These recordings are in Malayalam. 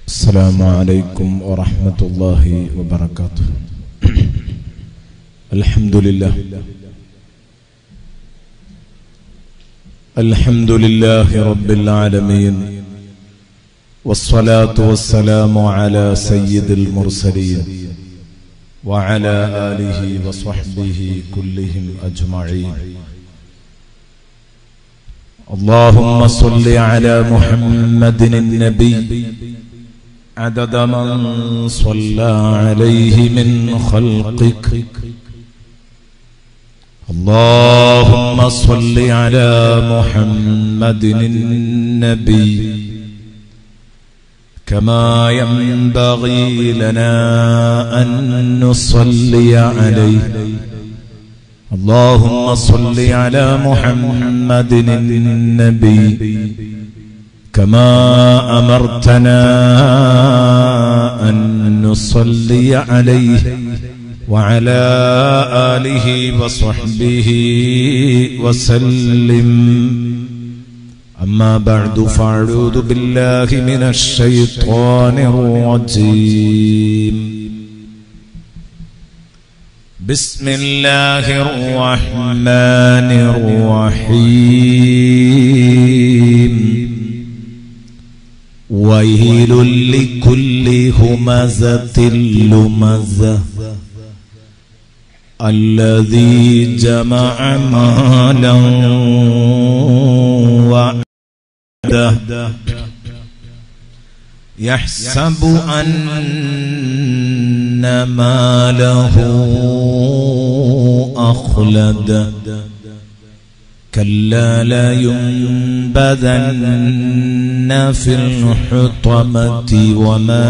السلام عليكم ورحمة الله وبركاته الحمد لله الحمد لله رب العالمين والصلاة والسلام على سيد المرسلين وعلى آله وصحبه كلهم أجمعين اللهم صل على محمد النبي عدد من صلى عليه من خلقك اللهم صل على محمد النبي كما ينبغي لنا أن نصلي عليه اللهم صل على محمد النبي كما أمرتنا أن نصلي عليه وعلى آله وصحبه وسلم أما بعد فاعوذ بالله من الشيطان الرجيم بسم الله الرحمن الرحيم ويل لكل همزة لمزة الذي جمع مالا وعده يحسب أن ماله أخلد كلا لا ينبذن في الحطمة وما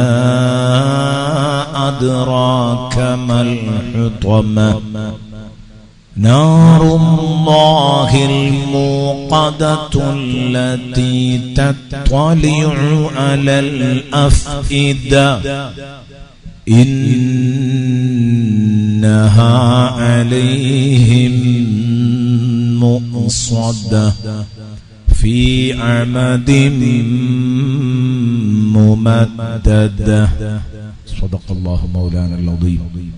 أدراك ما الحطمة نار الله الموقدة التي تطلع على الأفئدة إنها عليهم مؤصدة في عمد ممددة صدق الله مولانا العظيم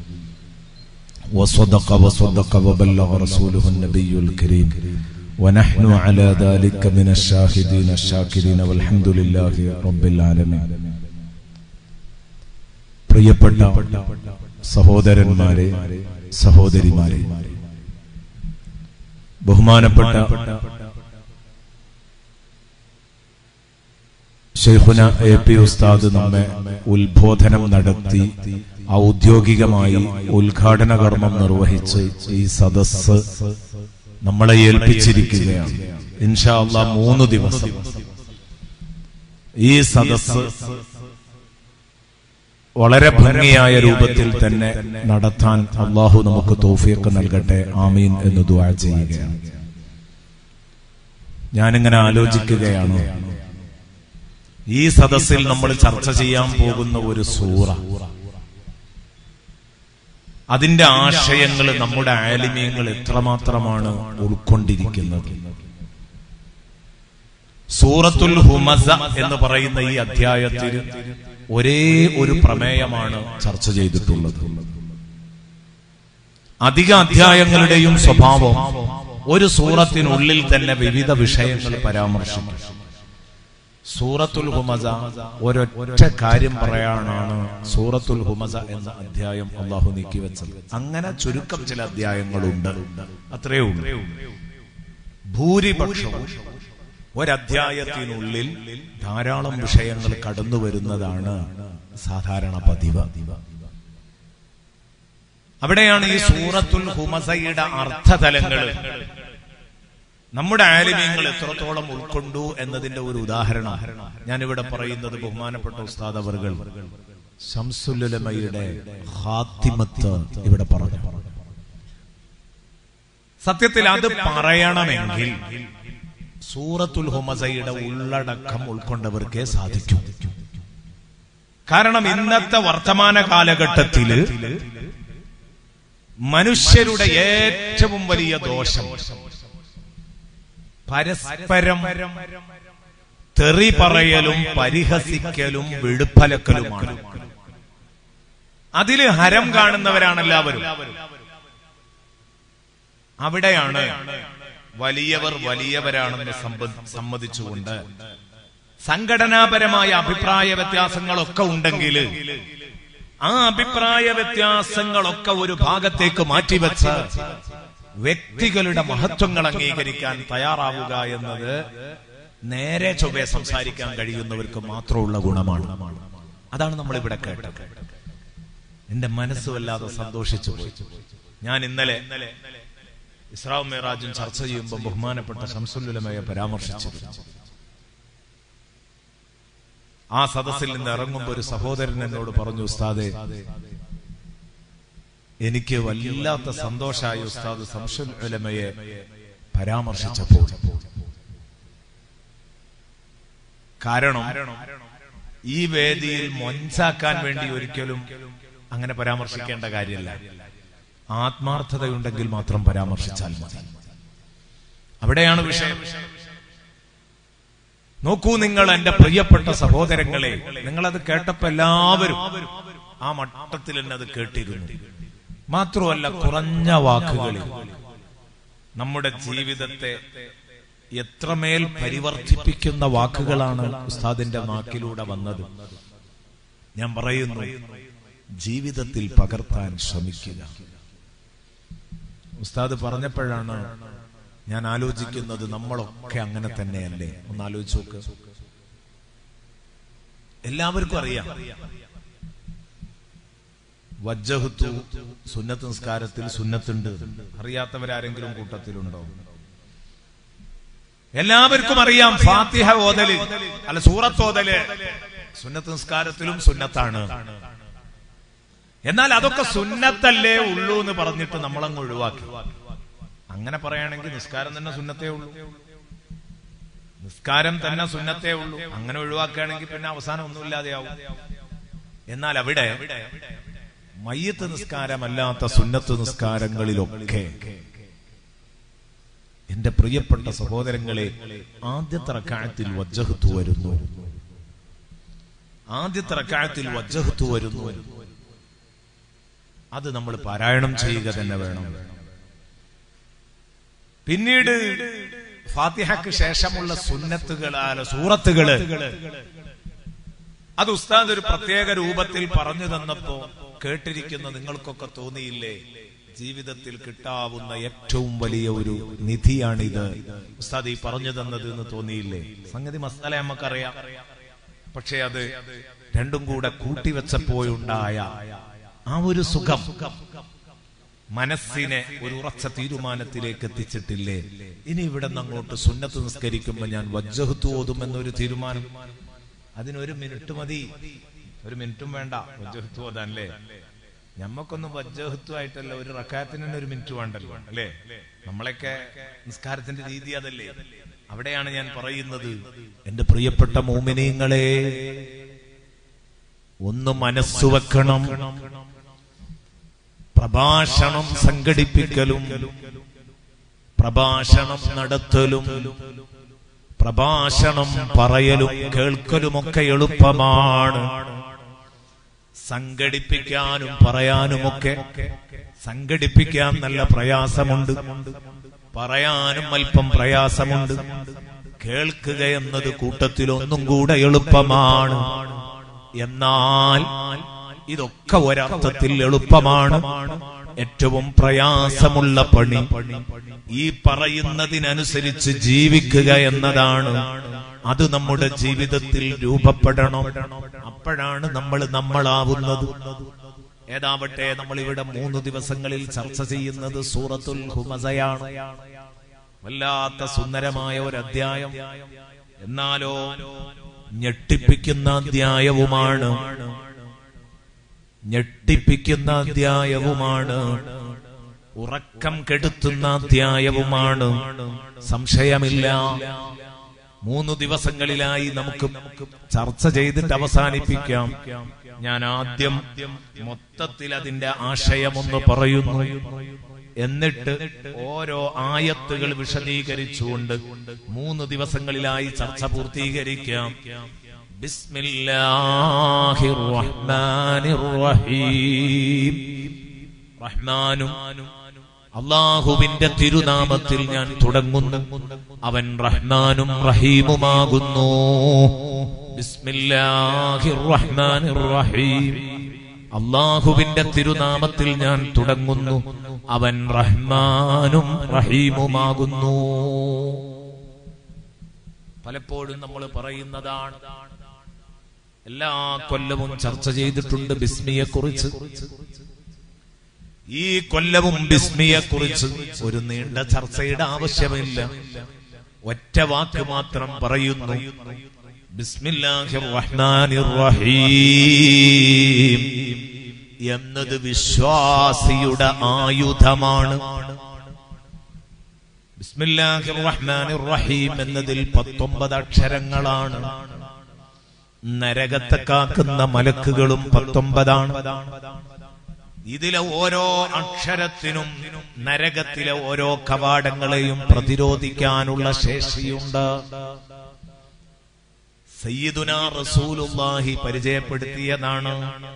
وصدق وصدق وبلغ رسوله النبي الكريم ونحن على ذلك من الشاهدين الشاكرين والحمد لله رب العالمين പ്രിയപ്പെട്ട സഹോദരന്മാരെ സഹോദരിമാരെ ബഹുമാനപ്പെട്ട ഷെയ്ഖുന എ പി ഉസ്താദ് നമ്മെ ഉത്ബോധനം നടത്തി ഔദ്യോഗികമായി ഉദ്ഘാടന കർമ്മം നിർവഹിച്ച് ഈ സദസ് നമ്മളെ ഏൽപ്പിച്ചിരിക്കുകയാണ് ഇൻഷാ അള്ളാ മൂന്ന് ദിവസം ഈ സദസ് വളരെ ഭംഗിയായ രൂപത്തിൽ തന്നെ നടത്താൻ അള്ളാഹു നമുക്ക് തോഫിയൊക്കെ നൽകട്ടെ ആമീൻ എന്ന് ദുആ ചെയ്യുകയാണ് ഞാനിങ്ങനെ ആലോചിക്കുകയാണ് ഈ സദസ്സിൽ നമ്മൾ ചർച്ച ചെയ്യാൻ പോകുന്ന ഒരു സൂറ അതിന്റെ ആശയങ്ങൾ നമ്മുടെ ആലിമ്യങ്ങൾ എത്രമാത്രമാണ് ഉൾക്കൊണ്ടിരിക്കുന്നത് സൂറത്തുൽ ഹുമസ എന്ന് പറയുന്ന ഈ അധ്യായത്തിൽ ഒരേ ഒരു പ്രമേയമാണ് ചർച്ച ചെയ്തിട്ടുള്ളത് അധിക അധ്യായങ്ങളുടെയും സ്വഭാവം ഒരു സൂറത്തിനുള്ളിൽ തന്നെ വിവിധ വിഷയങ്ങൾ പരാമർശിക്കും സൂറത്തുൽ ഹുമസ ഒരൊറ്റ കാര്യം പറയാനാണ് സൂറത്തുൽ ഹുമസ എന്ന അധ്യായം അള്ളാഹു നീക്കിവെച്ചത് അങ്ങനെ ചുരുക്കം ചില അധ്യായങ്ങളുണ്ട് അത്രയേ ഉള്ളൂ ഭൂരിപക്ഷവും ഒരധ്യായത്തിനുള്ളിൽ ധാരാളം വിഷയങ്ങൾ കടന്നു വരുന്നതാണ് സാധാരണ പതിവ് അവിടെയാണ് ഈ സൂറത്തുൽ ഹുമസയുടെ അർത്ഥതലങ്ങൾ നമ്മുടെ ആലിമ്യങ്ങൾ എത്രത്തോളം ഉൾക്കൊണ്ടു എന്നതിന്റെ ഒരു ഉദാഹരണം ഞാനിവിടെ പറയുന്നത് ബഹുമാനപ്പെട്ട ഉസ്താദ് അവർകൾ ശംസുലമയുടെ ഹാത്തിമത്ത് ഇവിടെ പറഞ്ഞു സത്യത്തിൽ അത് പറയണമെങ്കിൽ സൂറത്തുൽ ഹുമസയുടെ ഉള്ളടക്കം ഉൾക്കൊണ്ടവർക്കേ സാധിക്കൂ കാരണം ഇന്നത്തെ വർത്തമാന കാലഘട്ടത്തില് മനുഷ്യരുടെ ഏറ്റവും വലിയ ദോഷം പരസ്പരം തെറി പറയലും പരിഹസിക്കലും വെടുപ്പലക്കലുമാണ് അതില് ഹരം കാണുന്നവരാണ് എല്ലാവരും അവിടെയാണ് വലിയവർ വലിയവരാണെന്ന് സമ്മ- സമ്മതിച്ചുകൊണ്ട് സംഘടനാപരമായ അഭിപ്രായ വ്യത്യാസങ്ങളൊക്കെ ഉണ്ടെങ്കിൽ ആ അഭിപ്രായ വ്യത്യാസങ്ങളൊക്കെ ഒരു ഭാഗത്തേക്ക് മാറ്റിവെച്ച് വ്യക്തികളുടെ മഹത്വങ്ങൾ അംഗീകരിക്കാൻ തയ്യാറാവുക എന്നത് നേരെ ചൊവ്വെ സംസാരിക്കാൻ കഴിയുന്നവർക്ക് മാത്രമുള്ള ഗുണമാണ് അതാണ് നമ്മൾ ഇവിടെ കേട്ടത് എന്റെ മനസ്സ് വല്ലാതെ സന്തോഷിച്ചു പോയി ഞാൻ ഇന്നലെ ഇസ്രാവും മേറാജും ചർച്ച ചെയ്യുമ്പോൾ ബഹുമാനപ്പെട്ട ശംസുലുലമയെ പരാമർശിച്ചിരുന്നു ആ സദസ്സിൽ നിന്ന് ഇറങ്ങുമ്പോൾ ഒരു സഹോദരൻ എന്നോട് പറഞ്ഞു ഉസ്താദെ എനിക്ക് വല്ലാത്ത സന്തോഷായി ഉസ്താദ് സംസുൽ ഉലമയെ പരാമർശിച്ചപ്പോൾ കാരണം ഈ വേദിയിൽ മൊഞ്ചാക്കാൻ വേണ്ടി ഒരിക്കലും അങ്ങനെ പരാമർശിക്കേണ്ട കാര്യമില്ല ആത്മാർത്ഥതയുണ്ടെങ്കിൽ മാത്രം പരാമർശിച്ചാൽ മതി അവിടെയാണ് വിഷയം നോക്കൂ നിങ്ങൾ എന്റെ പ്രിയപ്പെട്ട സഹോദരങ്ങളെ നിങ്ങളത് കേട്ടപ്പോ എല്ലാവരും ആ മട്ടത്തിൽ തന്നെ അത് കേട്ടിരുന്നു മാത്രമല്ല കുറഞ്ഞ വാക്കുകളിൽ നമ്മുടെ ജീവിതത്തെ എത്രമേൽ പരിവർത്തിപ്പിക്കുന്ന വാക്കുകളാണ് ഉസ്താദിന്റെ നാക്കിലൂടെ വന്നത് ഞാൻ പറയുന്നു ജീവിതത്തിൽ പകർത്താൻ ശ്രമിക്കുക ഉസ്താദ് പറഞ്ഞപ്പോഴാണ് ഞാൻ ആലോചിക്കുന്നത് നമ്മളൊക്കെ അങ്ങനെ തന്നെയല്ലേ ഒന്ന് ആലോചിച്ച് നോക്ക് എല്ലാവർക്കും അറിയാം വജ്ജഹത്തു സുന്നത്ത് നിസ്കാരത്തിൽ സുന്നത്തുണ്ട് അറിയാത്തവരാരെങ്കിലും കൂട്ടത്തിലുണ്ടോ എല്ലാവർക്കും അറിയാം ഫാത്തിഹ ഓതല് അല്ല സൂറത്ത് ഓതല് സുന്നത്ത് നിസ്കാരത്തിലും സുന്നത്താണ് എന്നാൽ അതൊക്കെ സുന്നത്തല്ലേ ഉള്ളൂ എന്ന് പറഞ്ഞിട്ട് നമ്മളങ്ങ് ഒഴിവാക്കി അങ്ങനെ പറയുകയാണെങ്കിൽ നിസ്കാരം തന്നെ സുന്നത്തേ ഉള്ളൂ നിസ്കാരം തന്നെ സുന്നത്തേ ഉള്ളൂ അങ്ങനെ ഒഴിവാക്കുകയാണെങ്കിൽ പിന്നെ അവസാനം ഒന്നുമില്ലാതെയാവും എന്നാൽ അവിടെ മയ്യത്ത് നിസ്കാരമല്ലാത്ത സുന്നത്ത് നിസ്കാരങ്ങളിലൊക്കെ എന്റെ പ്രിയപ്പെട്ട സഹോദരങ്ങളെ ആദ്യത്തെ റക്കാഴത്തിൽ വജ്ജഹത്തു വരുന്നു ആദ്യത്തെ റക്കാഴത്തിൽ വജ്ജഹത്തു വരുന്നു അത് നമ്മൾ പാരായണം ചെയ്യുക തന്നെ വേണം പിന്നീട് ഫാത്തിഹക്ക് ശേഷമുള്ള സുന്നത്തുകളാല സൂറത്തുകള് അത് ഉസ്താദ് ഒരു പ്രത്യേക രൂപത്തിൽ പറഞ്ഞു തന്നപ്പോ കേട്ടിരിക്കുന്ന നിങ്ങൾക്കൊക്കെ തോന്നിയില്ലേ ജീവിതത്തിൽ കിട്ടാവുന്ന ഏറ്റവും വലിയ ഒരു നിധിയാണിത് ഉസ്താദ് ഈ പറഞ്ഞു തന്നത് എന്ന് തോന്നിയില്ലേ സംഗതി മസാല നമുക്കറിയാം പക്ഷെ അത് രണ്ടും കൂടെ കൂട്ടിവെച്ചപ്പോഴുണ്ടായ ആ ഒരു സുഖം മനസ്സിനെ ഒരു ഉറച്ച തീരുമാനത്തിലേക്ക് എത്തിച്ചിട്ടില്ലേ ഇനി ഇവിടെ നിന്ന് അങ്ങോട്ട് സുന്നത്ത് നിസ്കരിക്കുമ്പോ ഞാൻ വജ്ജഹത്ത് ഓതും എന്നൊരു തീരുമാനം അതിനൊരു മിനിറ്റ് മതി ഒരു മിനിറ്റും വേണ്ട വജ്ജഹത്ത് ഓതാൻ അല്ലേ ഞമ്മക്കൊന്നും വജ്ജഹത്വമായിട്ടല്ല ഒരു റക്കാത്തിന് തന്നെ ഒരു മിനിറ്റ് വേണ്ടല്ലോ അല്ലേ നമ്മളൊക്കെ നിസ്കാരത്തിന്റെ രീതി അതല്ലേ അവിടെയാണ് ഞാൻ പറയുന്നത് എന്റെ പ്രിയപ്പെട്ട മോമിനിയങ്ങളെ ഒന്ന് മനസ്സു വെക്കണം പ്രഭാഷണം സംഘടിപ്പിക്കലും പ്രഭാഷണം നടത്തലും പ്രഭാഷണം പറയലും കേൾക്കലുമൊക്കെ എളുപ്പമാണ് സംഘടിപ്പിക്കാനും പറയാനുമൊക്കെ സംഘടിപ്പിക്കാൻ നല്ല പ്രയാസമുണ്ട് പറയാനും അല്പം പ്രയാസമുണ്ട് കേൾക്കുക എന്നത് കൂട്ടത്തിൽ ഒന്നും കൂടെ എളുപ്പമാണ് എന്നാൽ ഇതൊക്കെ ഒരർത്ഥത്തിൽ എളുപ്പമാണ് ഏറ്റവും പ്രയാസമുള്ള പണി ഈ പറയുന്നതിനനുസരിച്ച് ജീവിക്കുക എന്നതാണ് അത് നമ്മുടെ ജീവിതത്തിൽ രൂപപ്പെടണം അപ്പോഴാണ് നമ്മൾ നമ്മളാവുന്നത് ഏതാവട്ടെ നമ്മൾ ഇവിടെ മൂന്ന് ദിവസങ്ങളിൽ ചർച്ച ചെയ്യുന്നത് സൂറത്തുൽ ഹുമസയാണ് വല്ലാത്ത സുന്ദരമായ ഒരു അധ്യായം എന്നാലോ ഞെട്ടിപ്പിക്കുന്ന അധ്യായവുമാണ് ഞെട്ടിപ്പിക്കുന്ന അധ്യായവുമാണ് ഉറക്കം കെടുത്തുന്ന അധ്യായവുമാണ് സംശയമില്ല മൂന്ന് ദിവസങ്ങളിലായി നമുക്ക് ചർച്ച ചെയ്തിട്ട് അവസാനിപ്പിക്കാം ഞാൻ ആദ്യം മൊത്തത്തിൽ അതിന്റെ ആശയമൊന്ന് പറയുന്നു എന്നിട്ട് ഓരോ ആയത്തുകൾ വിശദീകരിച്ചുകൊണ്ട് മൂന്ന് ദിവസങ്ങളിലായി ചർച്ച പൂർത്തീകരിക്കാം ബിസ്മില്ലാഹിർ റഹ്മാനിർ റഹീം റഹ്മാനും അള്ളാഹുവിന്റെ തിരുനാമത്തിൽ ഞാൻ തുടങ്ങുന്നു അവൻ റഹ്മാനും റഹീമുമാകുന്നു ബിസ്മില്ലാഹിർ റഹ്മാനിർ റഹീം അള്ളാഹുവിന്റെ തിരുനാമത്തിൽ ഞാൻ തുടങ്ങുന്നു അവൻ റഹ്മാനും റഹീമുമാകുന്നു പലപ്പോഴും നമ്മൾ പറയുന്നതാണ് എല്ലാ കൊല്ലവും ചർച്ച ചെയ്തിട്ടുണ്ട് ബിസ്മിയെ കുറിച്ച് ഈ കൊല്ലവും ബിസ്മിയെ കുറിച്ച് ഒരു നീണ്ട ചർച്ചയുടെ ആവശ്യമില്ല ഒറ്റ വാക്ക് മാത്രം പറയുന്നു ബിസ്മില്ലാഹിർ റഹ്മാനിർ റഹീം എന്നത് വിശ്വാസിയുടെ ആയുധമാണ് ബിസ്മില്ലാഹിർ റഹ്മാനിർ റഹീം എന്നതിൽ പത്തൊമ്പത് അക്ഷരങ്ങളാണ് നരകത്തെ കാക്കുന്ന മലക്കുകളും പത്തൊമ്പതാണ് ഇതിലെ ഓരോ അക്ഷരത്തിനും നരകത്തിലെ ഓരോ കവാടങ്ങളെയും പ്രതിരോധിക്കാനുള്ള ശേഷിയുണ്ട് സയ്യിദുന റസൂലുള്ളാഹി പരിചയപ്പെടുത്തിയതാണ്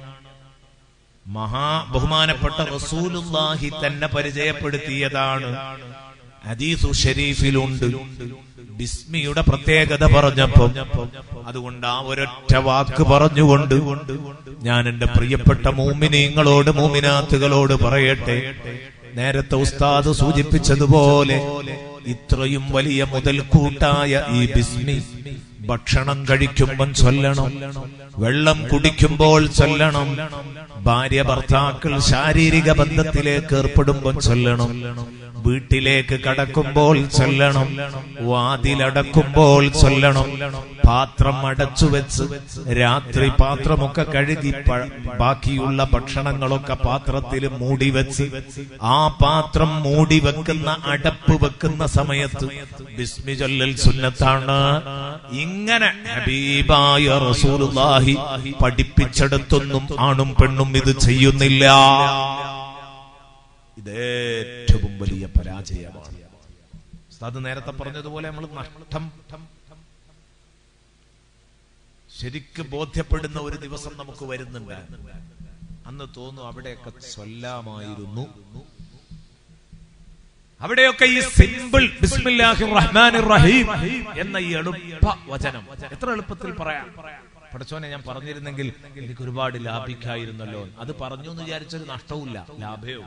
മഹാ ബഹുമാനപ്പെട്ട റസൂലുള്ളാഹി തന്നെ പരിചയപ്പെടുത്തിയതാണ് ഹദീസു ഷരീഫിലുണ്ട് ബിസ്മിയുടെ പ്രത്യേകത പറഞ്ഞപ്പോ അതുകൊണ്ട് ആ ഒരൊറ്റ വാക്ക് പറഞ്ഞുകൊണ്ട് ഞാൻ എന്റെ പ്രിയപ്പെട്ട മൂമിനീങ്ങളോട് മൂമിനാത്തുകളോട് പറയട്ടെ നേരത്തെ ഉസ്താദ് സൂചിപ്പിച്ചതുപോലെ ഇത്രയും വലിയ മുതൽക്കൂട്ടായ ഈ ബിസ്മി ഭക്ഷണം കഴിക്കുമ്പോൾ ചൊല്ലണം വെള്ളം കുടിക്കുമ്പോൾ ചൊല്ലണം ഭാര്യ ഭർത്താക്കൾ ശാരീരിക ബന്ധത്തിലേക്ക് ഏർപ്പെടുമ്പോൾ ചൊല്ലണം വീട്ടിലേക്ക് കടക്കുമ്പോൾ ചൊല്ലണം വാതിലടക്കുമ്പോൾ ചൊല്ലണം പാത്രം അടച്ചു വെച്ച് രാത്രി പാത്രമൊക്കെ കഴുകി പ- ബാക്കിയുള്ള ഭക്ഷണങ്ങളൊക്കെ പാത്രത്തിൽ മൂടി വെച്ച് ആ പാത്രം മൂടി വെക്കുന്ന അടപ്പ് വെക്കുന്ന സമയത്ത് ബിസ്മി ചൊല്ലൽ സുന്നത്താണ് ഇങ്ങനെ ഹബീബായ റസൂലുള്ളാഹി പഠിപ്പിച്ചെടുത്തൊന്നും ആണും പെണ്ണും ഇത് ചെയ്യുന്നില്ല ഇത് ഏറ്റവും വലിയ പരാജയമാണ് അത് നേരത്തെ പറഞ്ഞതുപോലെ നമ്മൾ നഷ്ടം ശരിക്ക് ബോധ്യപ്പെടുന്ന ഒരു ദിവസം നമുക്ക് വരുന്നുണ്ട് അന്ന് തോന്നുന്നു അവിടെയൊക്കെ ചൊല്ലാമായിരുന്നു അവിടെയൊക്കെ ഈ സിമ്പിൾ ബിസ്മില്ലാഹിർ റഹ്മാനിർ റഹീം എന്ന ഈ എളുപ്പ വചനം എത്ര എളുപ്പത്തിൽ പറയാം പഠിച്ചോനെ ഞാൻ പറഞ്ഞിരുന്നെങ്കിൽ എനിക്ക് ഒരുപാട് ലാഭിക്കായിരുന്നല്ലോ അത് പറഞ്ഞു എന്ന് വിചാരിച്ചൊരു നഷ്ടവുമില്ല ലാഭവും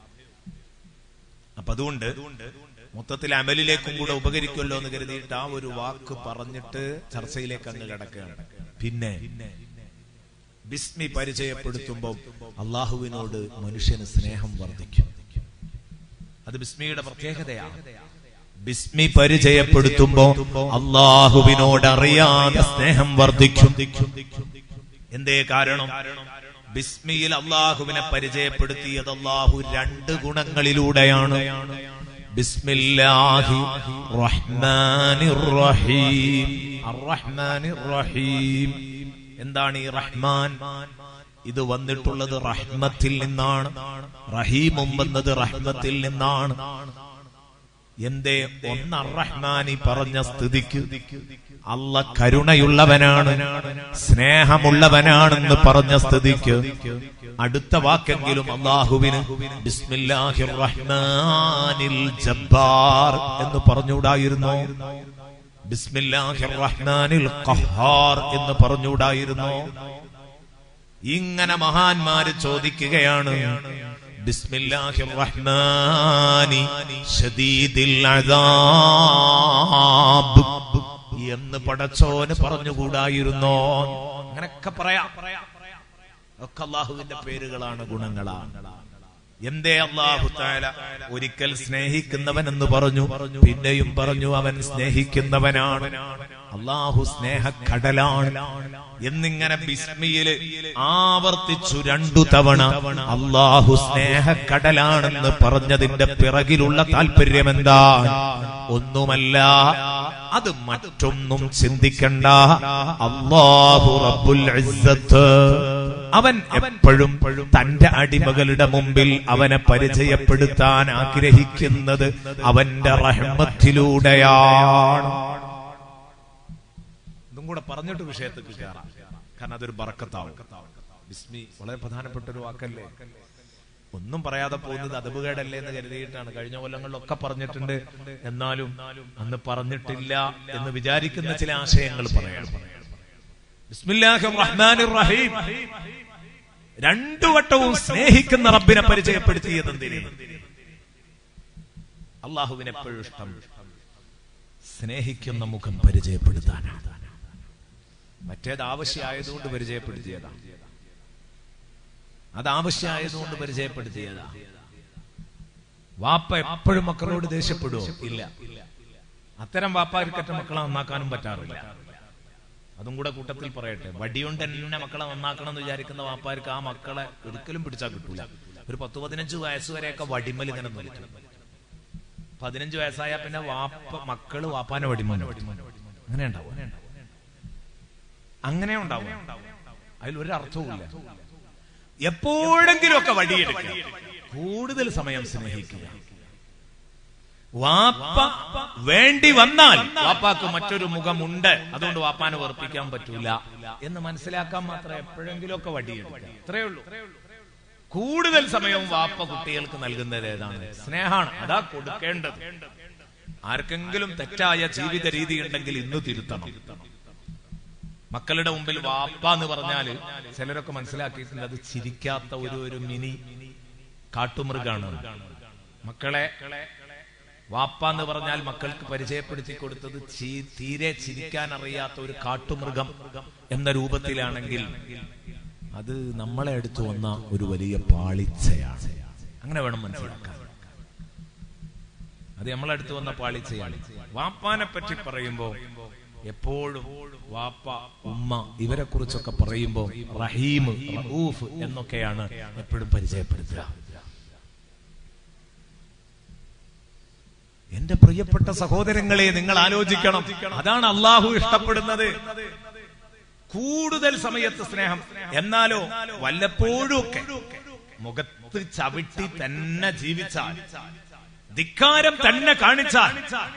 അപ്പൊ അതുകൊണ്ട് മൊത്തത്തിൽ അമലിലേക്കും കൂടെ ഉപകരിക്കുമല്ലോ എന്ന് കരുതിയിട്ട് ആ ഒരു വാക്ക് പറഞ്ഞിട്ട് ചർച്ചയിലേക്ക് അങ്ങ് കിടക്കുകയാണ് പിന്നെ ബിസ്മി പരിചയപ്പെടുത്തുമ്പോൾ അള്ളാഹുവിനോട് മനുഷ്യന് സ്നേഹം വർദ്ധിക്കും അത് ബിസ്മിയുടെ പ്രത്യേകതയാണ് ബിസ്മി പരിചയപ്പെടുത്തുമ്പോ അള്ളാഹുവിനോട് അറിയാതെ സ്നേഹം വർദ്ധിക്കും എന്തേ കാരണം ബിസ്മിയിൽ അള്ളാഹുവിനെ പരിചയപ്പെടുത്തിയത് അള്ളാഹു രണ്ട് ഗുണങ്ങളിലൂടെയാണ് ബിസ്മില്ലാഹി റഹ്മാനിർ റഹീം അർറഹ്മാനിർ റഹീം എന്താണ് ഈ റഹ്മാൻ ഇത് വന്നിട്ടുള്ളത് റഹ്മത്തിൽ നിന്നാണ് റഹീമും വന്നത് റഹ്മത്തിൽ നിന്നാണ് എന്തേ ഒന്ന് അറഹ്മാനി പറഞ്ഞ സ്ഥിതിക്ക് അല്ല കരുണയുള്ളവനാണ് സ്നേഹമുള്ളവനാണെന്ന് പറഞ്ഞ സ്ഥിതിക്ക് അടുത്ത വാക്കെങ്കിലും അള്ളാഹുവിന് ബിസ്മില്ലാഹിർ റഹ്മാനിൽ ജബ്ബാർ എന്ന് പറഞ്ഞുകൂടായിരുന്നു ബിസ്മില്ലാഹിർ റഹ്മാനിൽ ഖഹാർ എന്ന് പറഞ്ഞുകൂടായിരുന്നു ഇങ്ങനെ മഹാന്മാര് ചോദിക്കുകയാണ് ബിസ്മില്ലാഹിർ റഹ്മാനി ഷദീദിൽ അദാബ് എന്ന് പടച്ചോന് പറഞ്ഞുകൂടായിരുന്നോ അങ്ങനൊക്കെ പറയാം ഒക്കെ അള്ളാഹുവിന്റെ പേരുകളാണ് ഗുണങ്ങളാണ് എന്തേ അള്ളാഹു താല ഒരിക്കൽ സ്നേഹിക്കുന്നവൻ എന്ന് പറഞ്ഞു പിന്നെയും പറഞ്ഞു അവൻ സ്നേഹിക്കുന്നവനാണ് അള്ളാഹു സ്നേഹക്കടലാണ് എന്നിങ്ങനെ ബിസ്മിയില് ആവർത്തിച്ചു രണ്ടു തവണ അള്ളാഹു സ്നേഹക്കടലാണെന്ന് പറഞ്ഞതിന്റെ പിറകിലുള്ള താല്പര്യം എന്താ ഒന്നുമല്ല അത് മറ്റൊന്നും ചിന്തിക്കണ്ട അള്ളാഹു റബ്ബുൽ ഇസ്സത്ത് അവൻ എപ്പോഴും തന്റെ അടിമകളുടെ മുമ്പിൽ അവനെ പരിചയപ്പെടുത്താൻ ആഗ്രഹിക്കുന്നത് അവന്റെ റഹ്മത്തിലൂടെയാണ് ഇതും കൂടെ പറഞ്ഞിട്ട് വിഷയത്തിൽ കയറാം കാരണം അതൊരു ബറക്കത്താവും ബിസ്മി വളരെ പ്രധാനപ്പെട്ട ഒരു വാക്കല്ലേ ഒന്നും പറയാതെ പോകുന്നത് അതപകേടല്ലേ എന്ന് കരുതിയിട്ടാണ് കഴിഞ്ഞ കൊല്ലങ്ങളിലൊക്കെ പറഞ്ഞിട്ടുണ്ട് എന്നാലും അന്ന് പറഞ്ഞിട്ടില്ല എന്ന് വിചാരിക്കുന്ന ചില ആശയങ്ങൾ പറയാം ബിസ്മില്ലാഹിർ റഹ്മാനിർ റഹീം രണ്ടു വട്ടവും സ്നേഹിക്കുന്ന റബ്ബിനെ പരിചയപ്പെടുത്തിയത് എന്തിന് അള്ളാഹുവിനെ എപ്പോഴും ഇഷ്ടം സ്നേഹിക്കുന്ന മുഖം പരിചയപ്പെടുത്താനാണ് മറ്റേത് ആവശ്യമായതുകൊണ്ട് പരിചയപ്പെടുത്തിയതാണ് അത് ആവശ്യമായതുകൊണ്ട് പരിചയപ്പെടുത്തിയതാ വാപ്പ എപ്പോഴും മക്കളോട് ദേഷ്യപ്പെടുവോ ഇല്ല അത്തരം വാപ്പാർക്കറ്റ മക്കളെ നന്നാക്കാനും പറ്റാറില്ല അതും കൂടെ കൂട്ടത്തിൽ പറയട്ടെ വടിയുണ്ട് എന്നെ മക്കളെ നന്നാക്കണം എന്ന് വിചാരിക്കുന്ന വാപ്പാർക്ക് ആ മക്കളെ ഒരിക്കലും പിടിച്ചാൽ കിട്ടൂല ഒരു പത്ത് പതിനഞ്ച് വയസ്സ് വരെയൊക്കെ വടിമൽ ഇങ്ങനെ നിൽക്കും പതിനഞ്ച് വയസ്സായ പിന്നെ വാപ്പ മക്കള് വാപ്പാനെ വടിമോനെ അങ്ങനെ ഉണ്ടാവും അങ്ങനെ ഉണ്ടാവും അതിൽ ഒരു അർത്ഥവുമില്ല എപ്പോഴെങ്കിലും ഒക്കെ വടിയെടുക്കുക കൂടുതൽ സമയം സ്നേഹിക്കുക വാപ്പ വേണ്ടി വന്നാൽ വാപ്പാക്ക് മറ്റൊരു മുഖമുണ്ട് അതുകൊണ്ട് വാപ്പാനെ വെറുപ്പിക്കാൻ പറ്റൂല എന്ന് മനസ്സിലാക്കാൻ മാത്രം എപ്പോഴെങ്കിലും ഒക്കെ വടിയെടുക്കുക അത്രയേ ഉള്ളൂ കൂടുതൽ സമയവും വാപ്പ കുട്ടികൾക്ക് നൽകുന്നത് ഏതാണ് സ്നേഹമാണ് അതാ കൊടുക്കേണ്ടത് ആർക്കെങ്കിലും തെറ്റായ ജീവിത രീതി ഉണ്ടെങ്കിൽ ഇന്ന് തിരുത്തണം മക്കളുടെ മുമ്പിൽ വാപ്പ എന്ന് പറഞ്ഞാല് ചിലരൊക്കെ മനസ്സിലാക്കിയിട്ടുണ്ട് അത് ചിരിക്കാത്ത ഒരു ഒരു മിനി കാട്ടുമൃഗാണ് മക്കളെ വാപ്പ എന്ന് പറഞ്ഞാൽ മക്കൾക്ക് പരിചയപ്പെടുത്തി കൊടുത്തത് ചീ- തീരെ ചിരിക്കാൻ അറിയാത്ത ഒരു കാട്ടുമൃഗം എന്ന രൂപത്തിലാണെങ്കിൽ അത് നമ്മളെ അടുത്ത് വന്ന ഒരു വലിയ പാളിച്ചയാണ് അങ്ങനെ വേണം മനസ്സിലാക്കാൻ അത് നമ്മളെ അടുത്ത് വന്ന പാളിച്ചയാണ് വാപ്പാനെ പറ്റി പറയുമ്പോ എപ്പോഴും വാപ്പ ഉമ്മ ഇവരെ കുറിച്ചൊക്കെ പറയുമ്പോ റഹീം റഊഫ് എന്നൊക്കെയാണ് എപ്പോഴും പരിചയപ്പെടുത്തുക എന്റെ പ്രിയപ്പെട്ട സഹോദരങ്ങളെ നിങ്ങൾ ആലോചിക്കണം അതാണ് അള്ളാഹു ഇഷ്ടപ്പെടുന്നത് കൂടുതൽ സമയത്ത് സ്നേഹം എന്നാലോ വല്ലപ്പോഴും ഒക്കെ മുഖത്ത് ചവിട്ടി തന്നെ ജീവിച്ചാൽ ധിക്കാരം തന്നെ കാണിച്ചാൽ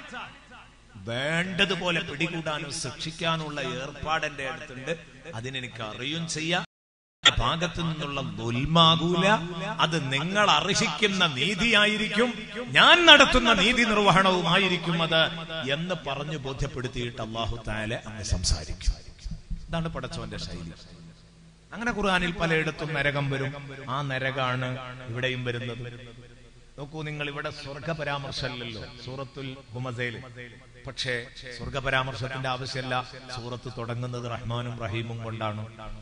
വേണ്ടതുപോലെ പിടികൂടാനും ശിക്ഷിക്കാനുള്ള ഏർപ്പാട് എന്റെ അടുത്തുണ്ട് അതിനെനിക്ക് അറിയും ചെയ്യാം ഭാഗത്തു നിന്നുള്ള ദുൽമാകൂല അത് നിങ്ങൾ അർഹിക്കുന്ന നീതിയായിരിക്കും ഞാൻ നടത്തുന്ന നീതി നിർവഹണവുമായിരിക്കും അത് എന്ന് പറഞ്ഞു ബോധ്യപ്പെടുത്തിയിട്ട് അള്ളാഹു താല അങ്ങ് സംസാരിക്കും ഇതാണ് പടച്ചവന്റെ ശൈലി അങ്ങനെ ഖുർആനിൽ പലയിടത്തും നരകം വരും ആ നരകാണ് ഇവിടെയും വരുന്നത് നോക്കൂ നിങ്ങൾ ഇവിടെ സ്വർഗ പരാമർശമല്ലല്ലോ സൂറത്തുൽ ഹുമസേൽ പക്ഷേ സ്വർഗ പരാമർശത്തിന്റെ ആവശ്യമല്ല സൂറത്ത് തുടങ്ങുന്നത് റഹ്മാനും റഹീമും കൊണ്ടാണ്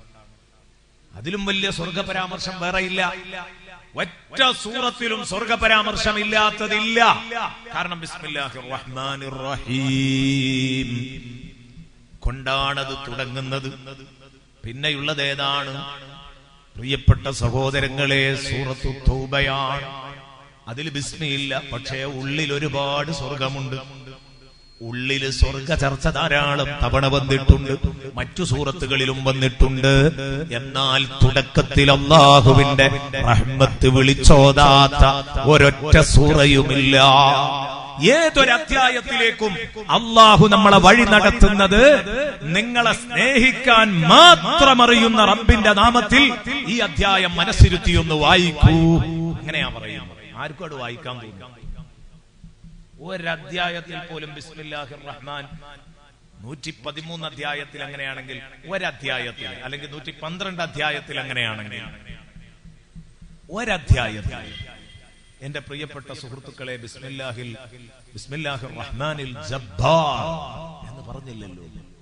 അതിലും വലിയ സ്വർഗ പരാമർശം വേറെ ഇല്ല ഒറ്റ സൂറത്തിലും സ്വർഗ പരാമർശം ഇല്ലാത്തതില്ല കാരണം ബിസ്മില്ലാഹിർ റഹ്മാനിർ റഹീം കൊണ്ടാണത് തുടങ്ങുന്നത് പിന്നെയുള്ളത് ഏതാണ് പ്രിയപ്പെട്ട സഹോദരങ്ങളെ സൂറത്തു തൗബയാണ് അതിൽ ബിസ്മിയില്ല പക്ഷേ ഉള്ളിൽ ഒരുപാട് സ്വർഗമുണ്ട് ഉള്ളില് സ്വർഗ ചർച്ച ധാരാളം തവണ വന്നിട്ടുണ്ട് മറ്റു സൂറത്തുകളിലും വന്നിട്ടുണ്ട് എന്നാൽ തുടക്കത്തിൽ അള്ളാഹുവിന്റെ റഹ്മത്ത് വിളിച്ചോതാത്ത ഒരൊറ്റ സൂറയുമില്ല ഏതൊരു അധ്യായത്തിലേക്കും അള്ളാഹു നമ്മളെ വഴി നടത്തുന്നത് നിങ്ങളെ സ്നേഹിക്കാൻ മാത്രം അറിയുന്ന റബ്ബിന്റെ നാമത്തിൽ ഈ അധ്യായം മനസ്സിരുത്തിയൊന്ന് വായിക്കൂ അങ്ങനെയാ പറയുന്നത് ആർക്കും അത് വായിക്കാൻ തോന്നും ഒരധ്യായത്തിൽ പോലും ബിസ്മില്ലാഹിർ റഹ്മാൻ നൂറ്റി പതിമൂന്ന് അധ്യായത്തിൽ അങ്ങനെയാണെങ്കിൽ ഒരധ്യായത്തിൽ അല്ലെങ്കിൽ നൂറ്റി പന്ത്രണ്ട് അധ്യായത്തിൽ അങ്ങനെയാണെങ്കിൽ ഒരധ്യായത്തിൽ എന്റെ പ്രിയപ്പെട്ട സുഹൃത്തുക്കളെ ബിസ്മില്ലാഹിൽ ബിസ്മില്ലാഹിർ റഹ്മാനിൽ ജബ്ബാർ എന്ന് പറഞ്ഞില്ലല്ലോ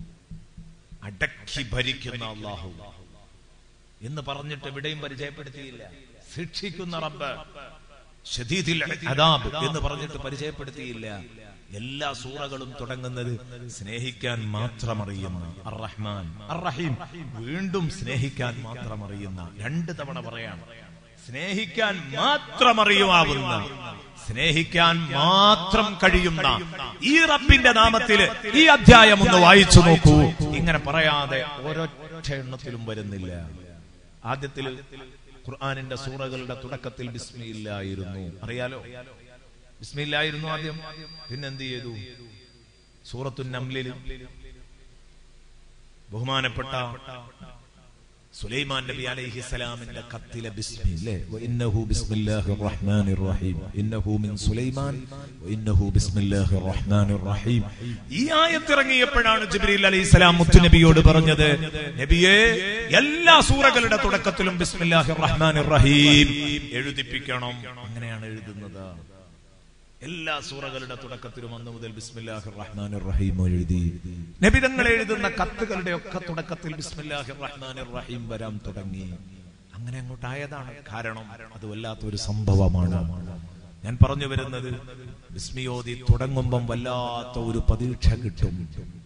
അടക്കി ഭരിക്കുന്ന അള്ളാഹു എന്ന് പറഞ്ഞിട്ട് എവിടെയും പരിചയപ്പെടുത്തിയില്ല ശിക്ഷിക്കുന്ന റബ്ബ് ഷദീദിൽ അദാബ് എന്ന് പറഞ്ഞിട്ട് പരിചയപ്പെടുത്തിയില്ല എല്ലാ സൂറകളും തുടങ്ങുന്നത് സ്നേഹിക്കാൻ മാത്രം അറിയുന്ന അർ റഹ്മാൻ അർ റഹീം വീണ്ടും സ്നേഹിക്കാൻ മാത്രം അറിയുന്ന രണ്ട് തവണ പറയാണ് സ്നേഹിക്കാൻ മാത്രം അറിയുമാവുന്ന സ്നേഹിക്കാൻ മാത്രം കഴിയുന്ന ഈ റബ്ബിന്റെ നാമത്തില് ഈ അധ്യായം ഒന്ന് വായിച്ചു നോക്കൂ ഇങ്ങനെ പറയാതെ ഒരൊറ്റ എണ്ണത്തിലും വരുന്നില്ല ആദ്യത്തിൽ ഖുർആാനിന്റെ സൂറകളുടെ തുടക്കത്തിൽ ബിസ്മില്ലായിരുന്നു അറിയാലോ ബിസ്മില്ലായിരുന്നു ആദ്യം പിന്നെന്ത് ചെയ്തു സൂറത്തു നംലിൽ ബഹുമാനപ്പെട്ട സുലൈമാൻ നബി അലൈഹി സലാമിന്റെ കത്തിലെ ബിസ്മില്ലേ വഇന്നഹു ബിസ്മില്ലാഹിർ റഹ്മാനിർ റഹീം ഇന്നഹു മിൻ സുലൈമാൻ വഇന്നഹു ബിസ്മില്ലാഹിർ റഹ്മാനിർ റഹീം ഈ ആയത്ത് ഇറങ്ങിയപ്പോഴാണ് ജിബ്രീൽ അലൈഹി സലാം മുത്തുനബിയോട് പറഞ്ഞത് നബിയെ എല്ലാ സൂറകളുടെ തുടക്കത്തിലും ബിസ്മില്ലാഹിർ റഹ്മാനിർ റഹീം എഴുതിപ്പിക്കണം അങ്ങനെയാണ് എഴുതുന്നത് എല്ലാ സൂറകളുടെ തുടക്കത്തിലും അന്ന് മുതൽ ബിസ്മില്ലാഹിർ റഹ്മാനിർ റഹീം എഴുതി നബി തങ്ങൾ എഴുതുന്ന കത്തുകളുടെ ഒക്കെ തുടക്കത്തിൽ ബിസ്മില്ലാഹിർ റഹ്മാനിർ റഹീം വരാൻ തുടങ്ങി അങ്ങനെ അങ്ങോട്ടായതാണ് കാരണം അത് വല്ലാത്തൊരു സംഭവമാണ് ഞാൻ പറഞ്ഞു വരുന്നത് ബിസ്മിയോതി തുടങ്ങുമ്പം വല്ലാത്ത ഒരു പ്രതീക്ഷ കിട്ടും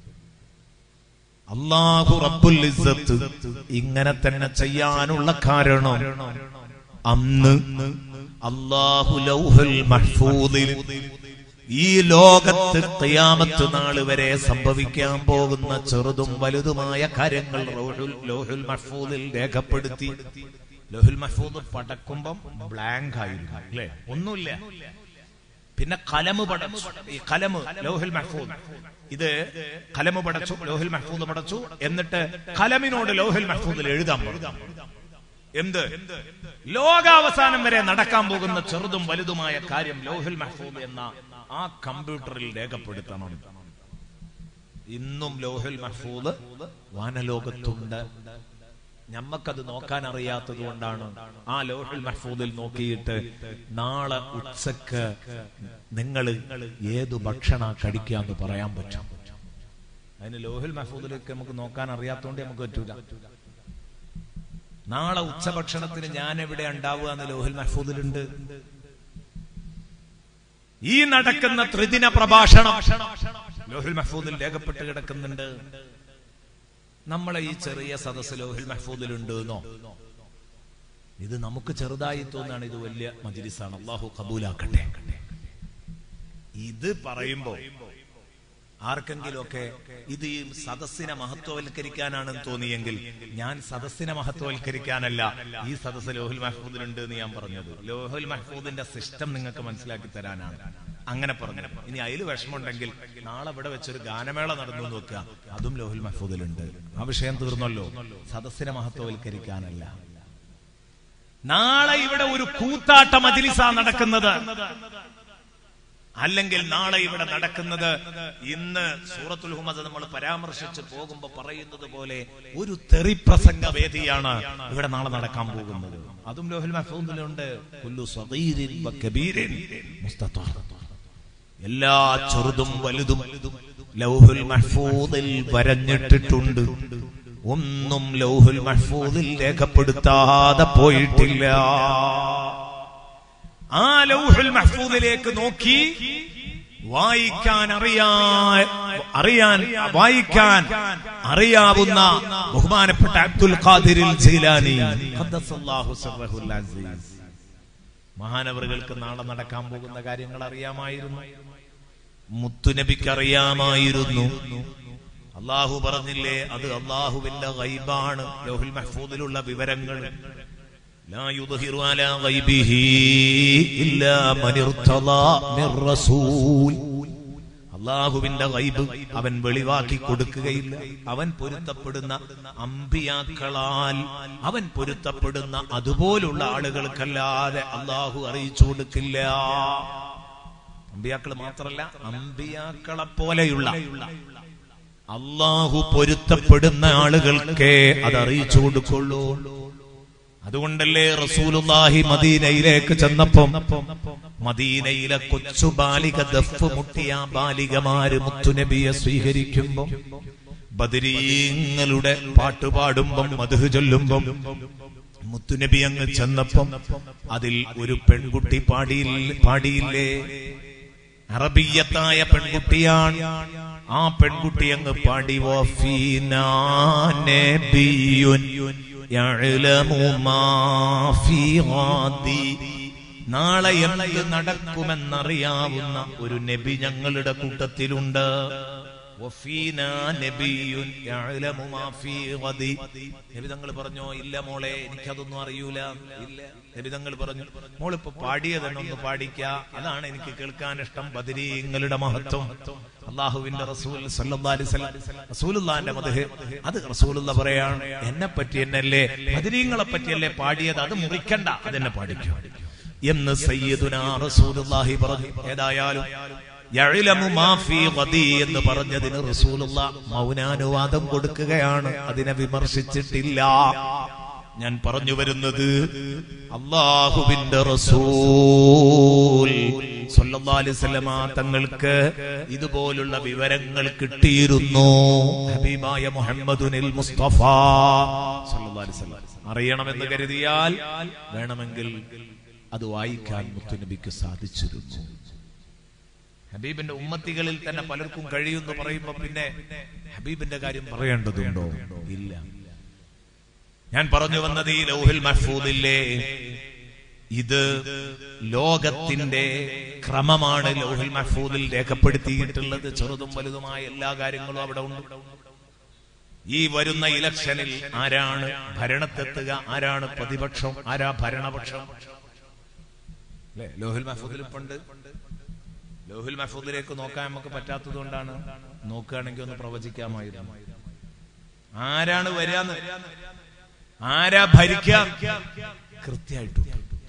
അള്ളാഹു റബ്ബുൽ ഇസ്സത്ത് ഇങ്ങനെ തന്നെ ചെയ്യാനുള്ള കാരണം അന്ന് അള്ളാഹു ലൗഹുൽ മഹ്ഫൂദിൽ ഈ ലോകത്ത് ഖിയാമത്ത് നാൾ വരെ സംഭവിക്കാൻ പോകുന്ന ചെറുതും വലുതുമായ കാര്യങ്ങൾ റൗഹുൽ ലോഹുൽ മഹ്ഫൂദിൽ രേഖപ്പെടുത്തി ലോഹുൽ മഹ്ഫൂദ് പടക്കുമ്പം ബ്ലാങ്ക് ആയിരുന്നു അല്ലേ ഒന്നുമില്ല പിന്നെ കലമ് പടച്ചു ഈ കലമ് ലോഹുൽ മഹ്ഫൂദ് ഇത് കലമ് പടച്ചു ലോഹുൽ മഹ്ഫൂദ് പടച്ചു എന്നിട്ട് കലമിനോട് ലോഹുൽ മഹ്ഫൂദിൽ എഴുതാൻ പറഞ്ഞു എന്ത് ലോകാവസാനം വരെ നടക്കാൻ പോകുന്ന ചെറുതും വലുതുമായ കാര്യം ലോഹുൽ മഹ്ഫൂദ് എന്ന ആ കമ്പ്യൂട്ടറിൽ രേഖപ്പെടുത്തണം ഇന്നും ലോഹുൽ മഹ്ഫൂദ് വാനലോകത്തുണ്ട് ഞമ്മക്കത് നോക്കാൻ അറിയാത്തത് കൊണ്ടാണ് ആ ലോഹുൽ മഹ്ഫൂദിൽ നോക്കിയിട്ട് നാളെ ഉച്ചക്ക് നിങ്ങൾ ഏതു ഭക്ഷണ കഴിക്കാന്ന് പറയാൻ പറ്റും അതിന് ലോഹുൽ മഹ്ഫൂദിലേക്ക് നമുക്ക് നോക്കാൻ അറിയാത്തോണ്ട് നമുക്ക് പറ്റൂല നാളെ ഉച്ചഭക്ഷണത്തിന് ഞാൻ എവിടെ ഉണ്ടാവുക എന്ന് ലോഹിൽ മഹ്ഫൂദിലുണ്ട് ഈ നടക്കുന്ന ത്രിദിന പ്രഭാഷണം ലോഹിൽ മഹ്ഫൂദിൽ രേഖപ്പെട്ട് കിടക്കുന്നുണ്ട് നമ്മളെ ഈ ചെറിയ സദസ് ലോഹിൽ മഹ്ഫൂദിലുണ്ട് എന്നോ ഇത് നമുക്ക് ചെറുതായി തോന്നാണ് ഇത് വലിയ മജിലിസാണ് അള്ളാഹു കബൂലാക്കട്ടെ ഇത് പറയുമ്പോ ആർക്കെങ്കിലുമൊക്കെ ഇത് ഈ സദസ്സിനെ മഹത്വവൽക്കരിക്കാനാണെന്ന് തോന്നിയെങ്കിൽ ഞാൻ സദസ്സിനെ മഹത്വവൽക്കരിക്കാനല്ല ഈ സദസ്സ് ലോഹുൽ മഹ്ഫൂദിലുണ്ട് എന്ന് ഞാൻ പറഞ്ഞത് ലോഹുൽ മഹ്ഫൂദിന്റെ സിസ്റ്റം നിങ്ങൾക്ക് മനസ്സിലാക്കി തരാനാണ് അങ്ങനെ പറഞ്ഞു ഇനി അതിൽ വിഷമമുണ്ടെങ്കിൽ നാളെ ഇവിടെ വെച്ചൊരു ഗാനമേള നടന്നു എന്ന് വെക്കുക അതും ലോഹുൽ മഹ്ഫൂദിലുണ്ട് ആ വിഷയം തീർന്നല്ലോ സദസ്സിനെ മഹത്വവൽക്കരിക്കാനല്ല നാളെ ഇവിടെ ഒരു കൂത്താട്ട മജിലിസാ നടക്കുന്നത് അല്ലെങ്കിൽ നാളെ ഇവിടെ നടക്കുന്നത് ഇന്ന് സൂറത്തുൽ ഹുമദ് നമ്മൾ പരാമർശിച്ച് പോകുമ്പോ പറയുന്നത് പോലെ ഒരു തെറി പ്രസംഗ വേദിയാണ് ഇവിടെ നാളെ നടക്കാൻ പോകുന്നത് അതും ലോഹുൽ മഹ്ഫൂദിലുണ്ട് കുല്ലു സഗീരിൻ വ കബീരിൻ മുസ്തത്വർ എല്ലാ ചെറുതും വലുതും ലൗഹുൽ മഹ്ഫൂദിൽ വരഞ്ഞിട്ടിട്ടുണ്ട് ഒന്നും ലൗഹുൽ മഹ്ഫൂദിൽ രേഖപ്പെടുത്താതെ പോയിട്ടില്ല ആ ലൗഹുൽ മഹ്ഫൂദിലേക്ക് നോക്കി വായിക്കാൻ അറിയാ അറിയാൻ വായിക്കാൻ അറിയാവുന്ന ബഹുമാനപ്പെട്ട അബ്ദുൽ ഖാദിരിൽ ജീലാനി ഖദ്ദസല്ലാഹു സിർറഹുൽ അസീസ് മഹാനവറുകൾക്ക് നാളെ നടക്കാൻ പോകുന്ന കാര്യങ്ങൾ അറിയാമായിരുന്നു മുത്തുനബിക്ക് അറിയാമായിരുന്നു അള്ളാഹു പറഞ്ഞില്ലേ അത് അള്ളാഹുവിന്റെ ഗൈബാണ് ലൗഹുൽ മഹ്ഫൂദിലുള്ള വിവരങ്ങൾ لا يظهر على غيبه إلا من ارتضى من رسول അള്ളാഹുവിന്റെ ഗൈബ് അവൻ വെളിവാക്കി കൊടുക്കുകയില്ല അവൻ പൊരുത്തപ്പെടുന്ന അമ്പിയാക്കളാൽ അവൻ പൊരുത്തപ്പെടുന്ന അതുപോലുള്ള ആളുകൾക്കല്ലാതെ അള്ളാഹു അറിയിച്ചു കൊടുക്കില്ല അമ്പിയാക്കൾ മാത്രല്ല അമ്പിയാക്കളെ പോലെയുള്ള അള്ളാഹു പൊരുത്തപ്പെടുന്ന ആളുകൾക്കേ അത് അറിയിച്ചു കൊടുക്കുള്ളൂ അതുകൊണ്ടല്ലേ റസൂലുള്ളാഹി മദീനയിലേക്ക് ചെന്നപ്പം മദീനയിലെ കൊച്ചു ബാലിക ദഫ് മുട്ടിയ ബാലികമാര് മുത്തുനബിയെ സ്വീകരിക്കുമ്പോ ബദരീങ്ങളുടെ പാട്ടുപാടുമ്പം മധു ചൊല്ലുമ്പം മുത്തുനബി അങ്ങ് ചെന്നപ്പം അതിൽ ഒരു പെൺകുട്ടി പാടിയിൽ പാടിയില്ലേ അറബിയത്തായ പെൺകുട്ടിയാണ് ആ പെൺകുട്ടി അങ്ങ് പാടി വഫീനാ നബിയുൻ യഅലമു മാ ഫീ ഗാദി നാളെ എന്ത് നടക്കുമെന്നറിയാവുന്ന ഒരു നബി ഞങ്ങളുടെ കൂട്ടത്തിലുണ്ട് വഫീനാ നബിയ്യുൻ യഅലമു മാ ഫീ ഗദി. നബി തങ്ങൾ പറഞ്ഞോ ഇല്ല മോളെ എനിക്കതൊന്നും അറിയൂല ഇല്ല നബി തങ്ങൾ പറഞ്ഞു മോളിപ്പോ പാടിയതെന്നെ ഒന്ന് പാടിക്ക അതാണ് എനിക്ക് കേൾക്കാൻ ഇഷ്ടം ബദരീങ്ങളുടെ മഹത്വം അള്ളാഹുവിന്റെ റസൂൽ സല്ലല്ലാഹു അലൈഹി വസല്ലം റസൂലുള്ളാഹിന്റെ മദ്ഹ് അത് റസൂലുള്ള പറയാണ് എന്നെ പറ്റി എന്നല്ലേ ബദരീങ്ങളെ പറ്റിയല്ലേ പാടിയത് അത് മുറിക്കണ്ട അതെന്നെ പാടിക്കൂ എന്ന് സയ്യിദുനാ റസൂലുള്ളാഹി പറഞ്ഞു ഏതായാലും യഅലമു മാ ഫീ ഗദി എന്ന് പറഞ്ഞതിന് റസൂലുള്ള മൗനാനുവാദം കൊടുക്കുകയാണ് അതിനെ വിമർശിച്ചിട്ടില്ല ഞാൻ പറഞ്ഞു വരുന്നത് അള്ളാഹുവിന്റെ റസൂൽ സല്ലല്ലാഹു അലൈഹി വസല്ലമ തങ്ങൾക്ക് ഇതുപോലുള്ള വിവരങ്ങൾ കിട്ടിയിരുന്നു ഹബീബായ മുഹമ്മദുനിൽ മുസ്തഫ സല്ലല്ലാഹു അലൈഹി വസല്ലം അറിയണമെന്ന് കരുതിയാൽ വേണമെങ്കിൽ അത് വായിക്കാൻ മുത്തുനബിക്ക് സാധിച്ചിരുന്നു ഹബീബിന്റെ ഉമ്മത്തികളിൽ തന്നെ പലർക്കും കഴിയുമെന്ന് പറയുമ്പോ പിന്നെ ഹബീബിന്റെ കാര്യം പറയേണ്ടതുണ്ടോ ഇല്ല ഞാൻ പറഞ്ഞു വന്നത് ഈ ലൗഹിൽ മഹ്ഫൂദില്ലേ ഇത് ലോകത്തിന്റെ ക്രമമാണ് ലൗഹിൽ മഹ്ഫൂദിൽ രേഖപ്പെടുത്തിയിട്ടുള്ളത് ചെറുതും വലുതുമായ എല്ലാ കാര്യങ്ങളും അവിടെ ഉണ്ട് ഈ വരുന്ന ഇലക്ഷനിൽ ആരാണ് ഭരണത്തെത്തുക ആരാണ് പ്രതിപക്ഷം ആരാ ഭരണപക്ഷം അല്ലെ ലോഹിൽ മഹ്ഫൂദിൽ പണ്ട് ലോഹിൽ മഹ്ഫൂദിലേക്ക് നോക്കാൻ നമുക്ക് പറ്റാത്തത് കൊണ്ടാണ് നോക്കുകയാണെങ്കിൽ ഒന്ന് പ്രവചിക്കാമായിരുന്നു ആരാണ് വരാന്ന് ആരാ ഭരിക്കാം കൃത്യമായിട്ടും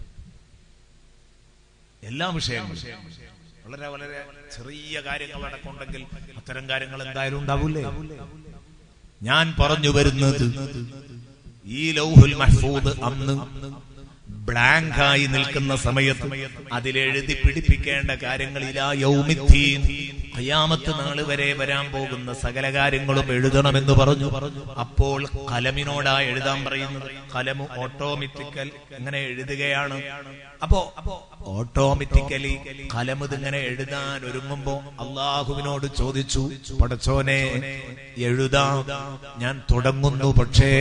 എല്ലാ വിഷയങ്ങളും വളരെ വളരെ ചെറിയ കാര്യങ്ങൾ അടക്കമുണ്ടെങ്കിൽ അത്തരം കാര്യങ്ങൾ എന്തായാലും ഉണ്ടാവൂലേ ഞാൻ പറഞ്ഞു വരുന്നത് ഈ ലൗഹുൽ മഹ്ഫൂദ് അന്ന് ബ്ലാങ്കായി നിൽക്കുന്ന സമയത്ത് അതിലെഴുതി പിടിപ്പിക്കേണ്ട കാര്യങ്ങൾ ഇലാ യൗമിദ്ദീൻ ഖിയാമത്ത് നാള് വരെ വരാൻ പോകുന്ന സകല കാര്യങ്ങളും എഴുതണമെന്ന് പറഞ്ഞു അപ്പോൾ കലമിനോടാ എഴുതാൻ പറയുന്നത് കലമ് ഓട്ടോമാറ്റിക്കൽ ഇങ്ങനെ എഴുതുകയാണ് അപ്പോ ഓട്ടോമാറ്റിക്കലി കലമത് ഇങ്ങനെ എഴുതാൻ ഒരുങ്ങുമ്പോ അള്ളാഹുവിനോട് ചോദിച്ചു പടച്ചോനെ എഴുതാം ഞാൻ തുടങ്ങുന്നു പക്ഷേ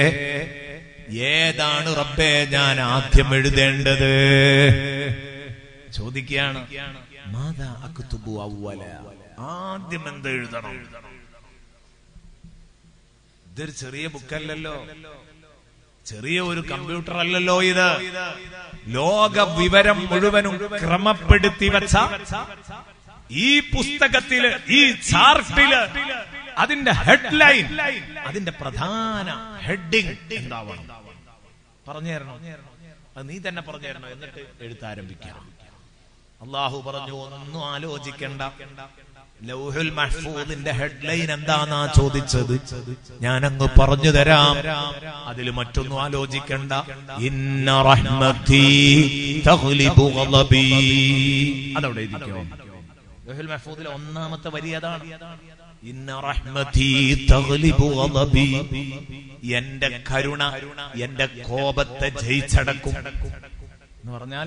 ഏതാണ് റബ്ബേ ഞാൻ ആദ്യം എഴുതേണ്ടത് ചോദിക്കുകയാണ് മാതാ അക്തുബു അവ്വല ആദ്യം എന്ത് എഴുതണം ഇതൊരു ചെറിയ ബുക്കല്ലല്ലോ ചെറിയ ഒരു കമ്പ്യൂട്ടർ അല്ലല്ലോ ഇത് ലോക വിവരം മുഴുവനും ക്രമപ്പെടുത്തി വെച്ച ഈ പുസ്തകത്തില് ഈ ചാർട്ടില് അതിന്റെ ഹെഡ്ലൈൻ അതിന്റെ പ്രധാന ഹെഡിങ് എന്താവണം പറഞ്ഞു തരണം അത് നീ തന്നെ പറഞ്ഞു തരണം എന്നിട്ട് എഴുത്താരംഭിക്കാം അള്ളാഹു പറഞ്ഞു ഒന്നും ആലോചിക്കണ്ട ലൗഹുൽ മഹ്ഫൂദിന്റെ ഹെഡ്ലൈൻ എന്താന്നാ ചോദിച്ചത് ഞാൻ അങ്ങ് പറഞ്ഞു തരാം അതിൽ മറ്റൊന്നും ആലോചിക്കണ്ട ഇന്ന റഹ്മതി തഗ്ലിബു ഗളബി അതവിടെ ഇരിക്കോ ലൗഹുൽ മഹ്ഫൂദിലെ ഒന്നാമത്തെ വരി അതാണ് ഇന്ന റഹ്മതി തഗ്ലിബു ഗളബി എന്റെ കരുണ എന്റെ കോപത്തെ ജയിച്ചടക്കും എന്ന് പറഞ്ഞാൽ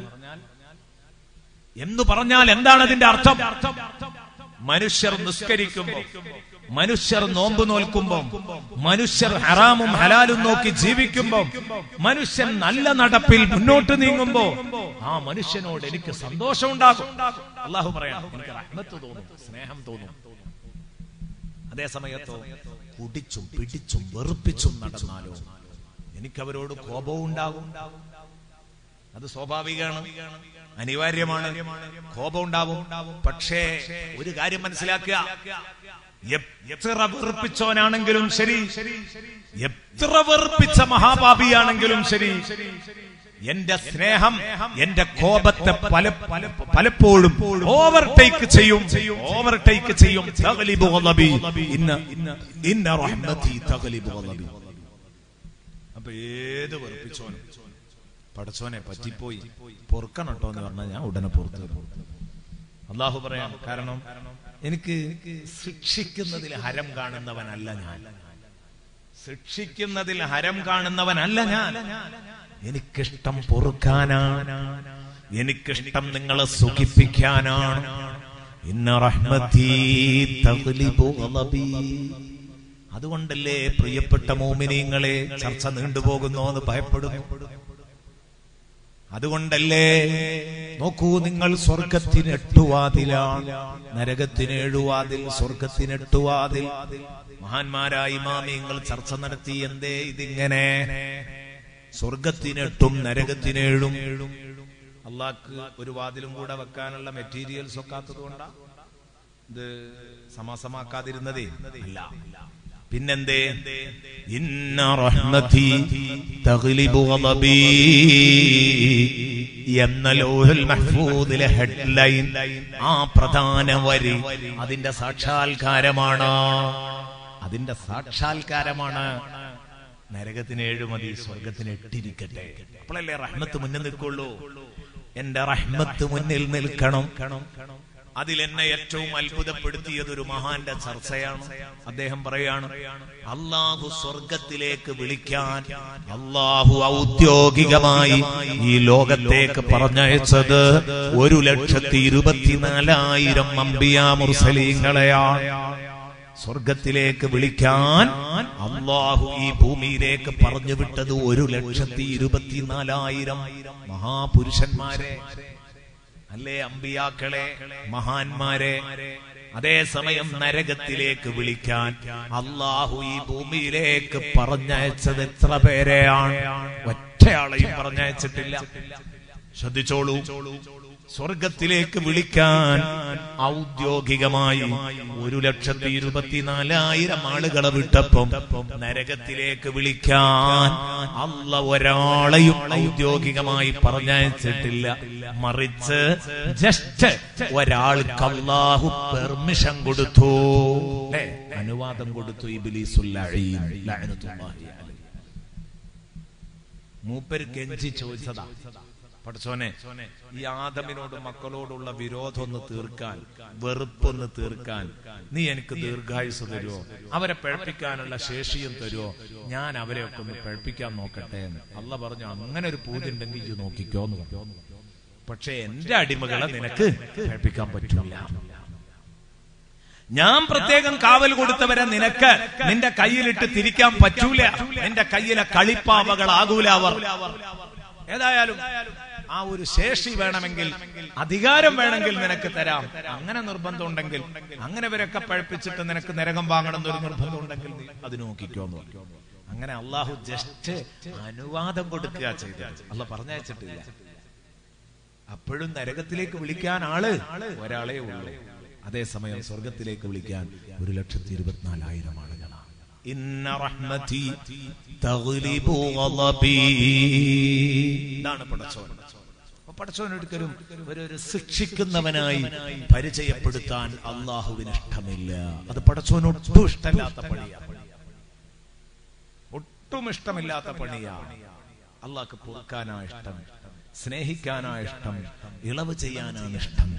എന്ന് പറഞ്ഞാൽ എന്താണ് അതിന്റെ അർത്ഥം മനുഷ്യർ നിസ്കരിക്കുമ്പോൾ മനുഷ്യർ നോമ്പ് നോൽക്കുമ്പോൾ മനുഷ്യർ ഹറാമും ഹലാലും നോക്കി ജീവിക്കുമ്പോൾ മനുഷ്യൻ നല്ല നടപ്പിൽ മുന്നോട്ട് നീങ്ങുമ്പോ ആ മനുഷ്യനോട് എനിക്ക് സന്തോഷം ഉണ്ടാകും അള്ളാഹു പറയാം എനിക്ക് റഹ്മത്ത് തോന്നും സ്നേഹം തോന്നും അതേ സമയത്തോ കുടിച്ചും പിടിച്ചും വെറുപ്പിച്ചും നടന്നാലോ എനിക്കവരോട് കോപവും ഉണ്ടാകും അത് സ്വാഭാവികമാണ് അനിവാര്യമാണ് കോപം ഉണ്ടാവും പക്ഷേ ഒരു കാര്യം മനസ്സിലാക്കുക എത്ര വെറുപ്പിച്ചവനാണെങ്കിലും ശരി എത്ര വെറുപ്പിച്ച മഹാപാപിയാണെങ്കിലും ശരി എന്റെ സ്നേഹം എന്റെ കോപത്തെ പല പല- പലപ്പോഴും ഓവർടേക്ക് ചെയ്യും ഓവർടേക്ക് ചെയ്യും തഗ്ലിബു ഗളബി. ഇന്ന ഇന്ന റഹ്മതി തഗ്ലിബു ഗളബി. അപ്പൊ ഏത് വെറുപ്പിച്ചോനും പടച്ചോനെ പറ്റിപ്പോയി പൊറുക്കണം കേട്ടോ എന്ന് പറഞ്ഞാൽ ഞാൻ ഉടനെ പുറത്തു വരും. അള്ളാഹു പറയാം കാരണം എനിക്ക് ശിക്ഷിക്കുന്നതിൽ ഹരം കാണുന്നവനല്ല ഞാൻ ശിക്ഷിക്കുന്നതിൽ ഹരം കാണുന്നവനല്ല ഞാൻ എനിക്കിഷ്ടം പൊറുക്കാനാണ് എനിക്കിഷ്ടം നിങ്ങളെ സുഖിപ്പിക്കാനാണ് ഇന്ന റഹ്മതീ തഗ്ലിബു ഗളബി. അതുകൊണ്ടല്ലേ പ്രിയപ്പെട്ട മോമിനിങ്ങളെ ചർച്ച നീണ്ടുപോകുന്നോ എന്ന് ഭയപ്പെടുന്നു അതുകൊണ്ടല്ലേ നോക്കൂ നിങ്ങൾ സ്വർഗത്തിന് എട്ടുവാതിലാണ് നരകത്തിന് ഏഴുവാതിൽ സ്വർഗത്തിന് എട്ടുവാതിൽ മഹാന്മാരായ ഇമാമിയങ്ങൾ ചർച്ച നടത്തി എന്തേ ഇതിങ്ങനെ സ്വർഗത്തിനെട്ടും നരകത്തിനേഴും അള്ളാഹ്ക്ക് ഒരു വാതിലും കൂടെ വെക്കാനുള്ള മെറ്റീരിയൽസ് ഒക്കാത്തത് കൊണ്ടാ ഇത് സമാസമാക്കാതിരുന്നതേ അല്ല പിന്നെന്തേ ഇന്ന റഹ്മതി തഗ്ലിബു ഗളബി എന്ന ലോഹുൽ മഹ്ഫൂദിലെ ഹെഡ്ലൈൻ ആ പ്രധാന വരി അതിന്റെ സാക്ഷാത്കാരമാണ് അതിന്റെ സാക്ഷാത്കാരമാണ് നരകത്തിന് ഏഴ് മതി സ്വർഗത്തിന് എട്ടിരിക്കട്ടെ അപ്പോഴല്ലേ റഹ്മത്ത് മുന്നിൽ നിൽക്കുള്ളൂ എന്റെ റഹ്മത്ത് മുന്നിൽ നിൽക്കണം അതിൽ എന്നെ ഏറ്റവും അത്ഭുതപ്പെടുത്തിയത് ഒരു മഹാന്റെ ചർച്ചയാണ് അദ്ദേഹം പറയാണ് അള്ളാഹു സ്വർഗത്തിലേക്ക് വിളിക്കാൻ അള്ളാഹു ഔദ്യോഗികമായി ഈ ലോകത്തേക്ക് പറഞ്ഞയച്ചത് ഒരു ലക്ഷത്തി ഇരുപത്തിനാലായിരം അമ്പിയാ മുർസലീങ്ങളെയാണ് സ്വർഗത്തിലേക്ക് വിളിക്കാൻ അള്ളാഹു ഈ ഭൂമിയിലേക്ക് പറഞ്ഞു വിട്ടത് ഒരു ലക്ഷത്തി ഇരുപത്തിനാലായിരം മഹാപുരുഷന്മാരെ അല്ലേ അമ്പിയാക്കളെ മഹാന്മാരെ അതേസമയം നരകത്തിലേക്ക് വിളിക്കാൻ അള്ളാഹു ഈ ഭൂമിയിലേക്ക് പറഞ്ഞയച്ചത് എത്ര പേരെയാണ് ഒറ്റയാളെയും പറഞ്ഞയച്ചിട്ടില്ല ശ്രദ്ധിച്ചോളൂ സ്വർഗത്തിലേക്ക് വിളിക്കാൻ ഔദ്യോഗികമായി ഒരു ലക്ഷത്തി ഇരുപത്തിനാലായിരം ആളുകളെ വിട്ടപ്പം നരകത്തിലേക്ക് വിളിക്കാൻ അല്ല ഒരാളെയും ഔദ്യോഗികമായി പറഞ്ഞയച്ചിട്ടില്ല മറിച്ച് ജസ്റ്റ് ഒരാൾക്ക് അള്ളാഹു പെർമിഷൻ കൊടുത്തു ല്ലേ? അനുവാദം കൊടുത്തു ഇബിലീസുൽ ലഈൻ ലഅനത്തുല്ലാഹി അലൈഹി. മൂപ്പര് കെഞ്ചി ചോദിച്ചതാ പഠിച്ചോനെ ഈ ആദമിനോട് മക്കളോടുള്ള വിരോധം ഒന്ന് തീർക്കാൻ വെറുപ്പൊന്ന് തീർക്കാൻ നീ എനിക്ക് ദീർഘായുസ് തരുമോ അവരെ പഴപ്പിക്കാനുള്ള ശേഷിയും തരുമോ ഞാൻ അവരെയൊക്കെ ഒന്ന് പഴപ്പിക്കാൻ നോക്കട്ടെ എന്ന് അല്ല പറഞ്ഞു അങ്ങനെ ഒരു പൂതി ഉണ്ടെങ്കിൽ ഇത് നോക്കിക്കോ എന്ന് പറഞ്ഞു പക്ഷെ എന്റെ അടിമകളെ നിനക്ക് പഴപ്പിക്കാൻ പറ്റില്ല ഞാൻ പ്രത്യേകം കാവൽ കൊടുത്തവരെ നിനക്ക് നിന്റെ കയ്യിലിട്ട് തിരിക്കാൻ പറ്റൂല നിന്റെ കയ്യിലെ കളിപ്പാവകളാകൂല അവർ ഏതായാലും ആ ഒരു ശേഷി വേണമെങ്കിൽ അധികാരം വേണമെങ്കിൽ നിനക്ക് തരാം അങ്ങനെ നിർബന്ധം ഉണ്ടെങ്കിൽ അങ്ങനെ ഇവരൊക്കെ പഴപ്പിച്ചിട്ട് നിനക്ക് നരകം വാങ്ങണം എന്നൊരു നിർബന്ധം ഉണ്ടെങ്കിൽ നീ അത് നോക്കിക്കോ എന്ന് പറഞ്ഞു അങ്ങനെ അള്ളാഹു ജസ്റ്റ് അനുവാദം കൊടുക്കുക ചെയ്തത് അല്ല പറഞ്ഞയച്ചിട്ടില്ല അപ്പോഴും നരകത്തിലേക്ക് വിളിക്കാൻ ആള് ഒരാളേ ഉള്ളൂ അതേസമയം സ്വർഗത്തിലേക്ക് വിളിക്കാൻ ഒരു ലക്ഷത്തി ഇരുപത്തിനാലായിരം ആളുകളാണ് ഇന്ന റഹ്മതി തഗ്ലിബു ഗളബി ഇതാണ് പടച്ചോൻ അപ്പൊ പടച്ചോൻ ഒരിക്കലും ഒരു ഒരു ശിക്ഷിക്കുന്നവനായി പരിചയപ്പെടുത്താൻ അള്ളാഹുവിന് ഇഷ്ടമില്ല അത് പടച്ചോന് ഒട്ടും ഇഷ്ടമില്ലാത്ത പണിയാണ് ഒട്ടും ഇഷ്ടമില്ലാത്ത പണിയാണ് അള്ളാഹ്ക്ക് പൊറുക്കാനാ ഇഷ്ടം സ്നേഹിക്കാനാ ഇഷ്ടം ഇളവ് ചെയ്യാനാണ് ഇഷ്ടം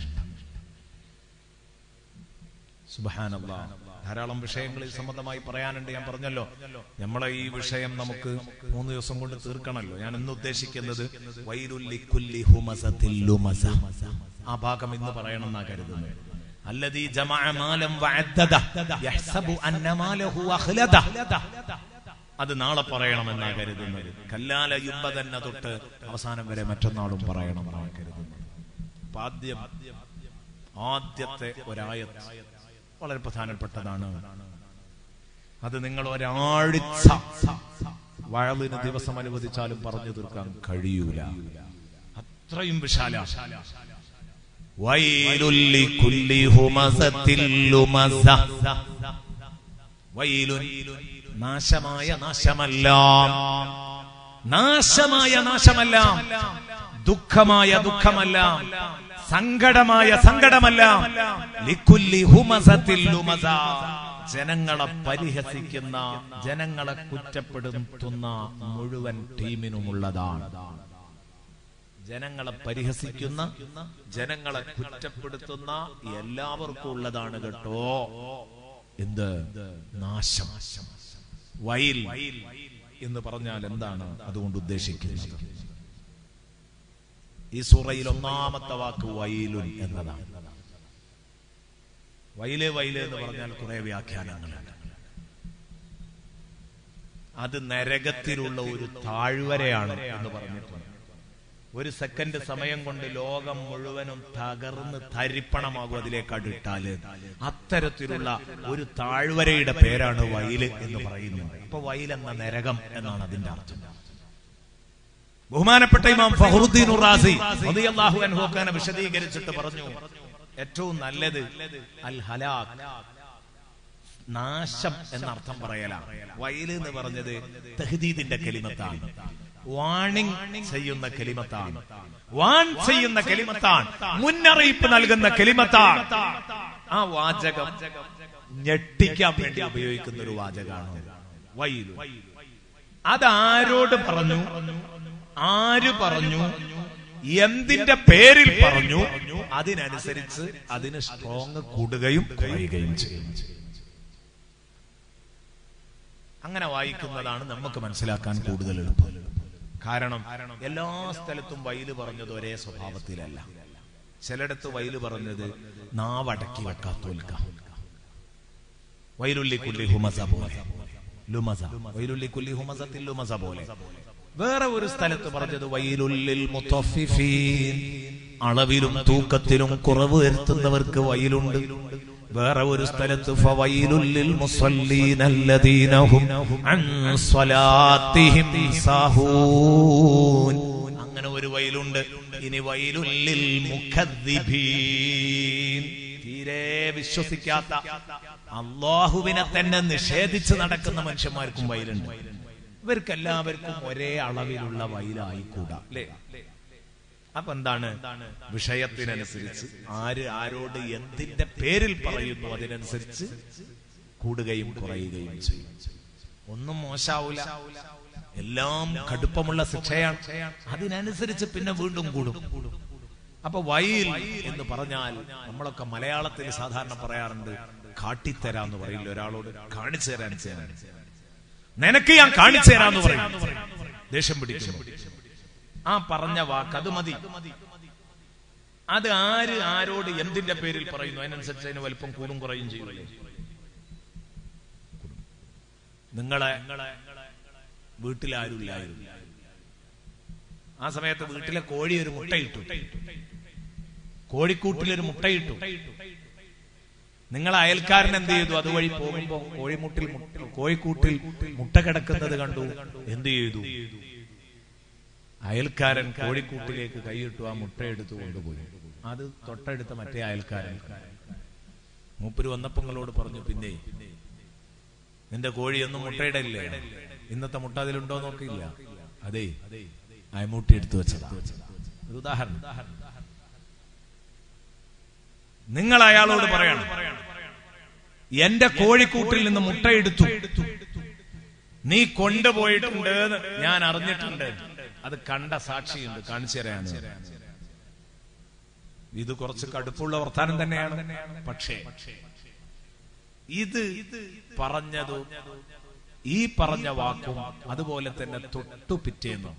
സുബഹാനല്ലാ ധാരാളം വിഷയങ്ങളിൽ സംബന്ധമായി പറയാനുണ്ട് ഞാൻ പറഞ്ഞല്ലോ നമ്മളെ ഈ വിഷയം നമുക്ക് മൂന്ന് ദിവസം കൊണ്ട് തീർക്കണമല്ലോ ഞാൻ ഇന്ന് ഉദ്ദേശിക്കുന്നത് വൈരുല്ലി കുല്ലി ഹുമസത്തിൽ ലുമസ. ആ ഭാഗം ഇന്ന് പറയണം എന്നാ കരുതുന്നത് അല്ലദീ ജമഅ മാലം വഅദ്ദദ യഹ്സബു അന്ന മാലഹു അഖ്ലദ അത് നാളെ പറയണമെന്നാ കരുതുന്നത് കല്ലാല യുമ്പ തന്നെ തൊട്ട് അവസാനം വരെ മറ്റന്നാളും പറയണമെന്നാണ് കരുതുന്നത് അപ്പൊ ആദ്യം ആദ്യത്തെ ഒരായത്ത് വളരെ പ്രധാനപ്പെട്ടതാണ് അത് നിങ്ങൾ ഒരാഴ്ച വഴലിന് ദിവസം അനുവദിച്ചാലും പറഞ്ഞു തീർക്കാൻ കഴിയൂല അത്രയും വിശാല വൈലുല്ലി കുല്ലി ഹുമസത്തിൽ ലുമസ. വൈലുൻ നാശമായ നാശമെല്ലാം നാശമായ നാശമെല്ലാം ദുഃഖമായ ദുഃഖമെല്ലാം സങ്കടമായ സങ്കടമെല്ലാം ലിക്കുല്ലി ഹുമസത്തിൽ ലുമസ. ജനങ്ങളെ പരിഹസിക്കുന്ന ജനങ്ങളെ കുറ്റപ്പെടുത്തുന്ന മുഴുവൻ ടീമിനുമുള്ളതാണ് ജനങ്ങളെ പരിഹസിക്കുന്ന ജനങ്ങളെ കുറ്റപ്പെടുത്തുന്ന എല്ലാവർക്കും ഉള്ളതാണ് കേട്ടോ എന്ത് നാശം വയൽ എന്ന് പറഞ്ഞാൽ എന്താണ് അതുകൊണ്ട് ഉദ്ദേശിക്കുന്നത് ഈ സൂറയിൽ ഒന്നാമത്തെ വാക്ക് വയലുൻ എന്നതാണ് വയല് വയല് എന്ന് പറഞ്ഞാൽ കുറെ വ്യാഖ്യാനങ്ങളുണ്ട് അത് നരകത്തിലുള്ള ഒരു താഴ്വരയാണ് എന്ന് പറഞ്ഞിട്ടുണ്ട് ഒരു സെക്കൻഡ് സമയം കൊണ്ട് ലോകം മുഴുവനും തകർന്ന് തരിപ്പണമാകും അതിലേക്ക് അടുത്താല് അത്തരത്തിലുള്ള ഒരു താഴ്വരയുടെ പേരാണ് വയല് എന്ന് പറയുന്നത് അപ്പൊ വയൽ എന്ന നരകം എന്നാണ് അതിന്റെ അർത്ഥം ബഹുമാനപ്പെട്ട ഇമാം ഫഹറുദ്ദീൻ ഉറാസി റളിയല്ലാഹു അൻഹു ഒക്കെ വിശദീകരിച്ചിട്ട് പറഞ്ഞു ഏറ്റവും നല്ലത് അൽ ഹലാക് നാശം എന്നർത്ഥം പറയലാണ് വയല് എന്ന് പറഞ്ഞത് തഹദീദിന്റെ കലിമത്താണ് വാണിംഗ് ചെയ്യുന്ന കലിമത്താണ് വാൺ ചെയ്യുന്ന കലിമത്താണ് മുന്നറിയിപ്പ് നൽകുന്ന കലിമത്താണ് ആ വാചകം ഞെട്ടിക്കാൻ വേണ്ടി ഉപയോഗിക്കുന്ന ഒരു വാചകമാണ് വയലു അതാരോട് പറഞ്ഞു ആര് പറഞ്ഞു എന്തിന്റെ പേരിൽ പറഞ്ഞു അതിനനുസരിച്ച് അതിന് സ്ട്രോങ് കൂടുകയും കുറയുകയും ചെയ്യും അങ്ങനെ വായിക്കുന്നതാണ് നമുക്ക് മനസ്സിലാക്കാൻ കൂടുതൽ എളുപ്പം കാരണം എല്ലാ സ്ഥലത്തും വയല് പറഞ്ഞത് ഒരേ സ്വഭാവത്തിലല്ല ചിലയിടത്ത് വയല് പറഞ്ഞത് നാവടക്കി വെക്കാത്തോൽക്ക വൈരുള്ളി കുല്ലി ഹുമസ പോലെ ലുമസ വൈരുള്ളി കുല്ലി ഹുമസത്തിൽ ലുമസ പോലെ വേറെ ഒരു സ്ഥലത്ത് പറഞ്ഞത് വൈലുള്ളിൽ മുത്തഫിഫീൻ അളവിലും തൂക്കത്തിലും കുറവ് വരുത്തുന്നവർക്ക് വയലുണ്ട് വേറെ ഒരു സ്ഥലത്ത് ഫവൈലുല്ലിൽ മുസല്ലീനല്ലദീനഹും അൻ സ്വലാത്തിഹിം സാഹൂൻ അങ്ങനെ ഒരു വയലുണ്ട് ഇനി വയലുല്ലിൽ മുഖദ്ദിബീൻ തീരെ വിശ്വസിക്കാത്ത അള്ളാഹുവിനെ തന്നെ നിഷേധിച്ച് നടക്കുന്ന മനുഷ്യന്മാർക്കും വയലുണ്ട് ഇവർക്ക് എല്ലാവർക്കും ഒരേ അളവിലുള്ള വയലായിക്കൂടാ അല്ലേ അപ്പൊ എന്താണ് വിഷയത്തിനനുസരിച്ച് ആര് ആരോട് എന്തിന്റെ പേരിൽ പറയുന്നു അതിനനുസരിച്ച് കൂടുകയും കുറയുകയും ചെയ്യും ഒന്നും മോശാവൂല എല്ലാം കടുപ്പമുള്ള ശിക്ഷയാണ് അതിനനുസരിച്ച് പിന്നെ വീണ്ടും കൂടും അപ്പൊ വയൽ എന്ന് പറഞ്ഞാൽ നമ്മളൊക്കെ മലയാളത്തിൽ സാധാരണ പറയാറുണ്ട് കാട്ടിത്തരാന്ന് പറയില്ല ഒരാളോട് കാണിച്ചു തരാൻ ചെയ്യാൻ നിനക്ക് ഞാൻ കാണിച്ചു തരാന്ന് പറയും ദേഷ്യം പിടിക്കും ആ പറഞ്ഞ വാക്ക് അത് മതി അത് ആര് ആരോട് എന്തിന്റെ പേരിൽ പറയുന്നു അതിനനുസരിച്ച് അതിന് വലിപ്പം കൂടും കുറയും ചെയ്യൂലേ നിങ്ങളെ വീട്ടിലാരുമില്ലായിരുന്നു ആ സമയത്ത് വീട്ടിലെ കോഴി ഒരു മുട്ടയിട്ടു കോഴിക്കൂട്ടിലൊരു മുട്ടയിട്ടു നിങ്ങൾ അയൽക്കാരൻ എന്ത് ചെയ്തു അതുവഴി പോകുമ്പോ കോഴിമുട്ടിൽ മുട്ട- കോഴിക്കൂട്ടിൽ മുട്ട കിടക്കുന്നത് കണ്ടു എന്ത് ചെയ്തു അയൽക്കാരൻ കോഴിക്കൂട്ടിലേക്ക് കൈയിട്ടു ആ മുട്ട എടുത്തു കൊണ്ടുപോയി അത് തൊട്ടടുത്ത മറ്റേ അയൽക്കാരൻ മൂപ്പര് വന്നപ്പങ്ങളോട് പറഞ്ഞു പിന്നെ നിന്റെ കോഴിയൊന്നും മുട്ടയിടല്ലേ ഇന്നത്തെ മുട്ട അതിലുണ്ടോ നോക്കിയില്ല അതെ അയമൂട്ടി എടുത്തു വെച്ചതാ ഒരു ഉദാഹരണം നിങ്ങൾ അയാളോട് പറയണം എന്റെ കോഴിക്കൂട്ടിൽ നിന്ന് മുട്ട എടുത്തു നീ കൊണ്ടുപോയിട്ടുണ്ട് എന്ന് ഞാൻ അറിഞ്ഞിട്ടുണ്ട് അത് കണ്ട സാക്ഷിയുണ്ട് കാണിച്ചു തരാണ് ഇത് കുറച്ച് കടുപ്പുള്ള വർത്താനം തന്നെയാണ് പക്ഷേ ഇത് പറഞ്ഞതും ഈ പറഞ്ഞ വാക്കും അതുപോലെ തന്നെ തൊട്ടു പിറ്റേന്നു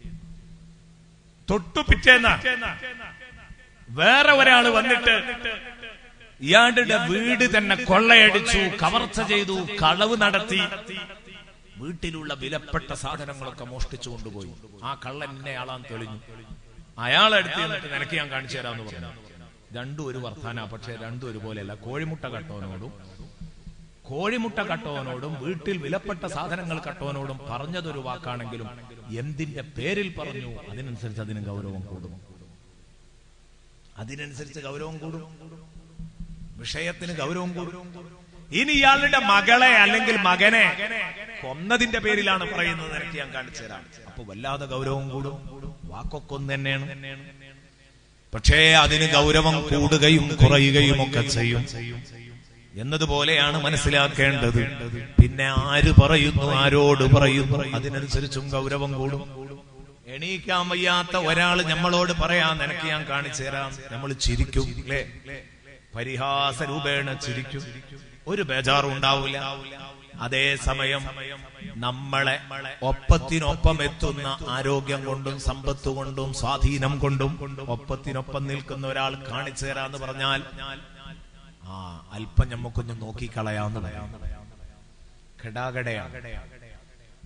തൊട്ടു പിറ്റേന്ന വേറെ ഒരാള് വന്നിട്ട് ഇയാളുടെ വീട് തന്നെ കൊള്ളയടിച്ചു കവർച്ച ചെയ്തു കളവ് നടത്തി വീട്ടിലുള്ള വിലപ്പെട്ട സാധനങ്ങളൊക്കെ മോഷ്ടിച്ചു കൊണ്ടുപോയി ആ കള്ളൻ എന്നെ ആളാൻ തെളിഞ്ഞു അയാളെടുത്ത് എന്നിട്ട് നിനക്ക് ഞാൻ കാണിച്ചു തരാമെന്ന് പറഞ്ഞു രണ്ടും ഒരു വർത്താന പക്ഷെ രണ്ടും ഒരുപോലെയല്ല കോഴിമുട്ട കട്ടവനോടും കോഴിമുട്ട കട്ടവനോടും വീട്ടിൽ വിലപ്പെട്ട സാധനങ്ങൾ കട്ടവനോടും പറഞ്ഞതൊരു വാക്കാണെങ്കിലും എന്തിന്റെ പേരിൽ പറഞ്ഞു അതിനനുസരിച്ച് അതിന് ഗൗരവം കൂടും അതിനനുസരിച്ച് ഗൗരവം കൂടും വിഷയത്തിന് ഗൗരവം കൂടും ഇനി ഇയാളുടെ മകളെ അല്ലെങ്കിൽ മകനെ കൊന്നതിന്റെ പേരിലാണ് പറയുന്നത് എനിക്ക് ഞാൻ കാണിച്ചു തരാം അപ്പൊ വല്ലാതെ ഗൗരവം കൂടും വാക്കൊക്കെ ഒന്ന് തന്നെയാണ് പക്ഷേ അതിന് ഗൗരവം കൂടുകയും കുറയുകയും ഒക്കെ ചെയ്യും എന്നതുപോലെയാണ് മനസ്സിലാക്കേണ്ടത് പിന്നെ ആര് പറയുന്നു ആരോട് പറയുന്നു അതിനനുസരിച്ചും ഗൗരവം കൂടും എണീക്കാൻ വയ്യാത്ത ഒരാൾ നമ്മളോട് പറയാം നിനക്ക് ഞാൻ കാണിച്ചു തരാം നമ്മൾ ചിരിക്കും അല്ലേ പരിഹാസ രൂപേണ ചിരിക്കും ഒരു ബേജാറും ഉണ്ടാവില്ല അതേ സമയം നമ്മളെ ഒപ്പത്തിനൊപ്പം എത്തുന്ന ആരോഗ്യം കൊണ്ടും സമ്പത്ത് കൊണ്ടും സ്വാധീനം കൊണ്ടും ഒപ്പത്തിനൊപ്പം നിൽക്കുന്ന ഒരാൾ കാണിച്ചു തരാന്ന് പറഞ്ഞാൽ ആ അല്പം നമുക്കൊന്ന് നോക്കിക്കളയാവുന്നതാണ് ഘടാഘടയാണ്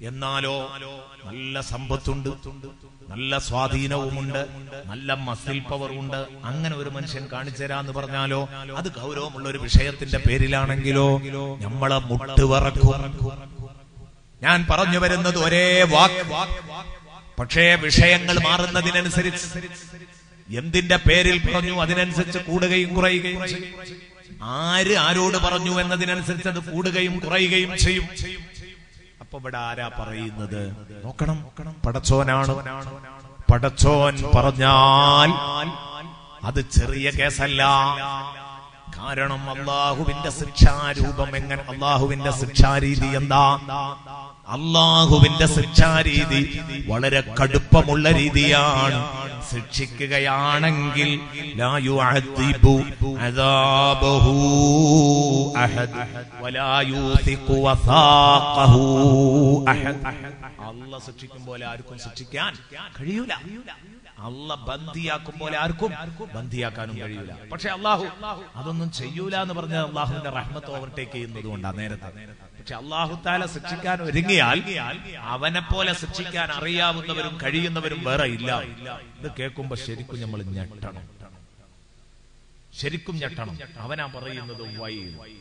എന്നാലോ നല്ല സമ്പത്തുണ്ട് നല്ല സ്വാധീനവുമുണ്ട് നല്ല മസിൽ പവർ ഉണ്ട് അങ്ങനെ ഒരു മനുഷ്യൻ കാണിച്ചു തരാന്ന് പറഞ്ഞാലോ അത് ഗൗരവമുള്ള ഒരു വിഷയത്തിന്റെ പേരിലാണെങ്കിലോ നമ്മളെ മുട്ടുവറക്കും ഞാൻ പറഞ്ഞു വരുന്നത് ഒരേ വാക്ക് പക്ഷേ വിഷയങ്ങൾ മാറുന്നതിനനുസരിച്ച് എന്തിന്റെ പേരിൽ പറഞ്ഞു അതിനനുസരിച്ച് കൂടുകയും കുറയുകയും ചെയ്യും ആര് ആരോട് പറഞ്ഞു എന്നതിനനുസരിച്ച് അത് കൂടുകയും കുറയുകയും ചെയ്യും അപ്പൊ ഇവിടെ ആരാ പറയുന്നത് നോക്കണം പടച്ചോനാണ് പടച്ചോൻ പറഞ്ഞാൽ അത് ചെറിയ കേസല്ല കാരണം അള്ളാഹുവിന്റെ ശിക്ഷാരൂപം എങ്ങനെ അള്ളാഹുവിന്റെ ശിക്ഷാരീതി എന്താ അള്ളാഹുവിന്റെ ശിക്ഷാരീതി വളരെ കടുപ്പമുള്ള രീതിയാണ് ശിക്ഷിക്കുകയാണെങ്കിൽ ലാ യുഅദ്ദിബു അദാബഹു അഹദ് വലാ യൂസിഖു വസാഖഹു അഹദ് അല്ല ശിക്ഷിക്കും പോലെ ആർക്കും ശിക്ഷിക്കാൻ കഴിയൂല അല്ല ബന്ധിയാക്കും പോലെ ആർക്കും ബന്ധിയാക്കാനും കഴിയൂല പക്ഷെ അള്ളാഹു അതൊന്നും ചെയ്യൂല എന്ന് പറഞ്ഞാൽ അള്ളാഹുവിന്റെ റഹ്മത്ത് ഓവർടേക്ക് ചെയ്യുന്നത് കൊണ്ടാണ് നേരത്തെ പക്ഷെ അള്ളാഹു താല ശിക്ഷിക്കാൻ ഒരുങ്ങിയാൽ അവനെ പോലെ ശിക്ഷിക്കാൻ അറിയാവുന്നവരും കഴിയുന്നവരും വേറെ ഇല്ല ഇത് കേൾക്കുമ്പോ ശരിക്കും നമ്മൾ ഞെട്ടണം ശരിക്കും ഞെട്ടണം അവനാ പറയുന്നത് വൈ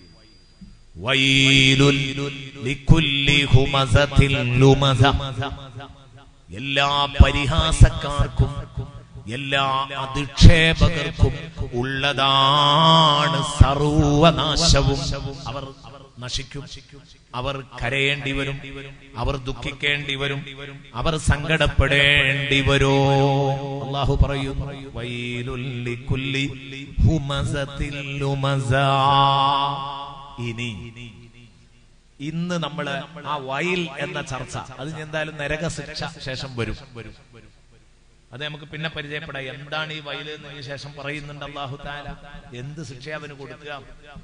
വൈലുൽ ലിക്കുല്ലി ഹുമസത്തിൽ ലുമസ എല്ലാ പരിഹാസക്കാർക്കും എല്ലാ അധിക്ഷേപകർക്കും ഉള്ളതാണ് സർവനാശവും അവർ നശിക്കും അവർ കരയേണ്ടി വരും അവർ ദുഃഖിക്കേണ്ടി വരും അവർ സങ്കടപ്പെടേണ്ടി വരോ അള്ളാഹു പറയുന്നു വൈലുല്ലി കുല്ലി ഹുമസത്തിൽ ലുമസാ ഇനി ഇന്ന് നമ്മള് ആ വയൽ എന്ന ചർച്ച അത് എന്തായാലും നരക ശിക്ഷ ശേഷം വരും അത് നമുക്ക് പിന്നെ പരിചയപ്പെടാം എന്താണ് ഈ വയൽ എന്നതിന് ശേഷം പറയുന്നുണ്ട് അള്ളാഹു താല എന്ത് ശിക്ഷ അവന് കൊടുക്കുക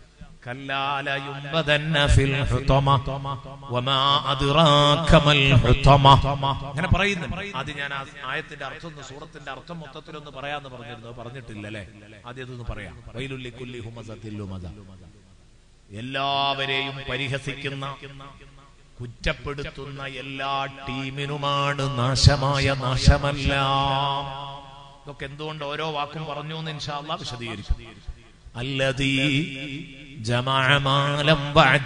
അങ്ങനെ പറയുന്നു അത് ഞാൻ ആ ആയത്തിന്റെ അർത്ഥം ഒന്ന് സൂറത്തിന്റെ അർത്ഥം മൊത്തത്തിലൊന്ന് പറയാന്ന് പറഞ്ഞിരുന്നു പറഞ്ഞിട്ടില്ലല്ലേ ആദ്യം അതൊന്ന് പറയാം വൈലുല്ലി കുല്ലി ഹുമസത്തില്ലുമത എല്ലാവരെയും പരിഹസിക്കുന്ന കുറ്റപ്പെടുത്തുന്ന എല്ലാ ടീമിനുമാണ് നാശമായ നാശമല്ല ഇതൊക്കെ എന്തുകൊണ്ട് ഓരോ വാക്കും പറഞ്ഞു എന്ന് ഇൻഷാല്ല വിശദീകരിക്കും അല്ലതീ ജമാമാലം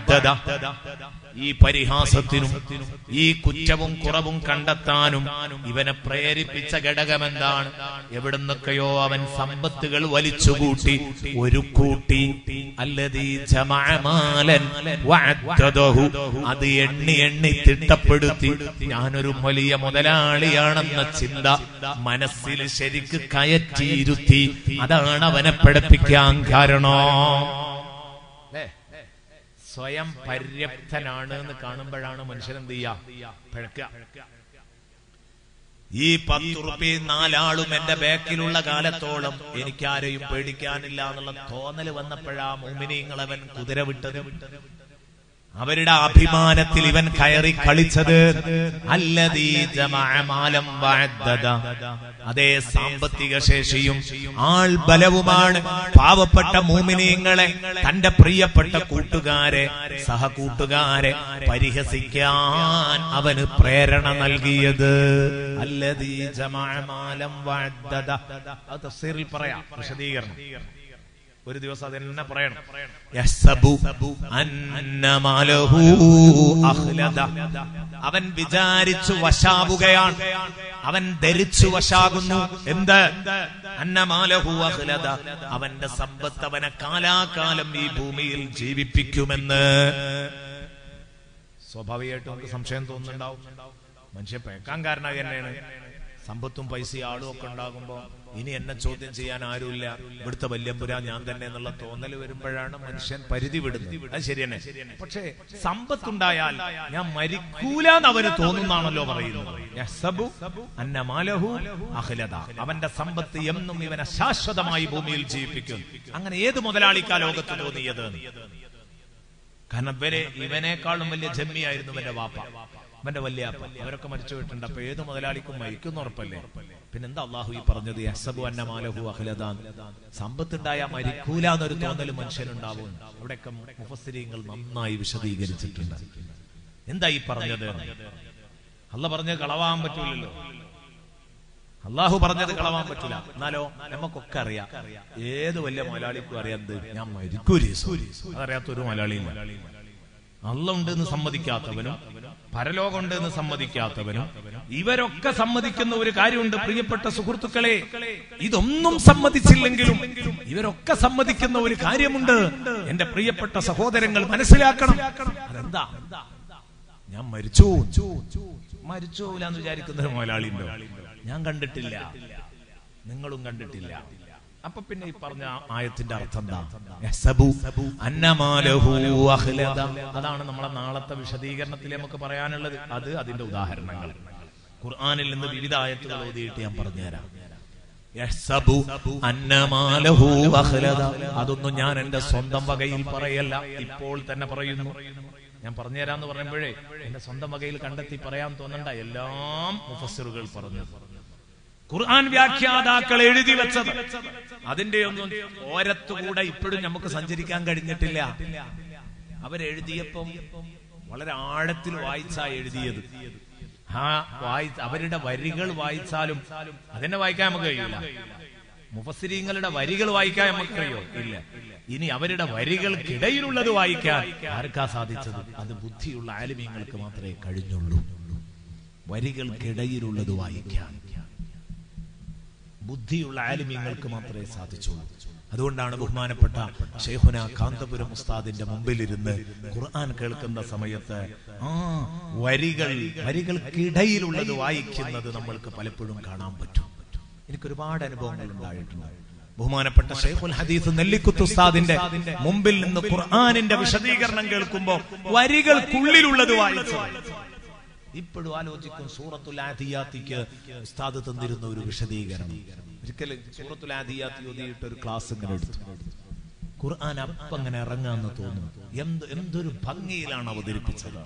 ഈ പരിഹാസത്തിനും ഈ കുറ്റവും കുറവും കണ്ടെത്താനും ഇവനെ പ്രേരിപ്പിച്ച ഘടകമെന്താണ് എവിടുന്നൊക്കെയോ അവൻ സമ്പത്തുകൾ വലിച്ചുകൂട്ടി ഒരു കൂട്ടി അല്ലതീ ജമാമാലൻ അത് എണ്ണി എണ്ണി തിട്ടപ്പെടുത്തി ഞാനൊരു വലിയ മുതലാളിയാണെന്ന ചിന്ത മനസ്സിൽ ശരിക്ക് കയറ്റിയിരുത്തി അതാണ് അവനെ പഠിപ്പിക്കാൻ കാരണം സ്വയം പര്യാപ്തനാണ് എന്ന് കാണുമ്പോഴാണ് മനുഷ്യൻ എന്ത് ചെയ്യാ പിഴക്കുക ഈ പത്തുറുപ്പി നാലാളും എന്റെ ബാക്കിലുള്ള കാലത്തോളം എനിക്കാരെയും പേടിക്കാനില്ല എന്നുള്ള തോന്നല് വന്നപ്പോഴാ മോമിനിങ്ങളവൻ കുതിര വിട്ടത് അവരുടെ അഭിമാനത്തിൽ ഇവൻ കയറി കളിച്ചത് അല്ലതീ ജമാഅമാലം വഅദ്ദദ. അതേ സാമ്പത്തിക ശേഷിയും ആൾ ബലവുമാണ് പാവപ്പെട്ട മൂമിനീങ്ങളെ തന്റെ പ്രിയപ്പെട്ട കൂട്ടുകാരെ സഹകൂട്ടുകാരെ പരിഹസിക്കാൻ അവന് പ്രേരണ നൽകിയത് അല്ലതീ ജമാഅമാലം വഅദ്ദദ. അത് തഫ്സീറിൽ പറയാം വിശദീകരണം ഒരു ദിവസം അത് തന്നെ പറയണം യഹ്സബു അന്ന മാലഹു അഖ്ലദ. അവൻ വിചാരിച്ചു വശാവുകയാണ് അവൻ ധരിച്ചു വശാകുന്നു എന്ത് അന്നമാലഹു അഖ്ലദ. അവന്റെ സമ്പത്ത് അവനെ കാലാകാലം ഈ ഭൂമിയിൽ ജീവിപ്പിക്കുമെന്ന് സ്വാഭാവികമായിട്ടും നമുക്ക് സംശയം തോന്നുന്നുണ്ടാവും മനുഷ്യൻ പേക്കാൻ കാരണം തന്നെയാണ് സമ്പത്തും പൈസയും ആളും ഒക്കെ ഉണ്ടാകുമ്പോ ഇനി എന്നെ ചോദ്യം ചെയ്യാൻ ആരുമില്ല ഇവിടുത്തെ വല്യമ്പുര ഞാൻ തന്നെ എന്നുള്ള തോന്നൽ വരുമ്പോഴാണ് മനുഷ്യൻ പരിധി വിടുന്നത് അത് ശരിയന്നെ പക്ഷേ സമ്പത്തുണ്ടായാൽ ഞാൻ മരിക്കൂലെന്ന് അവന് തോന്നുന്നാണല്ലോ പറയുന്നത് യഹ്സബു അന്ന മാലഹു അഖ്ലദ. അവന്റെ സമ്പത്ത് എന്നും ഇവനെ ശാശ്വതമായി ഭൂമിയിൽ ജീവിപ്പിക്കും അങ്ങനെ ഏത് മുതലാളിക്കാ ലോകത്ത് തോന്നിയത് കാരണം ഇവരെ ഇവനേക്കാളും വലിയ ജമ്മിയായിരുന്നു ഇവന്റെ വാപ്പ ഇവന്റെ വലിയ അപ്പ അവരൊക്കെ മരിച്ചു പോയിട്ടുണ്ട് അപ്പൊ ഏത് മുതലാളിക്കും മരിക്കുന്ന ഉറപ്പല്ലേ പിന്നെന്താ അള്ളാഹു ഈ പറഞ്ഞത് യഹ്സബു അന്ന മാലഹു അഖ്ലദാൻ സമ്പത്തുണ്ടായ മരിക്കൂല എന്നൊരു തോന്നൽ മനുഷ്യനുണ്ടാവും അവിടെയൊക്കെ മുഫസ്സിരീങ്ങൾ നന്നായി വിശദീകരിച്ചിട്ടുണ്ട് എന്താ ഈ പറഞ്ഞത് അല്ല പറഞ്ഞത് കളവാൻ പറ്റൂലല്ലോ അള്ളാഹു പറഞ്ഞത് കളവാൻ പറ്റൂല എന്നാലോ നമുക്കൊക്കെ അറിയാം ഏത് വലിയ മലയാളിക്കും അറിയാത്തത് ഞാൻ മരിക്കൂലേ അതറിയാത്ത ഒരു മലയാളിയില്ല അല്ല ഉണ്ടെന്ന് സമ്മതിക്കാത്തവനും പരലോകമുണ്ട് എന്ന് സമ്മതിക്കാത്തവനും ഇവരൊക്കെ സമ്മതിക്കുന്ന ഒരു കാര്യമുണ്ട് പ്രിയപ്പെട്ട സുഹൃത്തുക്കളെ ഇതൊന്നും സമ്മതിച്ചില്ലെങ്കിലും ഇവരൊക്കെ സമ്മതിക്കുന്ന ഒരു കാര്യമുണ്ട് എന്റെ പ്രിയപ്പെട്ട സഹോദരങ്ങൾ മനസ്സിലാക്കണം അതെന്താ ഞാൻ മരിച്ചു മരിച്ചു എന്ന് വിചാരിക്കുന്ന ഒരു മുതലാളിയുണ്ടോ ഞാൻ കണ്ടിട്ടില്ല നിങ്ങളും കണ്ടിട്ടില്ല അപ്പൊ പിന്നെ ഈ പറഞ്ഞ ആയത്തിന്റെ അർത്ഥം എന്താ യഹ്സബു അന്നമാലഹു അഹ്ലദ. അതാണ് നമ്മളെ നാളത്തെ വിശദീകരണത്തിൽ നമുക്ക് പറയാനുള്ളത് അത് അതിന്റെ ഉദാഹരണങ്ങൾ ഖുർആനിൽ നിന്ന് വിവിധ ആയത്തുകൾ ഓതിയിട്ട് ഞാൻ പറഞ്ഞുതരാം യഹ്സബു അന്നമാലഹു അഹ്ലദ. അതൊന്നും ഞാൻ എന്റെ സ്വന്തം വകയിൽ പറയല്ല ഇപ്പോൾ തന്നെ പറയുന്നു ഞാൻ പറഞ്ഞുതരാന്ന് പറയുമ്പോഴേ എന്റെ സ്വന്തം വകയിൽ കണ്ടെത്തി പറയാൻ തോന്നണ്ട എല്ലാം മുഫസ്സിറുകൾ പറഞ്ഞു ഖുർആൻ വ്യാഖ്യാതാക്കൾ എഴുതി വെച്ചത് അതിന്റെ ഒന്നും ഓരത്തുകൂടെ ഇപ്പോഴും നമുക്ക് സഞ്ചരിക്കാൻ കഴിഞ്ഞിട്ടില്ല അവരെഴുതിയപ്പം വളരെ ആഴത്തിൽ വായിച്ചാ എഴുതിയത് ആ വായി അവരുടെ വരികൾ വായിച്ചാലും അതെന്നെ വായിക്കാൻ നമുക്ക് കഴിയില്ല മുഫസിരീങ്ങളുടെ വരികൾ വായിക്കാൻ നമുക്ക് കഴിയോ ഇല്ല ഇനി അവരുടെ വരികൾക്കിടയിലുള്ളത് വായിക്കാൻ ആർക്കാ സാധിച്ചത് അത് ബുദ്ധിയുള്ള ആലിമ്യങ്ങൾക്ക് മാത്രമേ കഴിഞ്ഞുള്ളൂ വരികൾക്കിടയിലുള്ളത് വായിക്കാൻ ബുദ്ധിയുള്ള ആലിമ്യങ്ങൾക്ക് മാത്രമേ സാധിച്ചുള്ളൂ അതുകൊണ്ടാണ് ബഹുമാനപ്പെട്ട ഷെയ്ഖുന കാന്തപുരം ഉസ്താദിന്റെ മുമ്പിലിരുന്ന് ഖുർആൻ കേൾക്കുന്ന സമയത്ത് ആ വരികൾ വരികൾക്കിടയിലുള്ളത് വായിക്കുന്നത് നമ്മൾക്ക് പലപ്പോഴും കാണാൻ പറ്റും എനിക്ക് ഒരുപാട് അനുഭവങ്ങൾ ഉണ്ടായിട്ടുണ്ട് ബഹുമാനപ്പെട്ട ഷെയ്ഖുൽ ഹദീസ് നെല്ലിക്കുത്ത് ഉസ്താദിന്റെ മുമ്പിൽ നിന്ന് ഖുർആനിന്റെ വിശദീകരണം കേൾക്കുമ്പോൾ വരികൾക്കുള്ളിലുള്ളത് വായിച്ചത് ഇപ്പോഴും ആലോചിക്കും സൂറത്തുൽ ആദിയാത്തിക്ക് ഉസ്താദ് തന്നിരുന്ന ഒരു വിശദീകരണം ഒരിക്കലും സൂറത്തുൽ ആദിയാത്തി ഓതിയിട്ട് ഒരു ക്ലാസ് ഇങ്ങനെ എടുത്തു ഖുർആൻ അപ്പം അങ്ങനെ ഇറങ്ങാന്ന് തോന്നുന്നു എന്ത് എന്തൊരു ഭംഗിയിലാണ് അവതരിപ്പിച്ചത്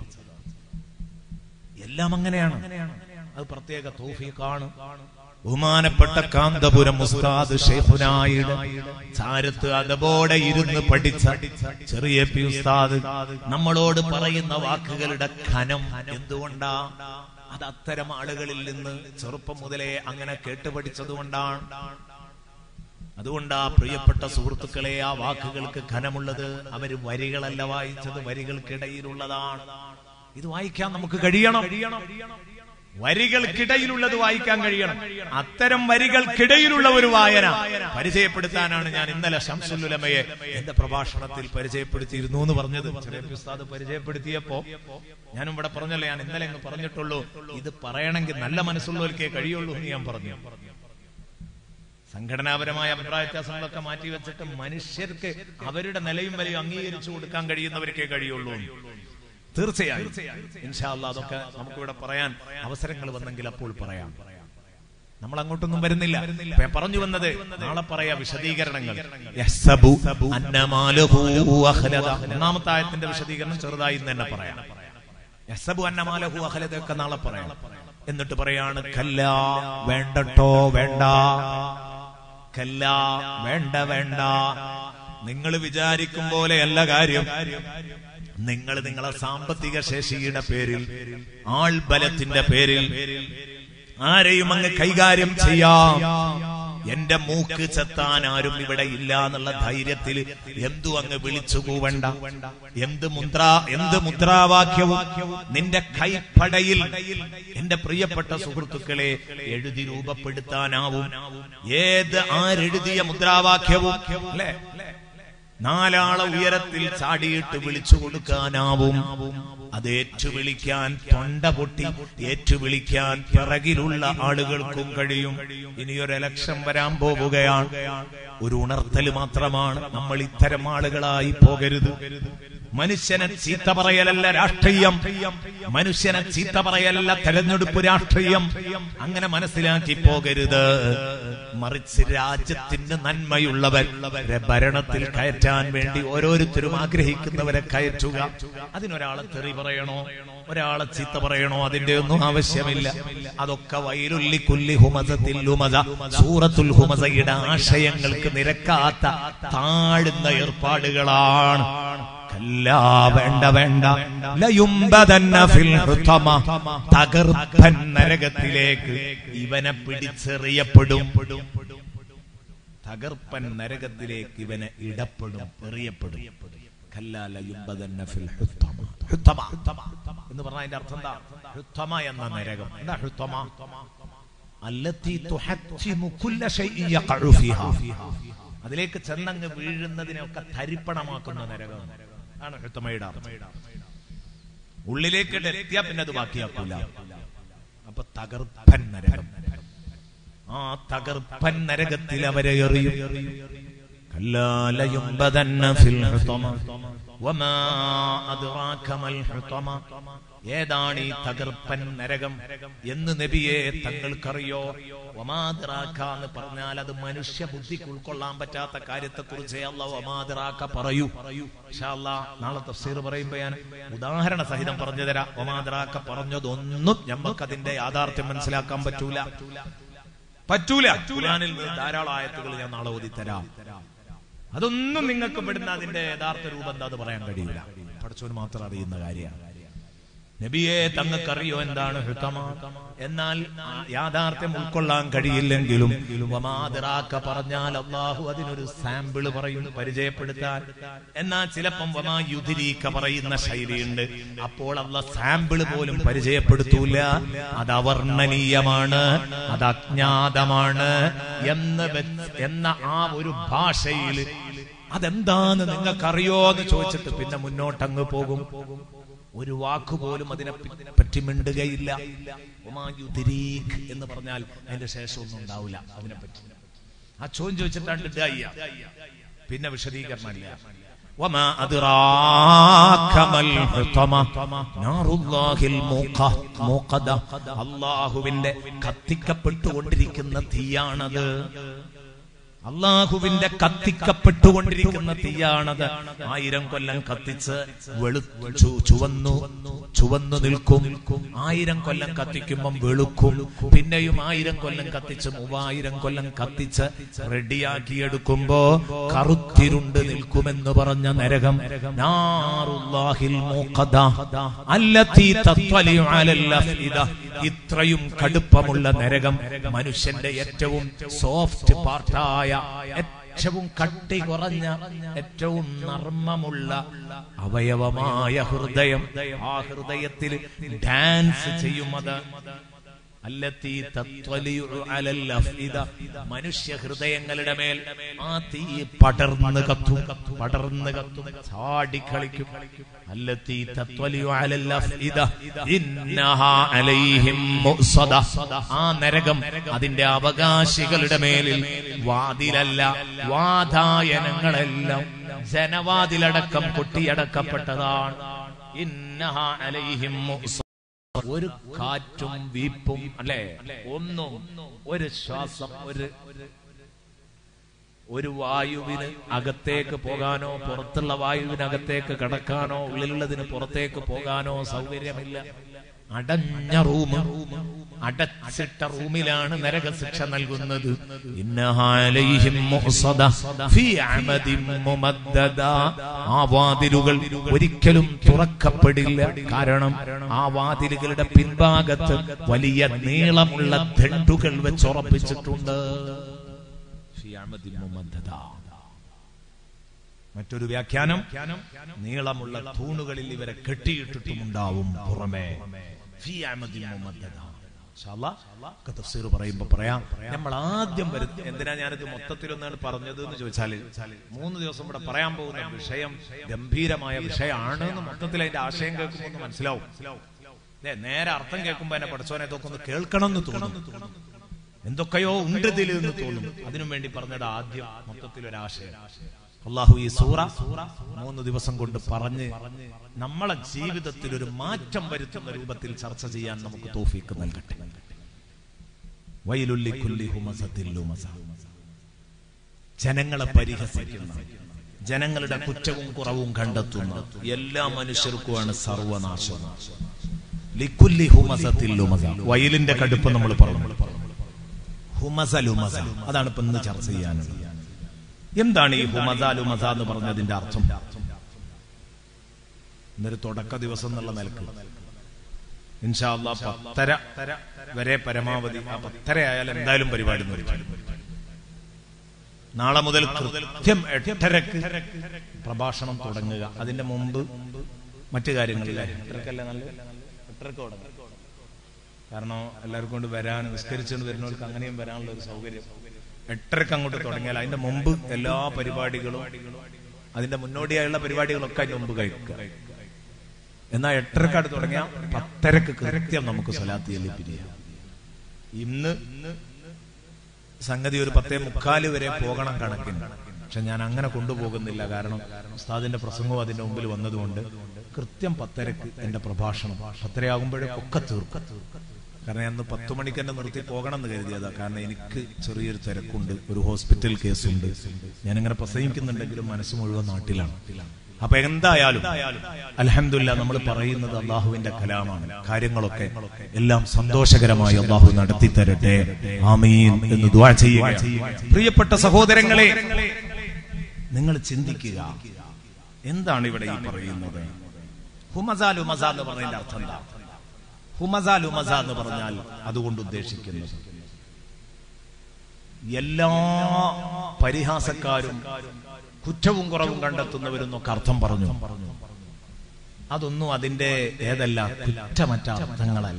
എല്ലാം അങ്ങനെയാണ് അത് പ്രത്യേക തോഫിക്കാണ് ബഹുമാനപ്പെട്ട കാന്തപുരം ഉസ്താദ് ഷെയ്ഖുനായുടെ ചാരത്ത് അതബോടെ ഇരുന്ന് പഠിച്ച ചെറിയ പി ഉസ്താദ് നമ്മളോട് പറയുന്ന വാക്കുകളുടെ ഖനം എന്തുകൊണ്ടാ അത് അത്തരം ആളുകളിൽ നിന്ന് ചെറുപ്പം മുതലേ അങ്ങനെ കേട്ട് പഠിച്ചതുകൊണ്ടാണ് അതുകൊണ്ടാ പ്രിയപ്പെട്ട സുഹൃത്തുക്കളെ ആ വാക്കുകൾക്ക് ഖനമുള്ളത് അവര് വരികളല്ല വായിച്ചത് വരികൾക്കിടയിലുള്ളതാണ് ഇത് വായിക്കാൻ നമുക്ക് കഴിയണം വരികൾക്കിടയിലുള്ളത് വായിക്കാൻ കഴിയണം അത്തരം വരികൾക്കിടയിലുള്ള ഒരു വായന പരിചയപ്പെടുത്താനാണ് ഞാൻ ഇന്നലെ ഷംസുലുലമയെ എന്റെ പ്രഭാഷണത്തിൽ പരിചയപ്പെടുത്തിയിരുന്നു എന്ന് പറഞ്ഞത് ചെറിയ ഉസ്താദ് പരിചയപ്പെടുത്തിയപ്പോ ഞാനും ഇവിടെ പറഞ്ഞല്ലോ ഞാൻ ഇന്നലെ അങ്ങ് പറഞ്ഞിട്ടുള്ളൂ ഇത് പറയണമെങ്കിൽ നല്ല മനസ്സുള്ളവർക്കേ കഴിയുള്ളൂ എന്ന് ഞാൻ പറഞ്ഞു സംഘടനാപരമായ അഭിപ്രായ വ്യത്യാസങ്ങളൊക്കെ മാറ്റി വെച്ചിട്ട് മനുഷ്യർക്ക് അവരുടെ നിലയും വിലയും അംഗീകരിച്ചു കൊടുക്കാൻ കഴിയുന്നവർക്കേ കഴിയുള്ളൂ തീർച്ചയായും ഇൻഷാല്ല അതൊക്കെ നമുക്കിവിടെ പറയാൻ അവസരങ്ങൾ വന്നെങ്കിൽ അപ്പോൾ പറയാം നമ്മൾ അങ്ങോട്ടൊന്നും വരുന്നില്ല ഇപ്പൊ ഞാൻ പറഞ്ഞു വന്നത് നാളെ പറയാ വിശദീകരണങ്ങൾ യഹ്സബു അന്നമാലഹു അഖ്ലദ. ഒന്നാമത്തെ ആയത്തിന്റെ വിശദീകരണം ചെറുതായി ഇന്ന് തന്നെ പറയാം യഹ്സബു അന്നമാലഹു അഖ്ലദ ഒക്കെ നാളെ പറയാം എന്നിട്ട് പറയാണ് കല്ല വേണ്ടട്ടോ വേണ്ട കല്ല വേണ്ട വേണ്ട നിങ്ങൾ വിചാരിക്കും പോലെയല്ല കാര്യം നിങ്ങൾ നിങ്ങളെ സാമ്പത്തിക ശേഷിയുടെ പേരിൽ ആൾബലത്തിന്റെ പേരിൽ ആരെയും അങ്ങ് കൈകാര്യം ചെയ്യാം എന്റെ മൂക്ക് ചെത്താൻ ആരും ഇവിടെ ഇല്ല എന്നുള്ള ധൈര്യത്തിൽ എന്തു അങ്ങ് വിളിച്ചു കൂവണ്ട എന്ത് മുദ്ര എന്ത് മുദ്രാവാക്യവും നിന്റെ കൈപ്പടയിൽ എന്റെ പ്രിയപ്പെട്ട സുഹൃത്തുക്കളെ എഴുതി രൂപപ്പെടുത്താനാവും ഏത് ആരെഴുതിയ മുദ്രാവാക്യവും അല്ലെ നാലാള ഉയരത്തിൽ ചാടിയിട്ട് വിളിച്ചു കൊടുക്കാനാവും അത് ഏറ്റുവിളിക്കാൻ തൊണ്ട പൊട്ടി ഏറ്റുവിളിക്കാൻ പിറകിലുള്ള ആളുകൾക്കും കഴിയും ഇനിയൊരു എലക്ഷൻ വരാൻ പോവുകയാണ് ഒരു ഉണർത്തൽ മാത്രമാണ് നമ്മൾ ഇത്തരം ആളുകളായി പോകരുത് മനുഷ്യനെ ചീത്ത പറയലല്ല രാഷ്ട്രീയം മനുഷ്യനെ ചീത്ത പറയലല്ല തെരഞ്ഞെടുപ്പ് രാഷ്ട്രീയം അങ്ങനെ മനസ്സിലാക്കി പോകരുത് മറിച്ച് രാജ്യത്തിന് നന്മയുള്ളവരെ ഭരണത്തിൽ കയറ്റാൻ വേണ്ടി ഓരോരുത്തരും ആഗ്രഹിക്കുന്നവരെ കയറ്റുക അതിനൊരാളെ തെറി പറയണോ ഒരാളെ ചീത്ത പറയണോ അതിന്റെ ഒന്നും ആവശ്യമില്ല അതൊക്കെ വൈരുല്ലി കുല്ലി ഹുമസത്തിൽ ഹുമസ സൂറത്തുൽ ഹുമസയുടെ ആശയങ്ങൾക്ക് നിരക്കാത്ത താഴുന്ന ഏർപ്പാടുകളാണ് കല്ലാ വേണ്ട വേണ്ട ലയുംബദന്ന ഫിൽ ഹുതമ തകർപ്പൻ നരകത്തിലേക്ക് ഇവനെ പിടിച്ചെറിയപ്പെടും തകർപ്പൻ നരകത്തിലേക്ക് ഇവനെ ഇടപെടും എറിയപ്പെടും കല്ലാ ലയുംബദന്ന ഫിൽ ഹുതമ ഹുതമ എന്ന് പറഞ്ഞാൽ അതിന്റെ അർത്ഥം എന്താ ഹുതമ എന്ന നരകം എന്താ ഹുതമ അല്ലത്തി തുഹത്തിമു കുല്ല ശൈഇൻ യഖഉ ഫീഹാ അതിലേക്ക് ചെന്നങ്ങ് വീഴുന്നതിനൊക്കെ തരിപ്പണമാക്കുന്ന നരകം ആണ് ഹുത്തമയുടെ അർത്ഥം ഉള്ളിലേക്ക് എത്തിയാ പിന്നെ അത് ബാക്കിയാക്കൂല അപ്പൊ തകർപ്പൻ നരകം ആ തകർപ്പൻ നരകത്തിൽ അവരെ എറിയും കല്ലാലയുംബദന്ന ഫിൽ ഹുതമ വമാ അദ്റാക മൽ ഹുതമ ഏതാണ് ഈ തകർപ്പൻ നരകം എന്ന് നബിയെ തങ്ങൾക്കറിയോ ഒമാതിറാക്ക എന്ന് പറഞ്ഞാൽ അത് മനുഷ്യ ബുദ്ധിക്ക് ഉൾക്കൊള്ളാൻ പറ്റാത്ത കാര്യത്തെ കുറിച്ച് അല്ല ഒമാതിറാക്ക പറയൂ ഇൻഷാ അല്ലാ, നാളെ തഫ്സീർ പറയുമ്പോ ഞാൻ ഉദാഹരണ സഹിതം പറഞ്ഞു തരാം ഒമാതിറാക്ക പറഞ്ഞതൊന്നും നമുക്ക് അതിന്റെ യാഥാർത്ഥ്യം മനസ്സിലാക്കാൻ പറ്റൂല പറ്റൂല ഖുർആനിൽ നിന്ന് ധാരാളം ആയത്തുകൾ ഞാൻ നാളെ ഓതി തരാം അതൊന്നും നിങ്ങൾക്ക് പെടുന്ന അതിന്റെ യഥാർത്ഥ രൂപം എന്താ അത് പറയാൻ കഴിയില്ല പഠിച്ചവന് മാത്രം അറിയുന്ന കാര്യമാണ് നബിയെ തങ്ങൾക്കറിയോ എന്താണ് ഹുത്തമ എന്നാൽ ആ യാഥാർത്ഥ്യം ഉൾക്കൊള്ളാൻ കഴിയില്ലെങ്കിലും വമാതിറാക്ക പറഞ്ഞാൽ അള്ളാഹു അതിനൊരു സാമ്പിൾ പറയുന്നു പരിചയപ്പെടുത്താൻ എന്നാൽ ചിലപ്പം വമാ യുധിരീക്ക പറയുന്ന ശൈലിയുണ്ട് അപ്പോൾ അള്ള സാമ്പിൾ പോലും പരിചയപ്പെടുത്തൂല അത് അവർണ്ണനീയമാണ് അത് അജ്ഞാതമാണ് എന്ന് വെച്ച് എന്ന ആ ഒരു ഭാഷയിൽ അതെന്താന്ന് നിങ്ങൾക്കറിയോ എന്ന് ചോദിച്ചിട്ട് പിന്നെ മുന്നോട്ടങ്ങ് പോകും ഒരു വാക്കുപോലും അതിനെ പറ്റി- പറ്റി മിണ്ടുകയില്ല ഒമാ യുദ്രീഖ് എന്ന് പറഞ്ഞാൽ അതിന്റെ ശേഷം ഒന്നും ഉണ്ടാവില്ല അതിനെപ്പറ്റി ആ ചോദ്യം ചോദിച്ചിട്ടാണ് ഇടുക ചെയ്യാ. പിന്നെ വിശദീകരണമില്ല വമാ അദ്റാക മൽ ഹുതമ നാറുല്ലാഹിൽ മൂഖ മൂഖദ അല്ലാഹുവിന്റെ കത്തിക്കപ്പെട്ടുകൊണ്ടിരിക്കുന്ന തീയാണത് അള്ളാഹുവിന്റെ കത്തിക്കപ്പെട്ടുകൊണ്ടിരിക്കുന്ന തീയാണത് ആയിരം കൊല്ലം കത്തിച്ച് വെളു ചു- ചുവന്നു ചുവന്നു നിൽക്കും ആയിരം കൊല്ലം കത്തിക്കുമ്പം വെളുക്കും പിന്നെയും ആയിരം കൊല്ലം കത്തിച്ച് മൂവായിരം കൊല്ലം കത്തിച്ച് റെഡിയാക്കിയെടുക്കുമ്പോ കറുത്തിരുണ്ട് നിൽക്കുമെന്ന് പറഞ്ഞ നരകം നാറുല്ലാഹിൽ മൂഖദ അല്ലതീ തത്വലിഉ അലൽ അഫ്ഇദ ഇത്രയും കടുപ്പമുള്ള നരകം മനുഷ്യന്റെ ഏറ്റവും സോഫ്റ്റ് പാർട്ടായ ഏറ്റവും കട്ടി കുറഞ്ഞ ഏറ്റവും നർമ്മമുള്ള അവയവമായ ഹൃദയം ആ ഹൃദയത്തിൽ ഡാൻസ് ചെയ്യും അത് അല്ലത്തി തത്വലിഉ അലൽ അഫ്ഇദ മനുഷ്യ ഹൃദയങ്ങളുടെ മേൽ ആ തീ പടർന്ന് കത്തും പടർന്ന് കത്തും ചാടിക്കളിക്കും അല്ലത്തി തത്വലിഉ അലൽ അഫ്ഇദ ഇന്നഹാ അലൈഹിം മുഅ്സദ ആ നരകം അതിന്റെ അവകാശികളുടെ മേലിൽ വാതിലല്ല വാതായനങ്ങളെല്ലാം ജനവാതിലടക്കം കൊട്ടിയടക്കപ്പെട്ടതാണ് ഇന്നഹാ അലൈഹിം മുഅ്സദ ഒരു കാറ്റും വീപ്പും അല്ലെ ഒന്നും ഒരു ശ്വാസം ഒരു ഒരു വായുവിന് അകത്തേക്ക് പോകാനോ പുറത്തുള്ള വായുവിന് അകത്തേക്ക് കടക്കാനോ ഉള്ളിലുള്ളതിന് പുറത്തേക്ക് പോകാനോ സൗകര്യമില്ല അടഞ്ഞ റൂം അടച്ചിട്ട റൂമിലാണ് നരകശിക്ഷ നൽകുന്നത് ഇന്നഹാലൈഹിം മുഹ്സദ ഫീ അമദിൻ മുമദ്ദദ. ആ വാതിലുകൾ ഒരിക്കലും തുറക്കപ്പെടില്ല കാരണം ആ വാതിലുകളുടെ പിൻഭാഗത്ത് വലിയ നീളമുള്ള ദണ്ടുകൾ വെച്ചുറപ്പിച്ചിട്ടുണ്ട് ഫീ അമദിൻ മുമദ്ദദ. മറ്റൊരു വ്യാഖ്യാനം നീളമുള്ള തൂണുകളിൽ ഇവരെ കെട്ടിയിട്ടിട്ടുമുണ്ടാവും പുറമെ ഫീ അമദിൻ മുമദ്ദദ. ഇൻഷാ അല്ലാ, ഒക്കെ തഫ്സീർ പറയുമ്പോ പറയാം നമ്മൾ ആദ്യം വരും എന്തിനാ ഞാനിത് മൊത്തത്തിലൊന്നാണ് പറഞ്ഞത് എന്ന് ചോദിച്ചാല് മൂന്ന് ദിവസം ഇവിടെ പറയാൻ പോകുന്ന വിഷയം ഗംഭീരമായ വിഷയമാണ് എന്ന് മൊത്തത്തിൽ അതിന്റെ ആശയം കേൾക്കുമ്പോൾ ഒന്ന് മനസ്സിലാവും ദേ, നേരെ അർത്ഥം കേൾക്കുമ്പോ എന്നെ പഠിച്ചോനെ ഇതൊക്കെ ഒന്ന് കേൾക്കണം എന്ന് തോന്നും എന്തൊക്കെയോ ഉണ്ട് ഇതിൽ എന്ന് തോന്നും അതിനു വേണ്ടി പറഞ്ഞത് ആദ്യം മൊത്തത്തിൽ ഒരാശയം അള്ളാഹു ഈ സൂറ മൂന്ന് ദിവസം കൊണ്ട് പറഞ്ഞ് നമ്മളെ ജീവിതത്തിൽ ഒരു മാറ്റം വരുത്തുന്ന രൂപത്തിൽ ചർച്ച ചെയ്യാൻ നമുക്ക് തോഫീക്ക് നൽകട്ടെ വൈലുല്ലി കുല്ലി ഹുമസത്തിൽ ലുമസ. ജനങ്ങളെ പരിഹസിക്കുന്ന ജനങ്ങളുടെ കുറ്റവും കുറവും കണ്ടെത്തുന്ന എല്ലാ മനുഷ്യർക്കുമാണ് സർവനാശം ലിക്കുല്ലി ഹുമസത്തിൽ ലുമസ. വയലിന്റെ കടുപ്പം നമ്മൾ പറഞ്ഞു ഹുമസ ലുമസ അതാണ് ഇപ്പൊ ഇന്ന് ചർച്ച ചെയ്യാനുള്ളത് എന്താണ് ഈ ഹുമസ ലുമസ എന്ന് പറഞ്ഞതിന്റെ അർത്ഥം ഇന്നൊരു തുടക്ക ദിവസം എന്നുള്ള നിലക്ക് ഇൻഷാ അള്ളാ പത്തര വരെ പരമാവധി ആ പത്തര ആയാൽ എന്തായാലും പരിപാടി നിർത്തും നാളെ മുതൽ കൃത്യം എട്ടരക്ക് പ്രഭാഷണം തുടങ്ങുക അതിന്റെ മുമ്പ് മറ്റു കാര്യങ്ങളില്ല എട്ടരക്കല്ലേ നല്ല എട്ടരക്ക് തുടങ്ങുക കാരണം എല്ലാവർക്കും കൊണ്ട് വരാൻ നിസ്കരിച്ചുകൊണ്ട് വരുന്നവർക്ക് അങ്ങനെയും വരാനുള്ള ഒരു സൗകര്യം എട്ടരക്ക് അങ്ങോട്ട് തുടങ്ങിയാൽ അതിന്റെ മുമ്പ് എല്ലാ പരിപാടികളും അതിന്റെ മുന്നോടിയായുള്ള പരിപാടികളൊക്കെ അതിന്റെ മുമ്പ് കഴിക്കുക എന്നാൽ എട്ടരക്കാട് തുടങ്ങിയ പത്തരക്ക് കൃത്യം നമുക്ക് സ്വലാത്ത് ചൊല്ലി പിരിയാം ഇന്ന് സംഗതി ഒരു പത്തേ മുക്കാല് വരെ പോകണം കണക്കിന് പക്ഷെ ഞാൻ അങ്ങനെ കൊണ്ടുപോകുന്നില്ല കാരണം ഉസ്താദിന്റെ പ്രസംഗവും അതിന്റെ മുമ്പിൽ വന്നതുകൊണ്ട് കൃത്യം പത്തരക്ക് എന്റെ പ്രഭാഷണം പത്തരയാകുമ്പോഴേക്കൊക്കെ തീർക്കും കാരണം ഞാൻ അന്ന് പത്തു മണിക്ക് തന്നെ നിർത്തി പോകണം എന്ന് കരുതിയതാ കാരണം എനിക്ക് ചെറിയൊരു തിരക്കുണ്ട് ഒരു ഹോസ്പിറ്റൽ കേസുണ്ട് ഞാനിങ്ങനെ പ്രസംഗിക്കുന്നുണ്ടെങ്കിലും മനസ്സ് മുഴുവൻ നാട്ടിലാണ് അപ്പൊ എന്തായാലും അലഹമില്ല നമ്മൾ പറയുന്നത് അള്ളാഹുവിന്റെ കലാമാണ് കാര്യങ്ങളൊക്കെ എല്ലാം സന്തോഷകരമായി അള്ളാഹു നടത്തി തരട്ടെ ആമീൻ എന്ന് ദുആ ചെയ്യുക പ്രിയപ്പെട്ട സഹോദരങ്ങളെ നിങ്ങൾ ചിന്തിക്കുക എന്താണ് ഇവിടെ ഈ പറയുന്നത് ഹുമസാ ലുമസ എന്ന് പറഞ്ഞതിന്റെ അർത്ഥം എന്താ ഹുമസ ലുമസ എന്ന് പറഞ്ഞാൽ അതുകൊണ്ട് ഉദ്ദേശിക്കുന്നത് എല്ലാ പരിഹാസക്കാരും കുറ്റവും കുറവും കണ്ടെത്തുന്നവരെന്നൊക്കെ അർത്ഥം പറഞ്ഞു അതൊന്നും അതിന്റെ ഏതല്ല കുറ്റമറ്റ അർത്ഥങ്ങളല്ല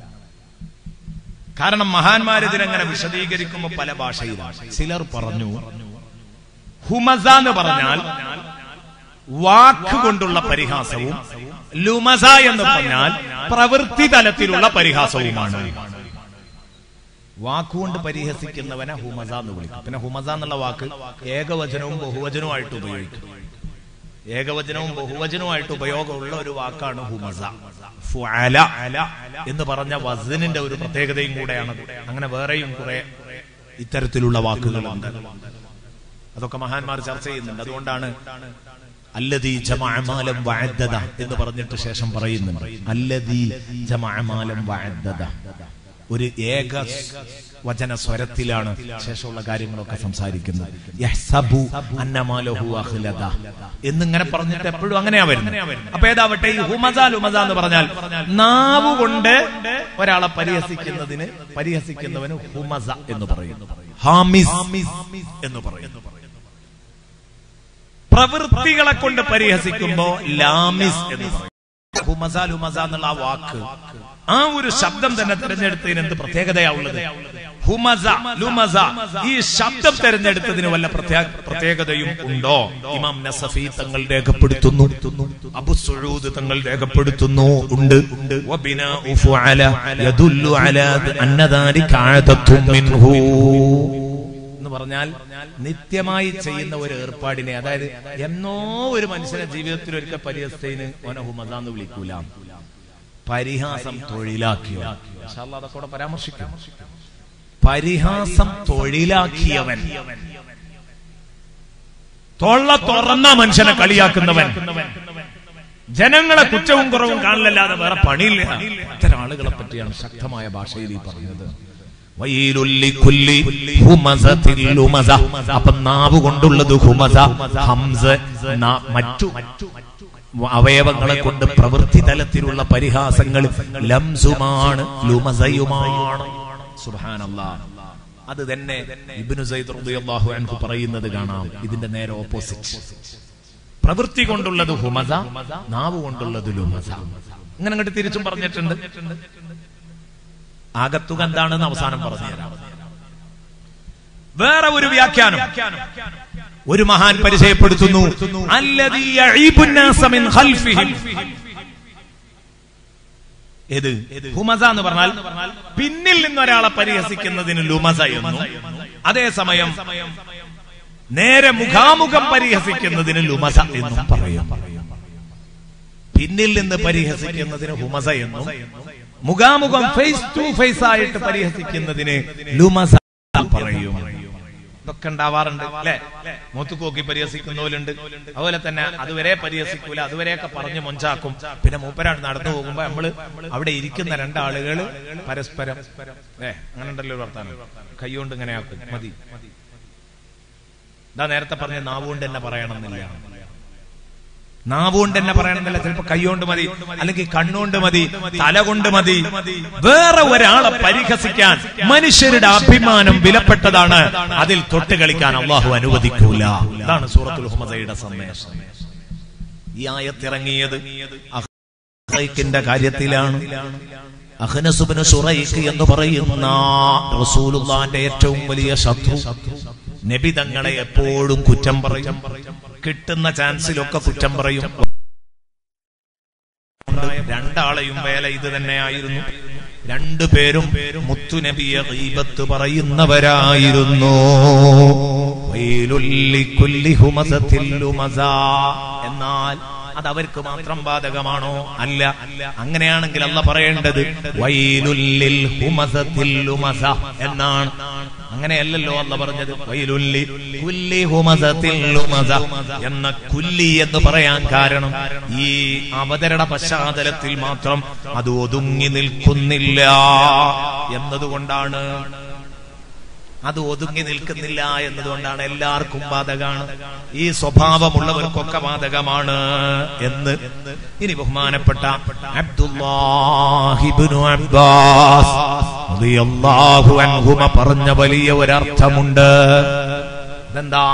കാരണം മഹാന്മാര് ഇതിനെങ്ങനെ വിശദീകരിക്കുമ്പോൾ പല ഭാഷയിലാണ് ചിലർ പറഞ്ഞു ഹുമസ എന്ന് പറഞ്ഞാൽ വാക്കുകൊണ്ടുള്ള പരിഹാസവും ലുമസ എന്ന് പറഞ്ഞാൽ പ്രവൃത്തി തലത്തിലുള്ള പരിഹാസവുമാണ് വാക്കുകൊണ്ട് പരിഹസിക്കുന്നവനെ ഹുമസ എന്ന് വിളിക്കും പിന്നെ ഹുമസ എന്നുള്ള വാക്ക് ഏകവചനവും ബഹുവചനവുമായിട്ട് ഉപയോഗിക്കും ഏകവചനവും ബഹുവചനവുമായിട്ട് ഉപയോഗമുള്ള ഒരു വാക്കാണ് ഹുമസ ഫുഅല എന്ന് പറഞ്ഞ വസനിന്റെ ഒരു പ്രത്യേകതയും കൂടെയാണ് അങ്ങനെ വേറെയും കുറെ ഇത്തരത്തിലുള്ള വാക്കുകളുണ്ട് അതൊക്കെ മഹാന്മാർ ചർച്ച ചെയ്യുന്നുണ്ട് അതുകൊണ്ടാണ് അല്ലദീ ജമഅമാലം വഅദ്ദദ എന്ന് പറഞ്ഞിട്ട് ശേഷം പറയുന്നുണ്ട് അല്ലദീ ജമഅമാലം വഅദ്ദദ ഒരു ഏക വചന സ്വരത്തിലാണ് ശേഷമുള്ള കാര്യങ്ങളൊക്കെ സംസാരിക്കുന്നത് യഹ്സബു അന്നമാലഹു അഖ്ലദ എന്നിങ്ങനെ പറഞ്ഞിട്ട് എപ്പോഴും അങ്ങനെയാ വരുന്നത് അപ്പൊ ഏതാവട്ടെ ഈ ഹുമസ ലുമസ എന്ന് പറഞ്ഞാൽ നാവ് കൊണ്ട് ഒരാളെ പരിഹസിക്കുന്നതിന് പരിഹസിക്കുന്നവന് ഹുമസ എന്ന് പറയുന്നു ഹാമിസ് എന്ന് പറയുന്നു പ്രവൃത്തികളെ കൊണ്ട് പരിഹസിക്കുമ്പോ ലാമിസ് എന്ന് പറയും ഹുമസ ലുമസ എന്നുള്ള ആ വാക്ക് ആ ഒരു ശബ്ദം തന്നെ തിരഞ്ഞെടുത്തതിന് എന്ത് പ്രത്യേകതയാവുള്ളത് ഹുമസ ലുമസ ഈ ശബ്ദം തിരഞ്ഞെടുത്തതിന് വല്ല പ്രത്യേക പ്രത്യേകതയും ഉണ്ടോ ഇമാം നസഫി തങ്ങൾ രേഖപ്പെടുത്തുന്നു അബു സുഊദ് തങ്ങൾ രേഖപ്പെടുത്തുന്നു ഉണ്ട് വബിനാഉ ഫുഅല യദുല്ലു അലാ അന്ന ദാലിക ആദത്തും മിൻഹു എന്ന് പറഞ്ഞാൽ നിത്യമായി ചെയ്യുന്ന ഒരു ഏർപ്പാടിനെ അതായത് എന്നോ ഒരു മനുഷ്യനെ ജീവിതത്തിൽ ഒരിക്കൽ പരിഹസത്തിന് ഓനെ ഹുമസ എന്ന് വിളിക്കൂല പരിഹാസം തൊഴിലാക്കിയോ ഇൻഷാ അല്ലാഹ് അതൊക്കെ ഇവിടെ പരാമർശിക്കും പരിഹാസം തൊഴിലാക്കിയവൻ തൊള്ള തുറന്ന മനുഷ്യനെ കളിയാക്കുന്നവൻ ജനങ്ങളെ കുറ്റവും കുറവും കാണില്ലല്ലാതെ വേറെ പണിയില്ല ഇത്തരം ആളുകളെ പറ്റിയാണ് ശക്തമായ ഭാഷയിൽ ഈ പറയുന്നത് വയീലുല്ലി കുല്ലി ഹുമസത്തിൽ ലുമസ. അപ്പൊ നാവ് കൊണ്ടുള്ളത് ഹുമസ ഹംസ ന- മറ്റു അവയവങ്ങളെ കൊണ്ട് പ്രവൃത്തി തലത്തിലുള്ള പരിഹാസങ്ങൾ ലംസുമാണ് ലുമസയുമാണ് സുബ്ഹാനല്ലാ അത് തന്നെ ഇബ്നു സൈദ് റളിയല്ലാഹു അൻഹു പറയുന്നത് കാണാം ഇതിന്റെ നേരെ ഓപ്പോസിറ്റ് പ്രവൃത്തി കൊണ്ടുള്ളത് ഹുമസ നാവ് കൊണ്ടുള്ളത് ലുമസ ഇങ്ങനെ അങ്ങോട്ട് തിരിച്ചും പറഞ്ഞിട്ടുണ്ട് ആകത്തുക എന്താണെന്ന് അവസാനം പറഞ്ഞുതരാം വേറെ ഒരു വ്യാഖ്യാനം ഒരു മഹാൻ പരിചയപ്പെടുത്തുന്നു അല്ലദീ യഈബുൻ നാസ മിൻ ഖൽഫിഹിം ഏത് ഹുമസ എന്ന് പറഞ്ഞാൽ പിന്നിൽ നിന്ന് ഒരാളെ പരിഹസിക്കുന്നതിന് ലുമസ എന്നും അതേസമയം നേരെ മുഖാമുഖം പരിഹസിക്കുന്നതിന് ലുമസ എന്നും പറയും പിന്നിൽ നിന്ന് പരിഹസിക്കുന്നതിന് ഹുമസ എന്നും മുഖാമുഖം ഫേസ് ടു ഫേസ് ആയിട്ട് പരിഹസിക്കുന്നതിന് ലുമസ പറയും ഇതൊക്കെ ഉണ്ടാവാറുണ്ട് അല്ലെ മൂത്തുക്കോക്കി പരിഹസിക്കുന്നവരുണ്ട് അതുപോലെ തന്നെ അതുവരെ പരിഹസിക്കൂല അതുവരെയൊക്കെ പറഞ്ഞ് മൊഞ്ചാക്കും പിന്നെ മൂപ്പരാട് നടന്നു പോകുമ്പോ നമ്മള് അവിടെ ഇരിക്കുന്ന രണ്ടാളുകൾ പരസ്പരം ഏ അങ്ങനെ ഉണ്ടല്ലോ ഒരു വർത്താനം കൈകൊണ്ട് ഇങ്ങനെ ആക്കും മതി ഇതാ നേരത്തെ പറഞ്ഞ നാവുകൊണ്ട് തന്നെ പറയണമെന്നില്ല നാവുകൊണ്ട് തന്നെ പറയണമെന്നില്ല ചിലപ്പോ കൈകൊണ്ട് മതി അല്ലെങ്കിൽ കണ്ണുകൊണ്ട് മതി തല കൊണ്ട് മതി വേറെ ഒരാളെ പരിഹസിക്കാൻ മനുഷ്യരുടെ അഭിമാനം വിലപ്പെട്ടതാണ് അതിൽ തൊട്ട് കളിക്കാൻ അള്ളാഹു അനുവദിക്കൂല ഇതാണ് സൂറത്തുൽ ഹുമസയുടെ സന്ദേശം ഈ ആയത്തിറങ്ങിയത് അഹ്റൈക്കിന്റെ കാര്യത്തിലാണ് അഹ്നസുബിന് ഷുറൈക്ക് എന്ന് പറയുന്ന റസൂലുള്ളാന്റെ ഏറ്റവും വലിയ ശത്രു നബി തങ്ങളെ എപ്പോഴും കുറ്റം പറയും കിട്ടുന്ന ചാൻസിലൊക്കെ കുറ്റം പറയും രണ്ടാളെയും വേല ഇത് തന്നെയായിരുന്നു രണ്ടുപേരും മുത്തുനബിയെ ഗീബത്ത് പറയുന്നവരായിരുന്നു വൈലുല്ലി കുല്ലി ഹുമസത്തിൽ ലുമസാ. എന്നാൽ അത് അവർക്ക് മാത്രം ബാധകമാണോ അല്ല അങ്ങനെയാണെങ്കിൽ അല്ല പറയേണ്ടത് വൈലുല്ലിൽ ഹുമസത്തിൽ ലുമസ എന്നാണ് അങ്ങനെയല്ലല്ലോ അല്ല പറഞ്ഞത് വൈലുല്ലി കുല്ലി ഹുമസത്തിൽ ലുമസ എന്ന കുല്ലി എന്ന് പറയാൻ കാരണം ഈ അവതരണ പശ്ചാത്തലത്തിൽ മാത്രം അത് ഒതുങ്ങി നിൽക്കുന്നില്ല എന്നതുകൊണ്ടാണ് അത് ഒതുങ്ങി നിൽക്കുന്നില്ല എന്നതുകൊണ്ടാണ് എല്ലാവർക്കും ബാധകമാണ് ഈ സ്വഭാവമുള്ളവർക്കൊക്കെ ബാധകമാണ് എന്ന് ഇനി ബഹുമാനപ്പെട്ട അബ്ദുല്ലാഹിബ്നു അബ്ബാസ് റളിയല്ലാഹു അൻഹുമ പറഞ്ഞ വലിയ ഒരർത്ഥമുണ്ട് ഇതെന്താ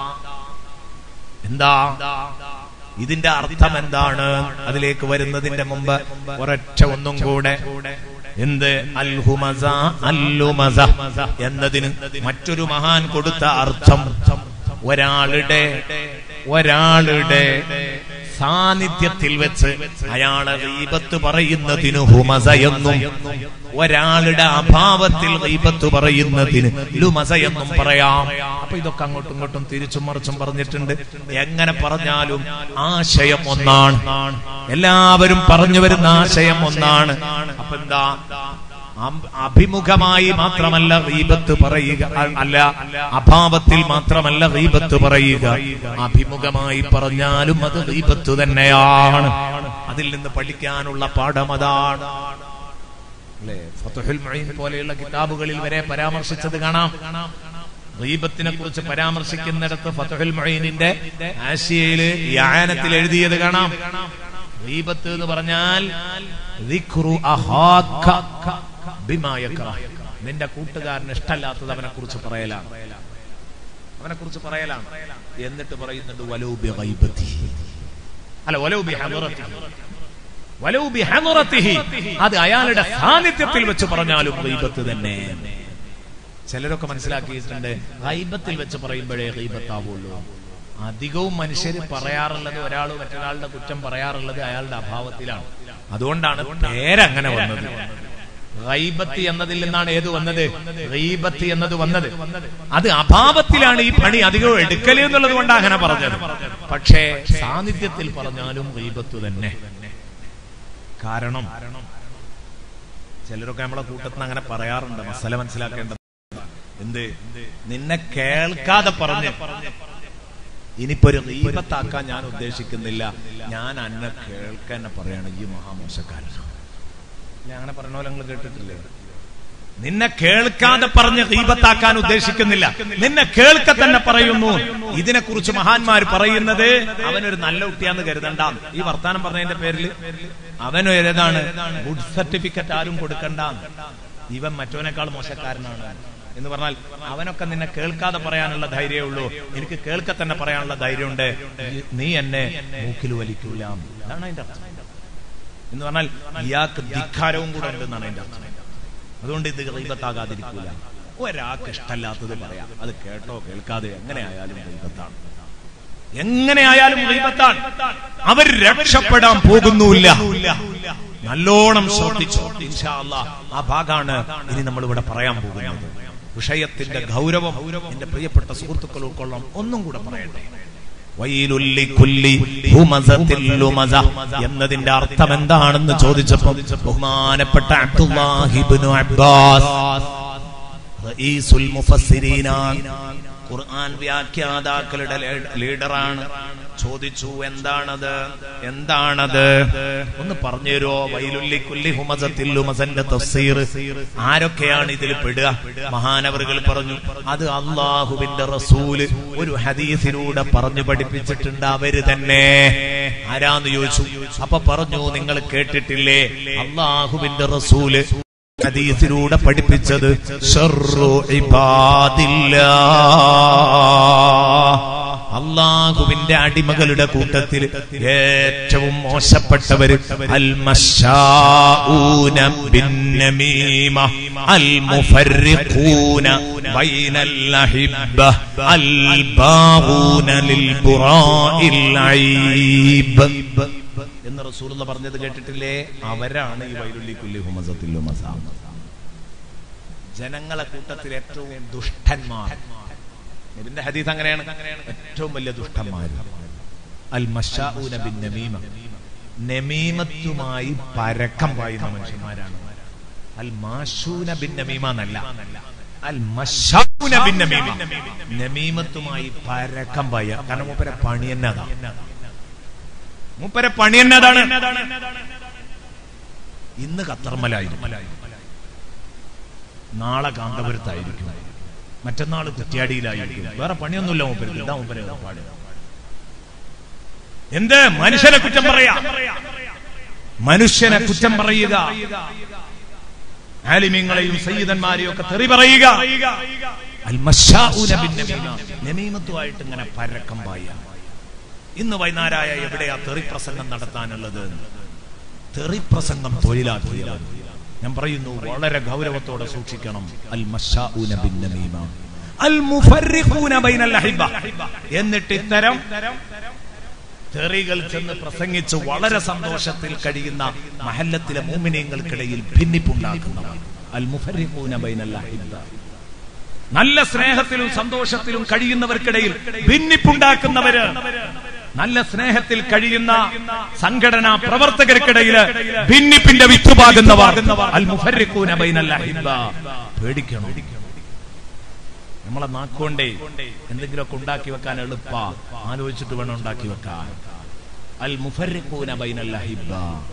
എന്താ ഇതിന്റെ അർത്ഥം എന്താണ് അതിലേക്ക് വരുന്നതിന്റെ മുമ്പ് ഒരൊറ്റ ഒന്നും കൂടെ എന്ത് അൽഹുമസ അല്ലുമസ എന്നതിന് മറ്റൊരു മഹാൻ കൊടുത്ത അർത്ഥം ഒരാളുടെ ഒരാളുടെ സാന്നിധ്യത്തിൽ വെച്ച് അയാളെ റീബത്ത് പറയുന്നതിന് ഹുമസ എന്നും ഒരാളുടെ അഭാവത്തിൽ റീബത്ത് പറയുന്നതിന് ലുമസ എന്നും പറയാം അപ്പൊ ഇതൊക്കെ അങ്ങോട്ടും ഇങ്ങോട്ടും തിരിച്ചും മറിച്ചും പറഞ്ഞിട്ടുണ്ട് എങ്ങനെ പറഞ്ഞാലും ആശയം ഒന്നാണ് എല്ലാവരും പറഞ്ഞു വരുന്ന ആശയം ഒന്നാണ് അപ്പൊ എന്താ അം- അഭിമുഖമായി മാത്രമല്ല റീബത്ത് പറയുക അ- അല്ല അഭാവത്തിൽ മാത്രമല്ല റീബത്ത് പറയുക അഭിമുഖമായി പറഞ്ഞാലും അത് റീബത്ത് തന്നെയാണ് അതിൽ നിന്ന് പഠിക്കാനുള്ള പാഠം അതാണ് അല്ലേ ഫതുഹുൽ മുഈൻ പോലെയുള്ള കിതാബുകളിൽ വരെ പരാമർശിച്ചത് കാണാം റീബത്തിനെ കുറിച്ച് പരാമർശിക്കുന്നിടത്ത് ഫതുഹുൽ മുഈനിന്റെ ആശയയില് യാനത്തിൽ എഴുതിയത് കാണാം റീബത്ത് എന്ന് പറഞ്ഞാൽ ദിക്റു അഹാക്ക ബിമാ യക്റഹ്. നിന്റെ കൂട്ടുകാരന് ഇഷ്ടമല്ലാത്തത് അവനെ കുറിച്ച് പറയലാണ് അവനെ കുറിച്ച് പറയലാണ് എന്നിട്ട് പറയുന്നുണ്ട് വലൗ ബിഗൈബത്തിഹി. അല്ല വലൗ ബിഹദറത്തിഹി. വലൗ ബിഹദറത്തിഹി. അത് അയാളുടെ സാന്നിധ്യത്തിൽ വെച്ച് പറഞ്ഞാലും ഗൈബത്ത് തന്നെ ചിലരൊക്കെ മനസ്സിലാക്കിയിട്ടുണ്ട് ഗൈബത്തിൽ വെച്ച് പറയുമ്പോഴേ ഗൈബത്താവുള്ളൂ അധികവും മനുഷ്യർ പറയാറുള്ളത് ഒരാൾ മറ്റൊരാളുടെ കുറ്റം പറയാറുള്ളത് അയാളുടെ അഭാവത്തിലാണ് അതുകൊണ്ടാണ് പേരങ്ങനെ വന്നത് ഗൈബത്ത് എന്നതിൽ നിന്നാണ് ഏത് വന്നത് ഗൈബത്ത് എന്നത് വന്നത് അത് അഭാവത്തിലാണ് ഈ പണി അധികവും എടുക്കല് എന്നുള്ളത് കൊണ്ടാണ് അങ്ങനെ പറഞ്ഞത് പക്ഷേ സാന്നിധ്യത്തിൽ പറഞ്ഞാലും ഗൈബത്ത് തന്നെ കാരണം ചിലരൊക്കെ നമ്മളെ കൂട്ടത്തിൽ അങ്ങനെ പറയാറുണ്ട് മസല മനസ്സിലാക്കേണ്ടത് എന്ത് നിന്നെ കേൾക്കാതെ പറഞ്ഞ് ഇനിയിപ്പോ ഒരു റീബത്താക്കാൻ ഞാൻ ഉദ്ദേശിക്കുന്നില്ല ഞാൻ അന്നെ കേൾക്കാൻ പറയാണ് ഈ മഹാമോശക്കാരൻ ഞാൻ അങ്ങനെ പറഞ്ഞ പോലെ നിങ്ങൾ കേട്ടിട്ടില്ലേ നിന്നെ കേൾക്കാതെ പറഞ്ഞ് റീബത്താക്കാൻ ഉദ്ദേശിക്കുന്നില്ല നിന്നെ കേൾക്ക തന്നെ പറയുന്നു ഇതിനെക്കുറിച്ച് മഹാന്മാർ പറയുന്നത് അവനൊരു നല്ല കുട്ടിയാന്ന് കരുതണ്ട ഈ വർത്താനം പറഞ്ഞതിന്റെ പേരിൽ അവന് ഏതാണ് ഗുഡ് സർട്ടിഫിക്കറ്റ് ആരും കൊടുക്കണ്ട ഇവൻ മറ്റവനേക്കാൾ മോശക്കാരനാണ് എന്ന് പറഞ്ഞാൽ അവനൊക്കെ നിന്നെ കേൾക്കാതെ പറയാനുള്ള ധൈര്യമേ ഉള്ളൂ എനിക്ക് കേൾക്ക തന്നെ പറയാനുള്ള ധൈര്യമുണ്ട് നീ എന്നെ മൂക്കിൽ വലിക്കൂല അതാണ് അതിന്റെ അർത്ഥം എന്ന് പറഞ്ഞാൽ ഇയാൾക്ക് ധിക്കാരവും കൂടെ ഉണ്ടെന്നാണ് അതിന്റെ അർത്ഥം അതുകൊണ്ട് ഇത് ഗൈബത്താകാതിരിക്കൂല ഒരാൾക്ക് ഇഷ്ടമല്ലാത്തത് പറയാം അത് കേട്ടോ കേൾക്കാതെ എങ്ങനെ ആയാലും ഗൈബത്താണ് എങ്ങനെ ആയാലും ഗൈബത്താണ് അവർ രക്ഷപ്പെടാൻ പോകുന്നുമില്ല നല്ലോണം ശ്രദ്ധിച്ചു ഇൻഷാ അല്ലാഹ്. ആ ഭാഗാണ് ഇനി നമ്മൾ ഇവിടെ പറയാൻ പോകുന്നത് വിഷയത്തിന്റെ ഗൗരവം എന്റെ പ്രിയപ്പെട്ട സുഹൃത്തുക്കൾ ഉൾക്കൊള്ളാം ഒന്നും കൂടെ പറയട്ടെ വൈലുല്ലി കുല്ലി ഹുമസത്തിൽ ലുമസ എന്നതിന്റെ അർത്ഥം എന്താണെന്ന് ചോദിച്ചപ്പോൾ ബഹുമാനപ്പെട്ട അബ്ദുല്ലാഹിബ്നു അബ്ബാസ് റഈസുൽ മുഫസ്സിരീന ഖുർആൻ വ്യാഖ്യാതാക്കളുടെ ലേ- ലീഡറാണ് ചോദിച്ചു എന്താണത് എന്താണത് ഒന്ന് പറഞ്ഞു തരുമോ വൈലുല്ലിക്കുല്ലി ഹുമസത്തിൽ ഹുമസന്റെ തഫ്സീർ ആരൊക്കെയാണ് ഇതിൽ പെടുക മഹാനവറുകൾ പറഞ്ഞു അത് അള്ളാഹുവിന്റെ റസൂല് ഒരു ഹദീസിലൂടെ പറഞ്ഞു പഠിപ്പിച്ചിട്ടുണ്ട് അവര് തന്നെ ആരാന്ന് ചോദിച്ചു അപ്പൊ പറഞ്ഞു നിങ്ങൾ കേട്ടിട്ടില്ലേ അള്ളാഹുവിന്റെ റസൂല് ഹദീസിലൂടെ പഠിപ്പിച്ചത് ഷർറു ഇബാദില്ലാ അള്ളാഹുവിന്റെ അടിമകളുടെ കൂട്ടത്തിൽ ഏറ്റവും മോശപ്പെട്ടവര് അൽ മശാഊന ബിന്നമീമ അൽ മുഫർരിഖൂന ബൈനൽ അഹിബ്ബ അൽ ബാഊന ലിൽ ബുറാഇൽ ഐബ് എന്ന് റസൂലുള്ള പറഞ്ഞത് കേട്ടിട്ടില്ലേ അവരാണ് ഈ വൈരുള്ളി കുല്ലി ഹുമസത്തിൽ ഹുമസ ജനങ്ങളെ കൂട്ടത്തിൽ ഏറ്റവും ദുഷ്ടന്മാർ ഇതിന്റെ ഹദീസ് അങ്ങനെയാണ് ഏറ്റവും വലിയ ദുഷ്ടന്മാർ അൽ മഷാഊന ബിൻ നമീമ നമീമത്തുമായി പരക്കം പായുന്ന മനുഷ്യന്മാരാണ് അൽ മാഷൂന ബിൻ നമീമ എന്നല്ല അൽ മഷാഊന ബിൻ നമീമ നമീമത്തുമായി പരക്കം പായ കാരണം മൂപ്പരെ പണി തന്നെ അതാ മൂപ്പരെ പണി തന്നെ അതാണ് ഇന്ന് ഖത്തർമലായിരിക്കും നാളെ കാന്തപുരത്തായിരിക്കും മറ്റന്നാൾ കുറ്റ്യാടിയിലായിരിക്കും വേറെ പണിയൊന്നുമില്ല മൂപ്പർക്ക് ഇതാ മൂപ്പരെ ഏർപ്പാട് എന്ത് മനുഷ്യനെ കുറ്റം പറയാ മനുഷ്യനെ കുറ്റം പറയുക ആലിമ്യങ്ങളെയും സയ്യിദന്മാരെയും ഒക്കെ തെറി പറയുക അൽ മശാഊന ബിൻ നമീമ. നമീമത്തുമായിട്ട് ഇങ്ങനെ പരക്കം പായ ഇന്ന് വൈകുന്നേരമായ എവിടെയാ തെറി പ്രസംഗം നടത്താനുള്ളത് തെറി പ്രസംഗം തൊഴിലാക്കിയത് ഞാൻ പറയുന്നു വളരെ ഗൗരവത്തോടെ സൂക്ഷിക്കണം അൽ മശാഊന ബിൻ നമീമ അൽ മുഫർരിഖൂന ബൈനൽ അഹിബ്ബ എന്നിട്ട് ഇത്തരം തെറികൾ ചെന്ന് പ്രസംഗിച്ച് വളരെ സന്തോഷത്തിൽ കഴിയുന്ന മഹല്ലത്തിലെ മൂമിനീങ്ങൾക്കിടയിൽ ഭിന്നിപ്പുണ്ടാക്കുന്നവർ അൽ മുഫർരിഖൂന ബൈനൽ അഹിബ്ബ നല്ല സ്നേഹത്തിലും സന്തോഷത്തിലും കഴിയുന്നവർക്കിടയിൽ ഭിന്നിപ്പുണ്ടാക്കുന്നവര് നല്ല സ്നേഹത്തിൽ കഴിയുന്ന സംഘടനാ പ്രവർത്തകർക്കിടയിൽ ഭിന്നിപ്പിന്റെ വിത്തുപാകുന്നവർ അൽ മുഫർരിഖൂന ബൈനൽ അഹിബ്ബ പേടിക്കണം നമ്മളെ നാക്കോണ്ടേ എന്തെങ്കിലുമൊക്കെ ഉണ്ടാക്കി വെക്കാൻ എളുപ്പ ആലോചിച്ചിട്ട് വേണം ഉണ്ടാക്കി വെക്കാൻ അൽ മുഫർരിഖൂന ബൈനൽ അഹിബ്ബ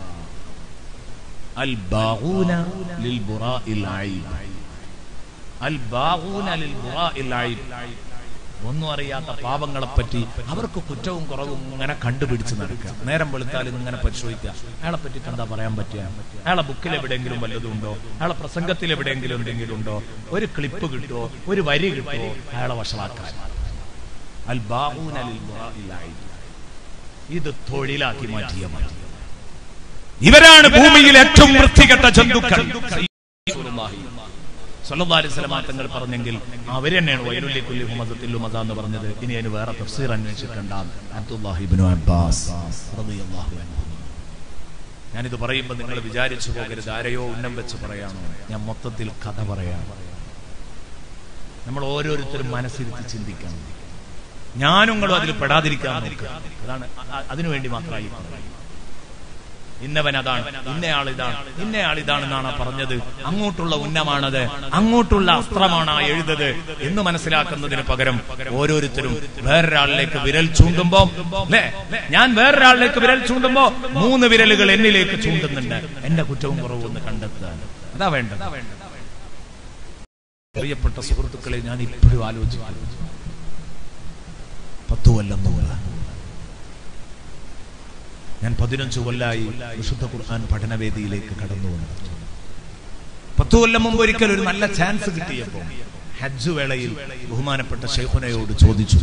അൽ ബാഊന ലിൽ ബുറാഇൽ ഐബ് അൽ ബാഊന ലിൽ ബുറാഇൽ ഐബ് ഒന്നും അറിയാത്ത പാപങ്ങളെ പറ്റി അവർക്ക് കുറ്റവും കുറവും ഇങ്ങനെ കണ്ടുപിടിച്ച് നടക്കുക നേരം വെളുത്താൽ ഇങ്ങനെ പരിശോധിക്കുക അയാളെ പറ്റിയിട്ട് എന്താ പറയാൻ പറ്റുക അയാളെ ബുക്കിൽ എവിടെയെങ്കിലും വല്ലതും ഉണ്ടോ അയാളെ പ്രസംഗത്തിൽ എവിടെയെങ്കിലും എന്തെങ്കിലും ഉണ്ടോ ഒരു ക്ലിപ്പ് കിട്ടുമോ ഒരു വരി കിട്ടുമോ അയാളെ വഷളാക്കാൻ അൽ ബാഊന ലിൽ ബുറാഇൽ ഐബ്. ഇത് തൊഴിലാക്കി മാറ്റിയ മതി ഇവരാണ് ഭൂമിയിൽ ഏറ്റവും വൃത്തികെട്ട ജന്തുക്കൾ സല്ലല്ലാഹു അലൈഹി വസല്ലം തങ്ങൾ പറഞ്ഞെങ്കിൽ അവര് തന്നെയാണ് വൈരുല്യ കുല്ലി ഹുമസത്തിൽ ഹുമസ എന്ന് പറഞ്ഞത് ഇനി അതിന് വേറെ തഫ്സീർ അന്വേഷിക്കണ്ട അബ്ദുല്ലാഹി ഇബ്നു അബ്ബാസ് റളിയല്ലാഹു അൻഹു ഞാനിത് പറയുമ്പോൾ നിങ്ങൾ വിചാരിച്ചു പോകരുത് ആരെയോ ഉന്നം വെച്ച് പറയാണോ ഞാൻ മൊത്തത്തിൽ കഥ പറയാം നമ്മൾ ഓരോരുത്തരും മനസ്സിരുത്തി ചിന്തിക്കണം ഞാനും നിങ്ങളും അതിൽ പെടാതിരിക്കാൻ നോക്കുക അതാണ് അ- അതിനുവേണ്ടി മാത്രമായി പറയുന്നത് ഇന്നവൻ അതാണ് ഇന്നയാൾ ഇതാണ് ഇന്നയാൾ ഇതാണെന്നാണ് ആ പറഞ്ഞത് അങ്ങോട്ടുള്ള ഉന്നമാണത് അങ്ങോട്ടുള്ള അസ്ത്രമാണ് ആ എഴുതത് എന്ന് മനസ്സിലാക്കുന്നതിന് പകരം ഓരോരുത്തരും വേറൊരാളിലേക്ക് വിരൽ ചൂണ്ടുമ്പോ അല്ലേ ഞാൻ വേറൊരാളിലേക്ക് വിരൽ ചൂണ്ടുമ്പോ മൂന്ന് വിരലുകൾ എന്നിലേക്ക് ചൂണ്ടുന്നുണ്ട് എന്റെ കുറ്റവും കുറവും ഒന്ന് കണ്ടെത്താൻ അതാ വേണ്ടത് പ്രിയപ്പെട്ട സുഹൃത്തുക്കളെ ഞാൻ ഇപ്പോഴും ആലോചിക്കുന്നു പത്തു കൊല്ലം മുമ്പ് ഞാൻ പതിനഞ്ചു കൊല്ലായി വിശുദ്ധ ഖുർആൻ പഠനവേദിയിലേക്ക് കടന്നു വന്നു പത്തു കൊല്ലം മുമ്പ് ഒരിക്കൽ ഒരു നല്ല ചാൻസ് കിട്ടിയപ്പോ ഹജ്ജ് വേളയിൽ ബഹുമാനപ്പെട്ട ഷെയ്ഖുനയോട് ചോദിച്ചു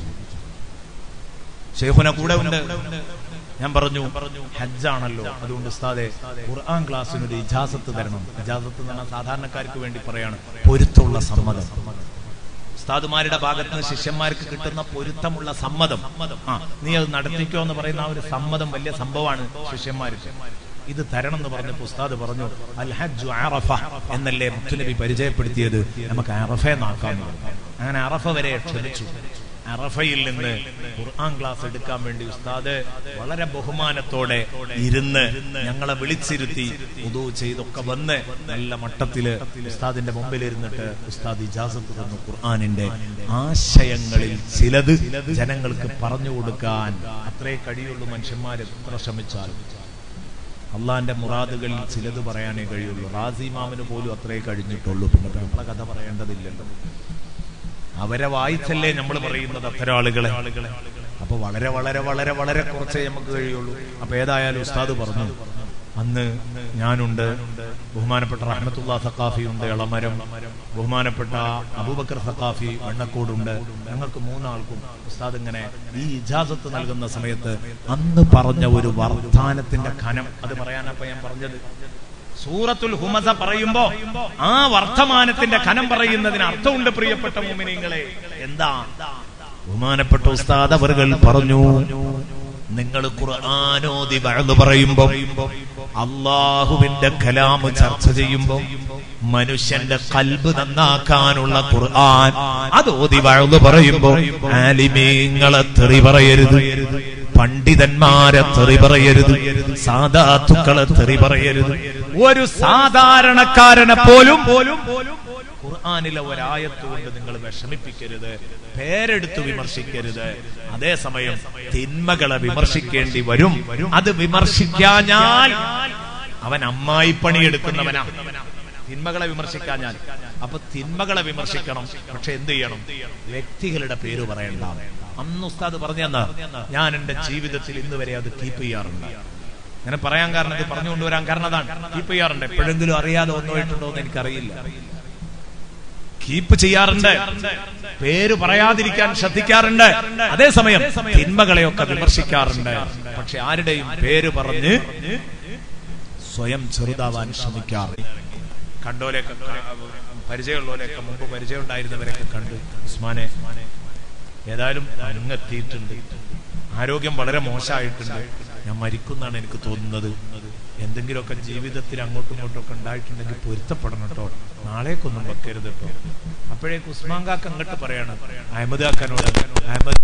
ഷെയ്ഖുന കൂടെ ഉണ്ട് ഞാൻ പറഞ്ഞു ഹജ്ജാണല്ലോ അതുകൊണ്ട് ഉസ്താദെ ഖുർആൻ ക്ലാസ്സിന് ഒരു ഇജാസത്ത് തരണം ഇജാസത്ത് എന്ന് പറഞ്ഞാൽ സാധാരണക്കാർക്ക് വേണ്ടി പറയാണ് പൊരുത്തമുള്ള സമ്മതം ഉസ്താദുമാരുടെ ഭാഗത്ത് നിന്ന് ശിഷ്യന്മാർക്ക് കിട്ടുന്ന പൊരുത്തമുള്ള സമ്മതം ആ നീ അത് നടത്തിക്കോ എന്ന് പറയുന്ന ആ ഒരു സമ്മതം വലിയ സംഭവമാണ് ശിഷ്യന്മാർക്ക് ഇത് തരണം എന്ന് പറഞ്ഞപ്പോ ഉസ്താദ് പറഞ്ഞു അൽ ഹജ്ജു അറഫ എന്നല്ലേ മുത്തുനബി പരിചയപ്പെടുത്തിയത് നമുക്ക് അറഫെ നാക്കാം അങ്ങനെ അറഫ വരെ ക്ഷണിച്ചു അറഫയിൽ നിന്ന് ഖുർആൻ ക്ലാസ് എടുക്കാൻ വേണ്ടി ഉസ്താദ് വളരെ ബഹുമാനത്തോടെ ഇരുന്ന് ഞങ്ങളെ വിളിച്ചിരുത്തി ഉദു ചെയ്തൊക്കെ വന്ന് നല്ല മട്ടത്തില് ഉസ്താദിന്റെ മുമ്പിൽ ഇരുന്നിട്ട് ഉസ്താദ് ഇജാസത്ത് തന്നു ഖുർആനിന്റെ ആശയങ്ങളിൽ ചിലത് ജനങ്ങൾക്ക് പറഞ്ഞു കൊടുക്കാൻ അത്രേ കഴിയുള്ളൂ മനുഷ്യന്മാർ എത്ര ശ്രമിച്ചാലും അള്ളാന്റെ മുറാദുകളിൽ ചിലത് പറയാനേ കഴിയുള്ളൂ റാസി മാമിന് പോലും അത്രേ കഴിഞ്ഞിട്ടുള്ളൂ പിന്നെ ഇപ്പൊ നമ്മളെ കഥ പറയേണ്ടതില്ലല്ലോ അവരെ വായിച്ചല്ലേ നമ്മൾ പറയുന്നത് അത്തരം ആളുകളെ അപ്പൊ വളരെ വളരെ വളരെ വളരെ കുറച്ചേ നമുക്ക് കഴിയുള്ളൂ അപ്പൊ ഏതായാലും ഉസ്താദ് പറഞ്ഞു അന്ന് ഞാനുണ്ട് ബഹുമാനപ്പെട്ട റഹ്മത്തുള്ള സക്കാഫി ഉണ്ട് ഇളമരം ബഹുമാനപ്പെട്ട അബൂബക്കർ സക്കാഫി വെണ്ണക്കോടുണ്ട് ഞങ്ങൾക്ക് മൂന്നാൾക്കും ഉസ്താദ് ഇങ്ങനെ ഈ ഇജാസത്ത് നൽകുന്ന സമയത്ത് അന്ന് പറഞ്ഞ ഒരു വർത്താനത്തിന്റെ ഖനം അത് പറയാനപ്പ ഞാൻ പറഞ്ഞത് സൂറത്തുൽ ഹുമസ പറയുമ്പോ ആ വർത്തമാനത്തിന്റെ ഖനം പറയുന്നതിന് അർത്ഥമുണ്ട് പ്രിയപ്പെട്ട മുമിനിങ്ങളെ എന്താ ബഹുമാനപ്പെട്ട ഉസ്താദ് അവറുകൾ പറഞ്ഞു നിങ്ങൾ ഖുർആാനോദി വഴന്നു പറയുമ്പോ അള്ളാഹുവിന്റെ കലാമ് ചർച്ച ചെയ്യുമ്പോ മനുഷ്യന്റെ കൽബ് നന്നാക്കാനുള്ള ഖുർആൻ അത് ഓതി വഴന്നു പറയുമ്പോ ആലിമീങ്ങളെ തെറി പറയരുത് പണ്ഡിതന്മാരെ തെറി പറയരുത് സാധാത്തുക്കളെ തെറി പറയരുത് ഒരു സാധാരണക്കാരനെ പോലും പോലും ഖുർആാനിലെ ഒരായത്ത് കൊണ്ട് നിങ്ങൾ വിഷമിപ്പിക്കരുത് പേരെടുത്ത് വിമർശിക്കരുത് അതേസമയം തിന്മകളെ വിമർശിക്കേണ്ടി വരും അത് വിമർശിക്കാഞ്ഞാൽ അവൻ അമ്മായി പണിയെടുക്കുന്നവനാ തിന്മകളെ വിമർശിക്കാഞ്ഞാൽ അപ്പൊ തിന്മകളെ വിമർശിക്കണം പക്ഷെ എന്ത് ചെയ്യണം വ്യക്തികളുടെ പേര് പറയണ്ട അന്ന് ഉസ്താദ് പറഞ്ഞെന്നാ ഞാൻ എന്റെ ജീവിതത്തിൽ ഇന്ന് വരെ അത് കീപ്പ് ചെയ്യാറുണ്ട് അങ്ങനെ പറയാൻ കാരണം ഇത് പറഞ്ഞു കൊണ്ടുവരാൻ കാരണം അതാണ് കീപ്പ് ചെയ്യാറുണ്ട് എപ്പോഴെങ്കിലും അറിയാതെ ഒന്നുമായിട്ടുണ്ടോ എന്ന് എനിക്കറിയില്ല കീപ്പ് ചെയ്യാറുണ്ട് പേര് പറയാതിരിക്കാൻ ശ്രദ്ധിക്കാറുണ്ട് അതേസമയം തിന്മകളെയൊക്കെ വിമർശിക്കാറുണ്ട് പക്ഷെ ആരുടെയും പേര് പറഞ്ഞ് സ്വയം ചെറുതാവാൻ ശ്രമിക്കാറില്ല കണ്ടോലെയൊക്കെ പരിചയമുള്ളവരെയൊക്കെ മുമ്പ് പരിചയം ഉണ്ടായിരുന്നവരൊക്കെ കണ്ടു ഉസ്മാനെ ഏതായാലും അങ്ങെത്തിയിട്ടുണ്ട് ആരോഗ്യം വളരെ മോശമായിട്ടുണ്ട് ഞാൻ മരിക്കുന്നാണ് എനിക്ക് തോന്നുന്നത് എന്തെങ്കിലുമൊക്കെ ജീവിതത്തിൽ അങ്ങോട്ടും ഇങ്ങോട്ടും ഒക്കെ ഉണ്ടായിട്ടുണ്ടെങ്കിൽ പൊരുത്തപ്പെടണം കേട്ടോ നാളേക്കൊന്നും വെക്കരുത് കേട്ടോ അപ്പോഴേക്ക് ഉസ്മാൻ കാക്ക അങ്ങോട്ട് പറയാണ് അഹമ്മദ് കാക്കനോട് അഹമ്മദ്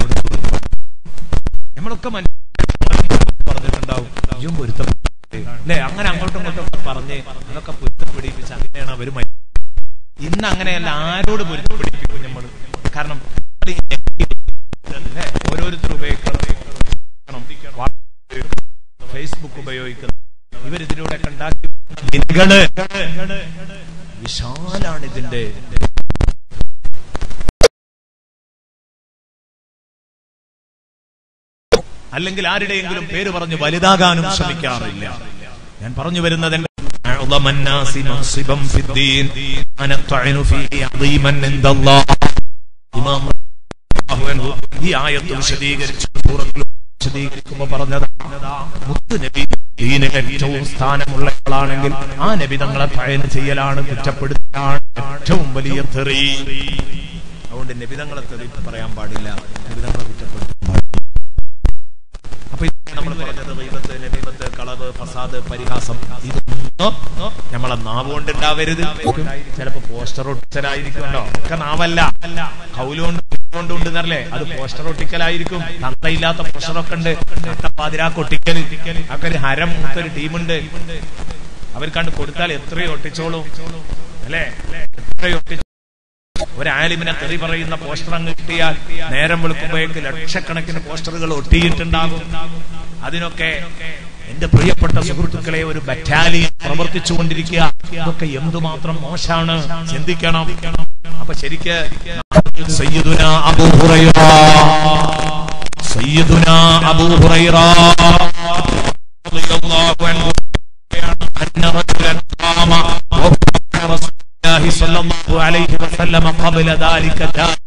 നമ്മളൊക്കെ പറഞ്ഞിട്ടുണ്ടാവും ഇയും പൊരുത്തപ്പെട്ടു അല്ലെ അങ്ങനെ അങ്ങോട്ടും ഇങ്ങോട്ടും ഒക്കെ പറഞ്ഞ് അതൊക്കെ പൊരുത്തപ്പെടിപ്പിച്ച് അങ്ങനെയാണ് അവര് മരി ഇന്ന് അങ്ങനെയല്ല ആരോട് പൊരുത്തപ്പെടിപ്പിക്കും നമ്മൾ കാരണം ഓരോരുത്തർ ഉപയോഗിക്കണം ഫേസ്ബുക്ക് ഉപയോഗിക്കണം ഇവരിതിലൂടെ ഉണ്ടാക്കി വിശാലാണ് ഇതിന്റെ അല്ലെങ്കിൽ ആരുടെയെങ്കിലും പേര് പറഞ്ഞ് വലുതാകാനും ശ്രമിക്കാറില്ല ഞാൻ പറഞ്ഞു വരുന്നത് എന്റെ أعظم الناس منصبا في الدين أنا الطعن فيه عظيما عند الله ഇമാം ഈ ആയത്ത് വിശദീകരിച്ചു സൂറത്തിൽ വിശദീകരിക്കുമ്പോ പറഞ്ഞത് മുത്ത് നബി ദീനിൽ ഏറ്റവും സ്ഥാനമുള്ള ആളാണെങ്കിൽ ആ നബി തങ്ങളെ പയന് ചെയ്യലാണ് കുറ്റപ്പെടുത്തലാണ് ഏറ്റവും വലിയ തെറി അതുകൊണ്ട് നബി തങ്ങളെ തെറി പറയാൻ പാടില്ല നബി തങ്ങളെ കുറ്റപ്പെടുത്താൻ പാടില്ല അപ്പൊ നമ്മൾ പറഞ്ഞത് ദൈവത്ത് നബീബത്ത് കളവ് ഫസാദ് പരിഹാസം ഇതൊന്നും നമ്മളെ നാവ് കൊണ്ട് ഉണ്ടാവരുത് ചിലപ്പോ പോസ്റ്റർ ഒട്ടിച്ചലായിരിക്കുമല്ലോ ഒക്കെ നാവല്ല കൗലുകൊണ്ട് കൊണ്ടുണ്ടെന്നല്ലേ അത് പോസ്റ്റർ ഒട്ടിക്കലായിരിക്കും തന്തയില്ലാത്ത പോസ്റ്ററൊക്കെ ഉണ്ട് പാതിരാക്ക് ഒട്ടിക്കൽ ഒക്കെ ഒരു ഹരം മൂത്തൊരു ടീമുണ്ട് അവർ കണ്ട് കൊടുത്താൽ എത്രയോ ഒട്ടിച്ചോളും അല്ലേ എത്രയോ ഒട്ടിച്ചു ഒരു ആലിമിനെ തെറി പറയുന്ന പോസ്റ്റർ അങ്ങ് കിട്ടിയാൽ നേരം വെളുക്കുമ്പോഴേക്ക് ലക്ഷക്കണക്കിന് പോസ്റ്ററുകൾ ഒട്ടിയിട്ടുണ്ടാകും അതിനൊക്കെ എന്റെ പ്രിയപ്പെട്ട സുഹൃത്തുക്കളെ ഒരു ബറ്റാലിയൻ പ്രവർത്തിച്ചു കൊണ്ടിരിക്കുക ഇതൊക്കെ എന്തുമാത്രം മോശാണ് ചിന്തിക്കണം അപ്പൊ ശരിക്ക് സയ്യിദുന അബൂ ഹുറൈറ സയ്യിദുന അബൂ ഹുറൈറ റളിയല്ലാഹു അൻഹു അന്ന റജുലൻ ഖാമ റസൂൽ الله صلى الله عليه وسلم قبل ذلك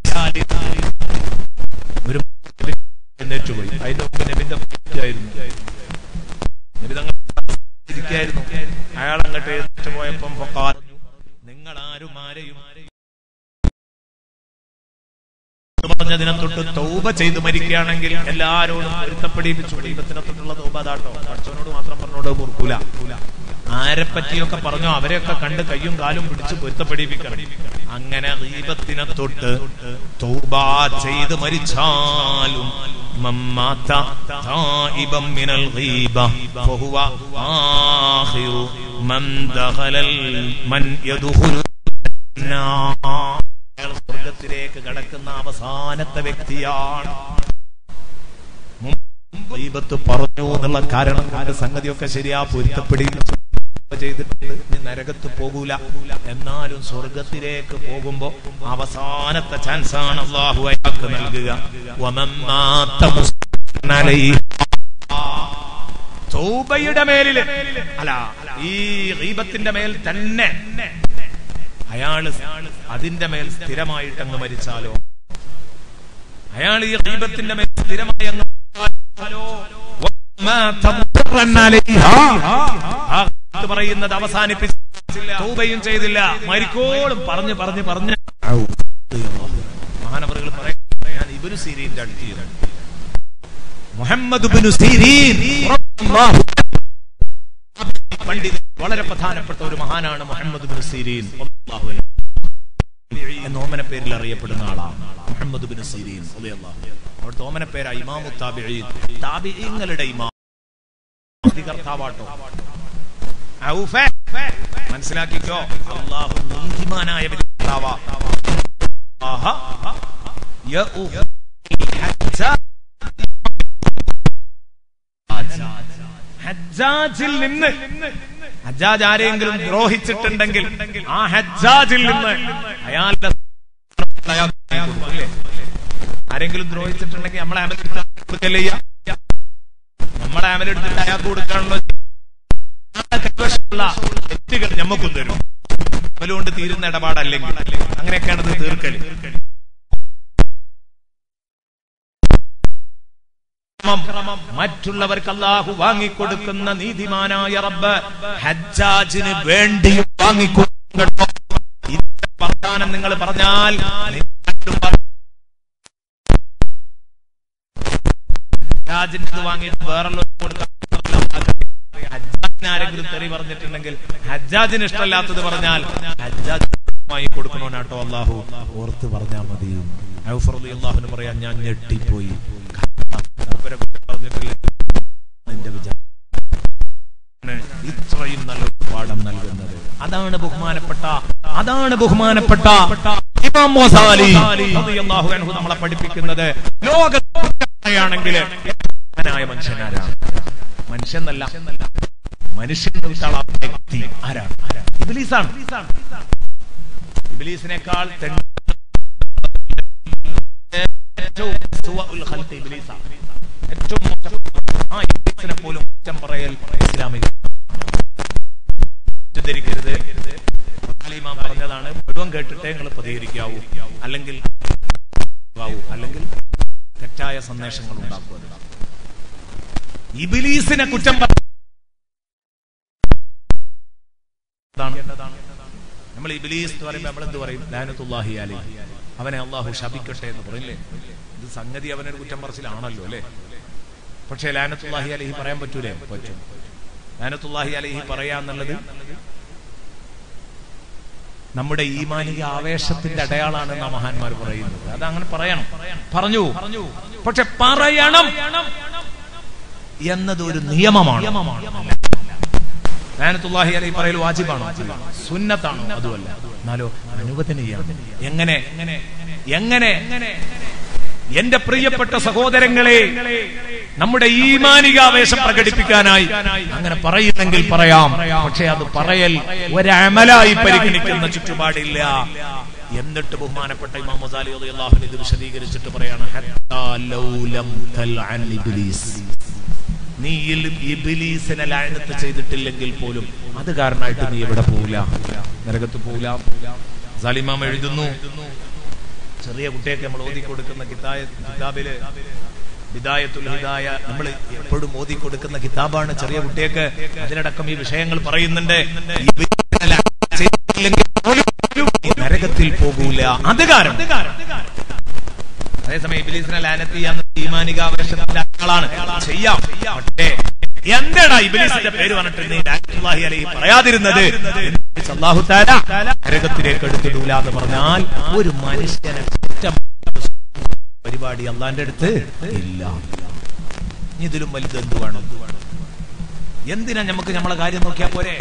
ഒരു എഴുന്നേറ്റ് പോയി അതിന്റെ മുമ്പ് നബിന്റെ ആയിരുന്നു നബി തങ്ങൾ ഇരിക്കായിരുന്നു അയാൾ അങ്ങോട്ട് എഴുന്നേറ്റ് പോയപ്പം നിങ്ങൾ ആരും ആരെയും പറഞ്ഞതിനെ തൊട്ട് തൗബ ചെയ്ത് മരിക്കുകയാണെങ്കിൽ എല്ലാരോടും പൊരുത്തപ്പെടിപ്പിച്ചു ദൈവത്തിനെ തൊട്ടുള്ള തൗബ അതാട്ടോ പഠിച്ചവനോട് മാത്രം പറഞ്ഞോട് മുറുക്കൂല ആരെ പറ്റിയൊക്കെ പറഞ്ഞോ അവരെയൊക്കെ കണ്ട് കയ്യും കാലും പിടിച്ച് പൊരുത്തപ്പെടിപ്പിക്കണം അങ്ങനെ ഗീബത്തിനെ തൊട്ട് തൗബ ചെയ്ത് മരിച്ചാലും من مات تائبا من الغيبة فهو آخر من دخل ال- من يدخل النار. അയാൾ സ്വർഗത്തിലേക്ക് കടക്കുന്ന അവസാനത്തെ വ്യക്തിയാണ് മുമ്പ് ഗീബത്ത് പറഞ്ഞു എന്നുള്ള കാരണം കൊണ്ട് സംഗതിയൊക്കെ ശരിയാ പൊരുത്തപ്പെടുകയും ചെയ്തിട്ടുണ്ട് ഇനി നരകത്ത് പോകൂല എന്നാലും സ്വർഗത്തിലേക്ക് പോകുമ്പോ അവസാനത്തെ ചാൻസ് ആണ് അള്ളാഹു അയാൾക്ക് നൽകുക വമൻ മാത മുസ്ലിമൻ അലൈഹി. തൗബയുടെ മേലില് അല്ല ഈ ഗീബത്തിന്റെ മേൽ തന്നെ അയാള് അതിന്റെ മേൽ സ്ഥിരമായിട്ട് അങ്ങ് മരിച്ചാലോ അയാൾ ഈ ഗീബത്തിന്റെ മേൽ സ്ഥിരമായി അങ്ങ് മരിച്ചാലോ വമാത മുസ്ലിമൻ അലൈഹാ. ആ ഇത് പറയുന്നത് അവസാനിപ്പിച്ചില്ല തൗബയും ചെയ്തില്ല മരിക്കോളും പറഞ്ഞു പറഞ്ഞു പറഞ്ഞ് മഹാനവറുകൾ പറയും ഞാൻ ഇബിനു സീരീന്റെ അടുത്ത് ചെയ്തു മുഹമ്മദ് ഇബ്നു സീരീൻ റളിയല്ലാഹു അൻഹു. പണ്ഡിതൻ വളരെ പ്രധാനപ്പെട്ട ഒരു മഹാനാണ് മുഹമ്മദ് ഇബ്നു സീരീൻ റളിയല്ലാഹു അൻഹു. എന്ന ഓമന പേരിൽ അറിയപ്പെടുന്ന ആളാണ് മുഹമ്മദ് ബിൻ സീരീൻ റളിയല്ലാഹു അൻഹു. അവിടുത്തെ ഓമന പേരാ ഇമാമു താബിഈൻ താബിഈങ്ങളുടെ ഇമാം അധികർത്താവാട്ടോ ഔഫേ, മനസ്സിലാക്കിക്കോ അള്ളാഹു നീതിമാനായ വ്യക്തിയാവാ. ആഹാ. യഉ ഹജ്ജാജ്. ഹജ്ജാജിൽ നിന്ന് ഹജ്ജാജ് ആരെങ്കിലും ദ്രോഹിച്ചിട്ടുണ്ടെങ്കിൽ ആ ഹജ്ജാജിൽ നിന്ന് അയാളുടെ അയാൾക്ക് കൊടുക്കും, അല്ലേ? ആരെങ്കിലും ദ്രോഹിച്ചിട്ടുണ്ടെങ്കിൽ നമ്മളെ അമലെടുത്ത് കൊടുക്കല്ലേ ചെയ്യാ? നമ്മളെ അമലെടുത്തിട്ട് അയാൾക്ക് കൊടുക്കാനുള്ള ആ കൈവശമുള്ള തെറ്റുകൾ ഞമ്മക്കും തരും അവലുകൊണ്ട് തീരുന്ന ഇടപാടല്ലെങ്കിൽ അങ്ങനെയൊക്കെയാണ് ഇത് തീർക്കൽ ക്രമം മറ്റുള്ളവർക്ക് അള്ളാഹു വാങ്ങിക്കൊടുക്കുന്ന നീതിമാനായ റബ്ബ് ഹജ്ജാജിന് വേണ്ടിയും വാങ്ങിക്കൊടുക്കട്ടോ ഇതിന്റെ വർത്താനം നിങ്ങൾ പറഞ്ഞാൽ നിങ്ങളും പറ- ഹജ്ജാജിന്റെ വാങ്ങിയിട്ട് വേറെ കൊടുക്കാൻ ഹജ്ജാജിന് ആരെങ്കിലും തെറി പറഞ്ഞിട്ടുണ്ടെങ്കിൽ ഹജ്ജാജിന് ഇഷ്ടമല്ലാത്തത് പറഞ്ഞാൽ ഹജ്ജാജ് വാങ്ങി കൊടുക്കണോനാട്ടോ അള്ളാഹു ഓർത്ത് പറഞ്ഞാൽ മതി അള്ളാഹുന് പറയാൻ ഞാൻ ഞെട്ടിപ്പോയി മൂപ്പരെ കുറിച്ച് പറഞ്ഞിട്ടില്ല നിന്റെ വിചാരം ഇത്രയും നല്ലൊരു പാഠം നൽകുന്നത് അതാണ് ബഹുമാനപ്പെട്ട അതാണ് ബഹുമാനപ്പെട്ട ഇമാം മൊസാലി റളിയല്ലാഹു അൻഹു നമ്മളെ പഠിപ്പിക്കുന്നത് ലോകയാണെങ്കിൽ മനുഷ്യനാരാണ് മനുഷ്യനല്ല മനുഷ്യൻ വിട്ടാള വ്യക്തി ആരാണ് ഇബിലീസാണ് ഇബിലീസിനേക്കാൾ തെണ്ട ഏറ്റവും സുവഉൽ ഖൽഖ് ഇബ്ലീസാണ്. ഏറ്റവും മോശം ആ ഇബ്ലീസിനെ പോലും കുറ്റം പറയൽ ഇസ്ലാമിക തെറ്റിദ്ധരിക്കരുത് ഇമാം പറഞ്ഞതാണ് മുഴുവൻ കേട്ടിട്ടേ നിങ്ങൾ പ്രതികരിക്കാവൂ അല്ലെങ്കിൽ ആവൂ. അല്ലെങ്കിൽ തെറ്റായ സന്ദേശങ്ങൾ ഉണ്ടാക്കുക ഇബിലീസിനെ കുറ്റം പറ നമ്മൾ ഇബിലീസ് എന്ന് പറയുമ്പോൾ നമ്മൾ എന്ത് പറയും ലാനത്തുല്ലാഹി അലൈഹി അവനെ അള്ളാഹു ശപിക്കട്ടെ എന്ന് പറയില്ലേ ഇത് സംഗതി അവനൊരു കുറ്റം പറച്ചിലാണല്ലോ അല്ലേ പക്ഷേ ലാനത്തുല്ലാഹി അലൈഹി പറയാൻ പറ്റൂലേ പറ്റും ലാനത്തുല്ലാഹി അലൈഹി പറയാന്നുള്ളത് നമ്മുടെ ഈമാനിക ആവേശത്തിന്റെ അടയാളാണെന്ന് മഹാന്മാർ പറയുന്നത് അത് അങ്ങനെ പറയണം പറഞ്ഞു പക്ഷെ പറയണം എന്നത് ഒരു നിയമമാണ് ലാനത്തുല്ലാഹി അലൈഹി പറയൽ വാജിബാണോ സുന്നത്താണോ അതുമല്ല എന്നാലോ അനുവദനീയാണ് എങ്ങനെ എങ്ങനെ എന്റെ പ്രിയപ്പെട്ട സഹോദരങ്ങളെ നമ്മുടെ ഈമാനികാവേശം പ്രകടിപ്പിക്കാനായി അങ്ങനെ പറയുന്നെങ്കിൽ പറയാം പക്ഷെ അത് പറയൽ ഒരമലായി പരിഗണിക്കുന്ന ചുറ്റുപാടില്ല എന്നിട്ട് ബഹുമാനപ്പെട്ട ഇമാം മുസാലി അള്ളാഹു ഇത് വിശദീകരിച്ചിട്ട് പറയാണ് ഹത്താ ലൗ ലം തൽഅൻ ഇബ്ലീസ് നീ ഇൽ- ഇബ്ലീസിനെ ലായനത്ത് ചെയ്തിട്ടില്ലെങ്കിൽ പോലും അത് കാരണമായിട്ട് നീ എവിടെ പോവില്ല നരകത്ത് പോവില്ല സലിമാം എഴുതുന്നു ചെറിയ കുട്ടിയൊക്കെ നമ്മൾ ഓതി കൊടുക്കുന്ന കിതായ കിതാബില് ഹിദായത്തുൽ ഹിദായ നമ്മൾ എപ്പോഴും ഓതി കൊടുക്കുന്ന കിതാബാണ് ചെറിയ കുട്ടിയൊക്കെ അതിലടക്കം ഈ വിഷയങ്ങൾ പറയുന്നുണ്ട് ഇബ്ലീസിനെ ലായനത്ത് ചെയ്തിട്ടില്ലെങ്കിൽ പോലും നീ നരകത്തിൽ പോകൂല അത് കാരണം അതേസമയം ഇബിലീസിനെ ലാനത്ത് ചെയ്യാൻ ഈമാനികാവേശത്തിന്റെ ആളാണ് ചെയ്യാം പക്ഷേ എന്താണ് ഇബിലീസിന്റെ പേര് പറഞ്ഞിട്ട് നീ ലാനത്തുല്ലാഹി അലൈഹി പറയാതിരുന്നത് അള്ളാഹു താല നരകത്തിലേക്ക് എടുത്തിടൂല എന്ന് പറഞ്ഞാൽ ഒരു മനുഷ്യനെ കുറ്റം പരിപാടി അള്ളാന്റെ അടുത്ത് ഇല്ല ഇനി ഇതിലും വലുത് എന്ത് വേണം എന്തിനാ നമുക്ക് നമ്മളെ കാര്യം നോക്കിയാ പോരെ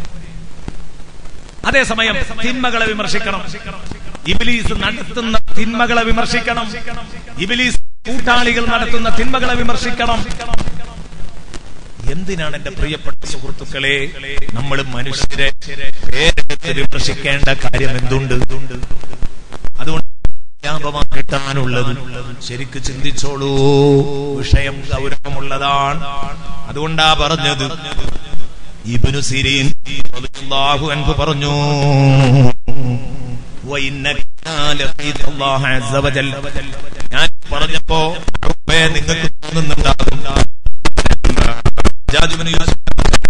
അതേസമയം തിന്മകളെ വിമർശിക്കണം ഇബിലീസ് നടത്തുന്ന തിന്മകളെ വിമർശിക്കണം ഇബിലീസ് കൂട്ടാളികൾ നടത്തുന്ന തിന്മകളെ വിമർശിക്കണം എന്തിനാണ് എന്റെ പ്രിയപ്പെട്ട സുഹൃത്തുക്കളെ നമ്മൾ മനുഷ്യരെ പേരെടുത്ത് വിമർശിക്കേണ്ട കാര്യം എന്തുണ്ട് അതുകൊണ്ട് ലാഭമാ കിട്ടാനുള്ളത് ശരിക്ക് ചിന്തിച്ചോളൂ വിഷയം ഗൗരവമുള്ളതാണ് അതുകൊണ്ടാ പറഞ്ഞത് ഇബ്നു സിരീൻ റളിയല്ലാഹു അൻഹു പറഞ്ഞു വഇന്നക ലഖീത അല്ലാഹു അസ്സ വജൽ ഞാൻ പറഞ്ഞപ്പോ ഉപ്പേ നിങ്ങൾക്ക് തോന്നുന്നുണ്ടാകും ഹജ്ജാജ് ഇബ്നു യൂസുഫ്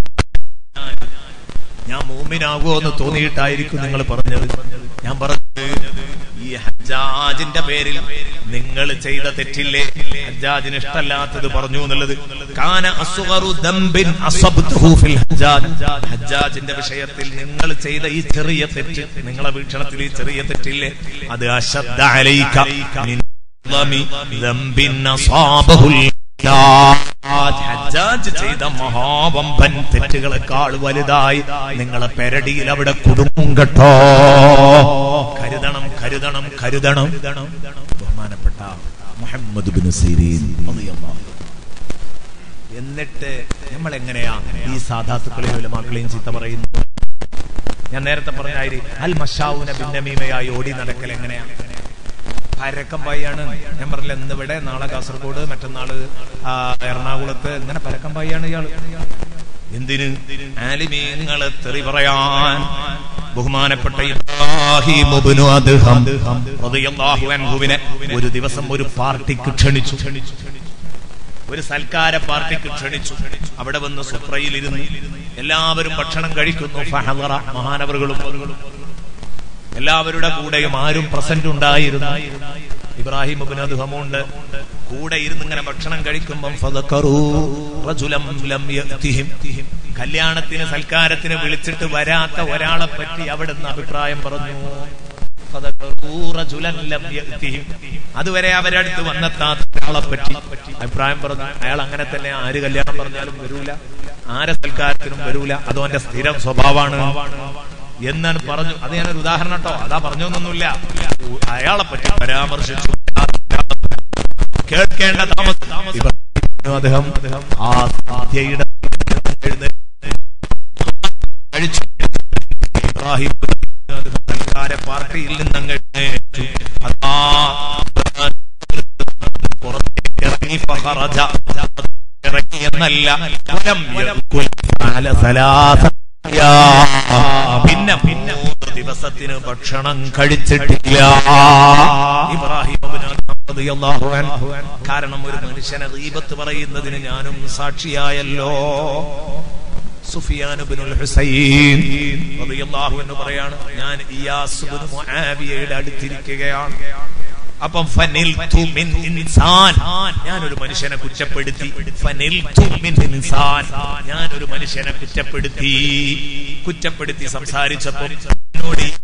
ഞാൻ മൂമിനാകുമോ എന്ന് തോന്നിയിട്ടായിരിക്കും നിങ്ങൾ പറഞ്ഞത് ഞാൻ പറഞ്ഞത് ഈ ഹജ്ജാജിന്റെ പേരിൽ നിങ്ങൾ ചെയ്ത തെറ്റില്ലേ ഹജ്ജാജിന് ഇഷ്ടമല്ലാത്തത് പറഞ്ഞു എന്നുള്ളത് കാന അസ്ഗറു ദംബിൻ അസബ്തുഹു ഫിൽ ഹജ്ജാജ് ഹജ്ജാജിന്റെ വിഷയത്തിൽ നിങ്ങൾ ചെയ്ത ഈ ചെറിയ തെറ്റ് നിങ്ങളെ വീക്ഷണത്തിൽ ഈ ചെറിയ തെറ്റില്ലേ അത് അശദ്ദ അലൈക മിൻ ളമി ദംബിൻ അസാബഹുൽ ഹജ്ജാജ് ചെയ്ത മഹാവമ്പൻ തെറ്റുകളെക്കാൾ വലുതായി നിങ്ങളെ പെരടിയിൽ അവിടെ കുടുങ്ങും കേട്ടോ കരുതണം കരുതണം കരുതണം ബഹുമാനപ്പെട്ട മുഹമ്മദ് ബിൻ സീരീൻ റളിയല്ലാഹു എന്നിട്ട് നമ്മൾ എങ്ങനെയാ ഈ സാധാത്തുക്കളെയും ഉലമാക്കളെയും ചീത്ത പറയുന്നു ഞാൻ നേരത്തെ പറഞ്ഞായി അൽ മഷാവുന ഭിന്നമീമയായി ഓടി നടക്കൽ എങ്ങനെയാ പരക്കം പായാണ് ഞാൻ പറഞ്ഞില്ല ഇന്ന് ഇവിടെ നാളെ കാസർഗോഡ് മറ്റന്നാള് ആ, എറണാകുളത്ത് ഇങ്ങനെ പരക്കം പായാണ് ഇയാള് എന്തിന് ആലിമീങ്ങളെ തെറി പറയാൻ ബഹുമാനപ്പെട്ട ഇബ്രാഹിം ഇബ്നു അദ്ഹം റളിയല്ലാഹു അൻഹുവിനെ ഒരു ദിവസം ഒരു പാർട്ടിക്ക് ക്ഷണിച്ചു ഒരു സൽക്കാര പാർട്ടിക്ക് ക്ഷണിച്ചു അവിടെ വന്ന് സുപ്രയിലിരുന്നു എല്ലാവരും ഭക്ഷണം കഴിക്കുന്നു ഫഹദറ മഹാനവറുകളും എല്ലാവരുടെ കൂടെയും ആരും പ്രസന്റ് ഉണ്ടായിരുന്നു ഇബ്രാഹിം ഇബ്നു അദ്ഹമുണ്ട് കൂടെ ഇരുന്ന് ഇങ്ങനെ ഭക്ഷണം കഴിക്കുമ്പം ഫദക്കറൂ റജുലം ലം യഅ്തിഹിം കല്യാണത്തിന് സൽക്കാരത്തിന് വിളിച്ചിട്ട് വരാത്ത ഒരാളെ പറ്റി അവിടുന്ന് അഭിപ്രായം പറഞ്ഞു ഫദക്കറൂ റജുലൻ ലം യഅ്തിഹിം അതുവരെ അവരടുത്ത് വന്നെത്താത്ത ഒരാളെ പറ്റി അഭിപ്രായം പറഞ്ഞു അയാൾ അങ്ങനെ തന്നെ ആര് കല്യാണം പറഞ്ഞാലും വരൂല ആരെ സൽക്കാരത്തിനും വരൂല അതോ എന്റെ സ്ഥിരം സ്വഭാവമാണ് എന്നാണ് പറഞ്ഞു അത് ഞാനൊരു ഉദാഹരണം കേട്ടോ അതാ പറഞ്ഞൊന്നൊന്നുമില്ല അയാളെ പറ്റി പരാമർശിച്ചു കേൾക്കേണ്ട താമസം ഇബ്രാഹിം അദ്ദേഹം ആ സാധ്യയുടെ എഴുന്നേറ്റ് കഴിച്ചു ഇബ്രാഹിം അദ്ദേഹം സൽക്കാര പാർട്ടിയിൽ നിന്നങ്ങ് എഴുന്നേറ്റു അതാ പുറത്തേക്ക് ഇറങ്ങി ഫഖറജ ഇറങ്ങി എന്നല്ല വലം യഅ്കുൽ അല സലാസ യാ. പിന്നെ മൂന്ന് ദിവസത്തിന് ഭക്ഷണം കഴിച്ചിട്ടില്ല ഇബ്രാഹിം ഇബ്നു അദ്ഹം റളിയല്ലാഹു അൻഹു. കാരണം ഒരു മനുഷ്യനെ ഗീബത്ത് പറയുന്നതിന് ഞാനും സാക്ഷിയായല്ലോ സുഫിയാൻ ഇബ്നുൽ ഹുസൈൻ റളിയല്ലാഹു അൻഹു പറയാണ് ഞാൻ ഇയാസ് ഇബ്നു മുആവിയയുടെ അടുത്തിരിക്കുകയാണ് അപ്പം ഫനിൽതു മിൻ ഇൻസാൻ ഞാൻ ഒരു മനുഷ്യനെ കുറ്റപ്പെടുത്തി ഫനിൽതു മിൻ ഇൻസാൻ ഞാൻ ഒരു മനുഷ്യനെ കുറ്റപ്പെടുത്തി കുറ്റപ്പെടുത്തി സംസാരിച്ചപ്പോൾ എന്നോട് ഈ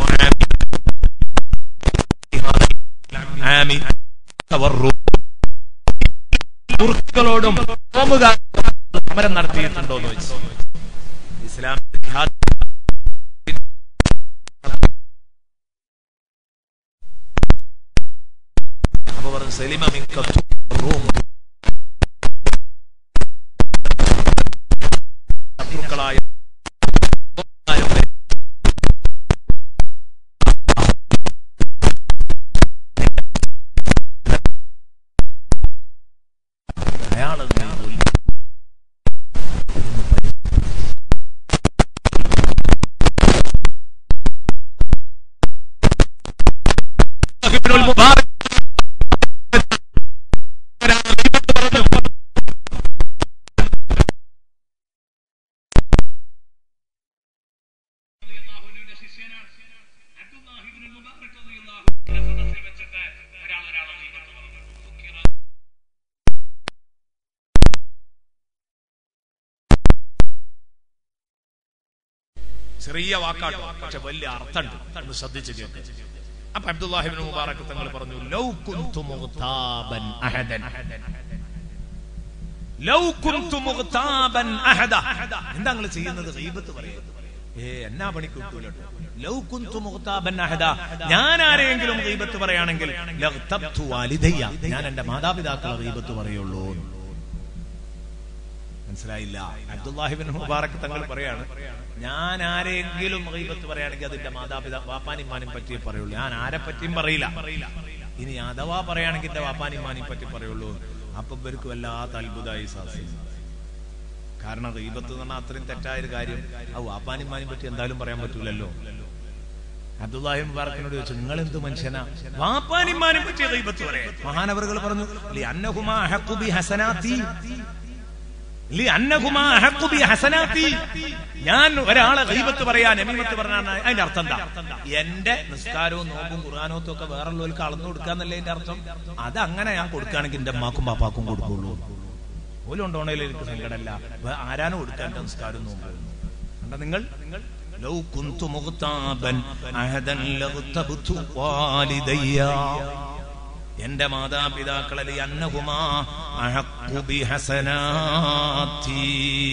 ആമി തവർറു. തുർക്കുകളോടും റോമുകാരോടും സമരം നടത്തിയിട്ടുണ്ടോ എന്ന് വെച്ചു ഇസ്ലാം ജിഹാദ് അപ്പൊ പറഞ്ഞു സലിമ മിങ്ക റൂം ശത്രുക്കളായ അയാള് ഇബ്നുൽ മുബാറക് ചെറിയ വാക്കാട്ടോ പക്ഷെ വലിയ അർത്ഥമുണ്ട് ഒന്ന് ശ്രദ്ധിച്ച് കേൾക്ക് അപ്പൊ അബ്ദുല്ലാഹിബിൻ മുബാറക് തങ്ങൾ പറഞ്ഞു ലൗ കുന്തു മുഗ്താബൻ അഹദൻ ലൗ കുന്തു മുഗ്താബൻ അഹദ എന്താ നിങ്ങൾ ചെയ്യുന്നത് ഗീബത്ത് പറയുന്നത് ഏ എന്നാ പണി കിട്ടൂലോ ലൗ കുന്തു മുഗ്താബൻ അഹദ ഞാൻ ആരെങ്കിലും ഗീബത്ത് പറയുകയാണെങ്കിൽ ലഗ്തബ്തു വാലിദയ്യ ഞാൻ എന്റെ മാതാപിതാക്കളെ ഗീബത്ത് പറയുള്ളൂ മനസ്സിലായില്ല അബ്ദുല്ലാഹിബിൻ മുബാറക് തങ്ങൾ പറയാണ് ഞാൻ ആരെങ്കിലും ഗീബത്ത് പറയുകയാണെങ്കിൽ അതിന്റെ മാതാപിതാ വാപ്പാനിമാനും പറ്റിയേ പറയുള്ളൂ ഞാൻ ആരെ പറ്റിയും പറയില്ല ഇനി അഥവാ പറയുകയാണെങ്കിൽ എന്റെ വാപ്പാനിമാനെയും പറ്റി പറയുള്ളൂ അപ്പൊ ഇവർക്ക് വല്ലാത്ത അത്ഭുതമായി സാധിക്കും കാരണം ഗീബത്ത് എന്ന് പറഞ്ഞാൽ അത്രയും തെറ്റായ ഒരു കാര്യം ആ വാപ്പാനിമാനെയും പറ്റി എന്തായാലും പറയാൻ പറ്റൂലല്ലോ അബ്ദുല്ലാഹി മുബാറക്കിനോട് ചോദിച്ചു നിങ്ങൾ എന്ത് മനുഷ്യനാ വാപ്പാനിമാനെ പറ്റി ഗീബത്ത് പറയാം മഹാനവറുകൾ പറഞ്ഞു ലി അന്നഹുമാ അഹഖു ബി ഹസനാത്തി ലി അന്നഹുമാ അഹഖു ബി ഹസനാത്തി ഞാൻ ഒരാളെ ഗീബത്ത് പറയാൻ നമീമത്ത് പറഞ്ഞാൽ അതിന്റെ അർത്ഥം എന്താ എന്റെ നിസ്കാരവും നോമ്പും ഖുർആാനോത്തും ഒക്കെ വേറുള്ളവർക്ക് അളന്നു കൊടുക്കാന്നല്ലേ എന്റെ അർത്ഥം അത് അങ്ങനെ ഞാൻ കൊടുക്കുകയാണെങ്കിൽ എന്റെ അമ്മാക്കും പാപ്പാക്കും കൊടുക്കുള്ളൂ ഓലും ഉണ്ടോണേലും എനിക്ക് സങ്കടമല്ല വേ- ആരാനും കൊടുക്കാൻ എന്റെ നിസ്കാരം നോമ്പ് കണ്ട നിങ്ങൾ ലൗ കുന്തു മുഗ്താബൻ അഹദൻ ലഗ്തബ്തു വാലിദയ്യ എന്റെ മാതാപിതാക്കളെ അന്നഹുമാ അഹഖു ബിഹസനാത്തി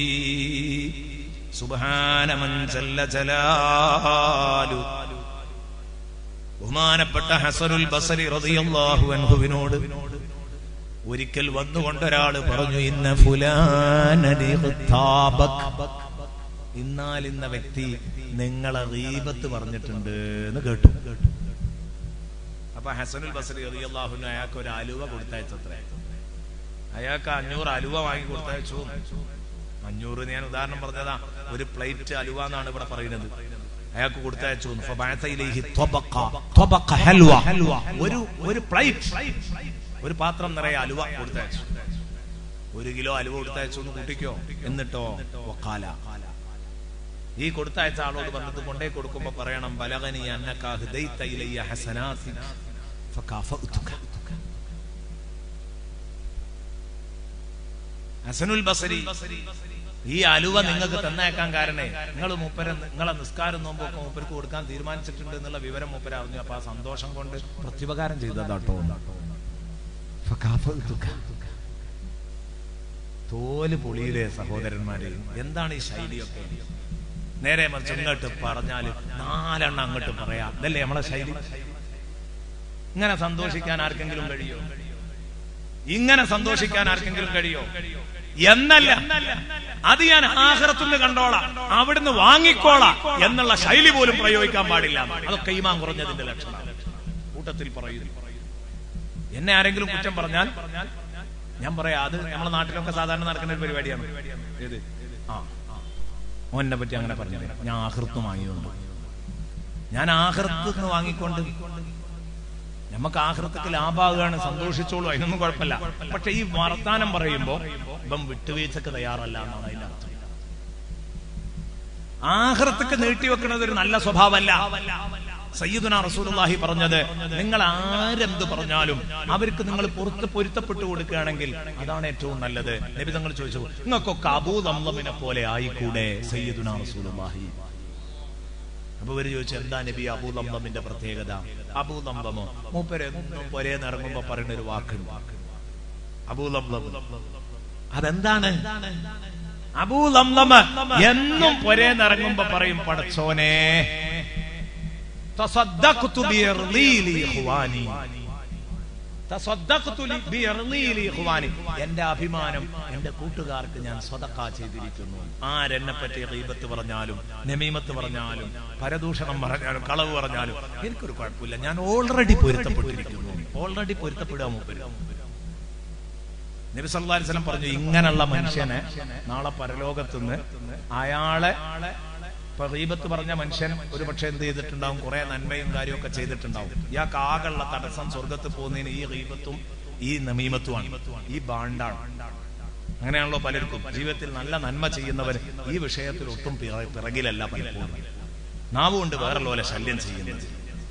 സുബ്ഹാന മൻ ജല്ല ജലാലു ബഹുമാനപ്പെട്ട ഹസനുൽ ബസരി റളിയല്ലാഹു അൻഹുവിനോട് ഒരിക്കൽ വന്നുകൊണ്ട് ഒരാള് പറഞ്ഞു ഇന്ന ഫുലാനനി ഖത്താബക്. ഇന്നാൽ ഇന്ന വ്യക്തി നിങ്ങളെ റീബത്ത് പറഞ്ഞിട്ടുണ്ട് എന്ന് കേട്ടു അപ്പൊ ഹസനുൽ ബസരി റളിയല്ലാഹു അയാൾക്ക് ഒരു അലുവ കൊടുത്തയച്ചത്രേ അയാൾക്ക് അഞ്ഞൂറ് അലുവ വാങ്ങി കൊടുത്തയച്ചു അഞ്ഞൂറ് ഞാൻ ഉദാഹരണം പറഞ്ഞതാ ഒരു പ്ലേറ്റ് അലുവ എന്നാണ് ഇവിടെ പറയുന്നത് അയാൾക്ക് കൊടുത്തയച്ചു ഫബഅസ ഇലൈഹി ത്വബഖ. ത്വബഖ ഹൽവ. ഒരു ഒരു പ്ലേറ്റ് ഒരു പാത്രം നിറയെ അലുവ കൊടുത്തയച്ചു ഒരു കിലോ അലുവ കൊടുത്തയച്ചു എന്ന് കൂട്ടിക്കോ എന്നിട്ടോ വക്കാല ഈ കൊടുത്തയച്ച ആളോട് വന്നത് കൊണ്ടേ കൊടുക്കുമ്പോ പറയണം ബലഗനി അന്നക ഹൃദയത്ത ഇലയ്യ ഹസനാത്തി ഫകാഫഅതുക ഹസനുൽ ബസരി ഈ അലുവ നിങ്ങൾക്ക് തന്നേക്കാൻ കാരണേ നിങ്ങൾ മൂപ്പര നിങ്ങളെ നിസ്കാരം നോമ്പൊക്കെ മൂപ്പർക്ക് കൊടുക്കാൻ തീരുമാനിച്ചിട്ടുണ്ട് എന്നുള്ള വിവരം മൂപ്പര അറിഞ്ഞു അപ്പൊ ആ സന്തോഷം കൊണ്ട് പ്രത്യുപകാരം ചെയ്തതാട്ടോ ഫകാഫഅതുക. തോല് പൊളിയിലെ സഹോദരന്മാരെ എന്താണ് ഈ ശൈലിയൊക്കെ നേരെ മറിച്ച് ഇങ്ങോട്ട് പറഞ്ഞാല് നാലെണ്ണം അങ്ങോട്ട് പറയാം ഇതല്ലേ നമ്മളെ ശൈലി ഇങ്ങനെ സന്തോഷിക്കാൻ ആർക്കെങ്കിലും കഴിയോ ഇങ്ങനെ സന്തോഷിക്കാൻ ആർക്കെങ്കിലും കഴിയോ എന്നല്ല അത് ഞാൻ ആഹ്റത്തുനിന്ന് കണ്ടോളാം അവിടുന്ന് വാങ്ങിക്കോളാം എന്നുള്ള ശൈലി പോലും പ്രയോഗിക്കാൻ പാടില്ല അതൊക്കെ ഈമാൻ കുറഞ്ഞതിന്റെ ലക്ഷണം കൂട്ടത്തിൽ പറയുന്നു എന്നെ ആരെങ്കിലും കുറ്റം പറഞ്ഞാൽ ഞാൻ പറയാം അത് നമ്മുടെ നാട്ടിലൊക്കെ സാധാരണ നടക്കുന്ന ഒരു പരിപാടിയാണ് ഏത് ആ ഓനെ പറ്റി അങ്ങനെ പറഞ്ഞത് ഞാൻ ആഹൃത്ത് വാങ്ങിയുണ്ട് ഞാൻ ആഹൃത്ത് വാങ്ങിക്കൊണ്ട് നമുക്ക് ആഹൃത്തക്ക് ലാഭാകുകയാണ് സന്തോഷിച്ചോളൂ അതിനൊന്നും കുഴപ്പമില്ല പക്ഷെ ഈ വർത്താനം പറയുമ്പോ ഇപ്പം വിട്ടുവീഴ്ചക്ക് തയ്യാറല്ല എന്നാണ് അതിന്റെ അർത്ഥം ആഹൃത്തക്ക് നീട്ടിവെക്കുന്നത് ഒരു നല്ല സ്വഭാവമല്ല സയ്യിദുന റസൂലുള്ളാഹി പറഞ്ഞത് നിങ്ങൾ ആരെന്ത് പറഞ്ഞാലും അവർക്ക് നിങ്ങൾ പുറത്ത് പൊരുത്തപ്പെട്ടു കൊടുക്കുകയാണെങ്കിൽ അതാണ് ഏറ്റവും നല്ലത് നബി തങ്ങൾ ചോദിച്ചു നിങ്ങൾക്കൊക്കെ അബൂദമ്മിനെ പോലെ ആയിക്കൂടെ സയ്യിദുന റസൂലുള്ളാഹി അപ്പൊ ഇവര് ചോദിച്ചു എന്താ നബി അബൂദമ്മിന്റെ പ്രത്യേകത അബൂദമ്മോ മൂപ്പരെന്നും പൊരേ നിറങ്ങുമ്പോ പറയുന്ന ഒരു വാക്കുണ്ട് അബൂദമ്മ അതെന്താണ് അബൂദമ്മ എന്നും പൊരേ നിറങ്ങുമ്പോ പറയും പടച്ചോനെ تصدقت بإرضي لإخواني تصدقت بإرضي لإخواني എന്റെ അഭിമാനം എന്റെ കൂട്ടുകാർക്ക് ഞാൻ സ്വതക്ക ചെയ്തിരിക്കുന്നു ആരെന്നെ പറ്റി ഗീബത്ത് പറഞ്ഞാലും നമീമത്ത് പറഞ്ഞാലും പരദൂഷണം പറഞ്ഞാലും കളവ് പറഞ്ഞാലും എനിക്കൊരു കുഴപ്പമില്ല ഞാൻ ഓൾറെഡി പൊരുത്തപ്പെട്ടിരിക്കുന്നു ഓൾറെഡി പൊരുത്തപ്പെടുക മൂപ്പര് നബി സല്ലല്ലാഹു അലൈഹി വസല്ലം പറഞ്ഞു ഇങ്ങനെയുള്ള മനുഷ്യനെ നാളെ പരലോകത്തുനിന്ന് അയാളെ ഇപ്പൊ റീബത്ത് പറഞ്ഞ മനുഷ്യൻ ഒരു പക്ഷെ എന്ത് ചെയ്തിട്ടുണ്ടാവും കുറെ നന്മയും കാര്യമൊക്കെ ചെയ്തിട്ടുണ്ടാവും ഇയാൾക്ക് ആകെയുള്ള തടസ്സം സ്വർഗത്ത് പോകുന്നതിന് ഈ റീബത്തും ഈ നമീമത്തുമാണ് ഈ ബാണ്ടാണ് അങ്ങനെയാണല്ലോ പലർക്കും ജീവിതത്തിൽ നല്ല നന്മ ചെയ്യുന്നവർ ഈ വിഷയത്തിൽ ഒട്ടും പിറ- പിറകിലല്ല പലപ്പോഴും നാവുകൊണ്ട് വേറെ ശല്യം ചെയ്യുന്നത്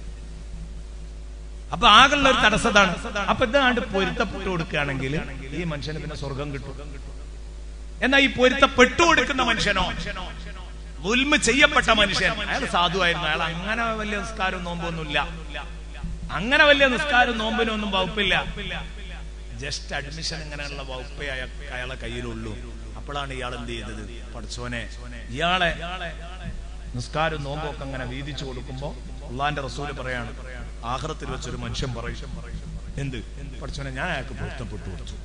അപ്പൊ ആകെയുള്ള ഒരു തടസ്സതാണ് അപ്പൊ ഇതാണ്ട് പൊരുത്തപ്പെട്ടു കൊടുക്കുകയാണെങ്കിൽ ഈ മനുഷ്യന് പിന്നെ സ്വർഗം കിട്ടും എന്നാ ഈ പൊരുത്തപ്പെട്ടു കൊടുക്കുന്ന മനുഷ്യനോ ഉൽമ ചെയ്യപ്പെട്ട മനുഷ്യൻ അയാൾ സാധുവായിരുന്നു അയാൾ അങ്ങനെ വലിയ നിസ്കാരവും നോമ്പൊന്നുമില്ല അങ്ങനെ വലിയ നിസ്കാരവും നോമ്പിനൊന്നും വകുപ്പില്ല ജസ്റ്റ് അഡ്മിഷൻ ഇങ്ങനെയുള്ള വകുപ്പേ അയ- അയാളെ കയ്യിലുള്ളൂ അപ്പോഴാണ് ഇയാൾ എന്ത് ചെയ്തത് പഠിച്ചോനെ ഇയാളെ നിസ്കാരം നോമ്പൊക്കെ അങ്ങനെ വീതിച്ചു കൊടുക്കുമ്പോ അള്ളാന്റെ റസൂല് പറയാണ് ആഹ്റത്തിൽ വെച്ചൊരു മനുഷ്യൻ പറയും എന്ത് പഠിച്ചോനെ ഞാൻ അയാൾക്ക് പൊരുത്തപ്പെട്ടു കൊടുത്തു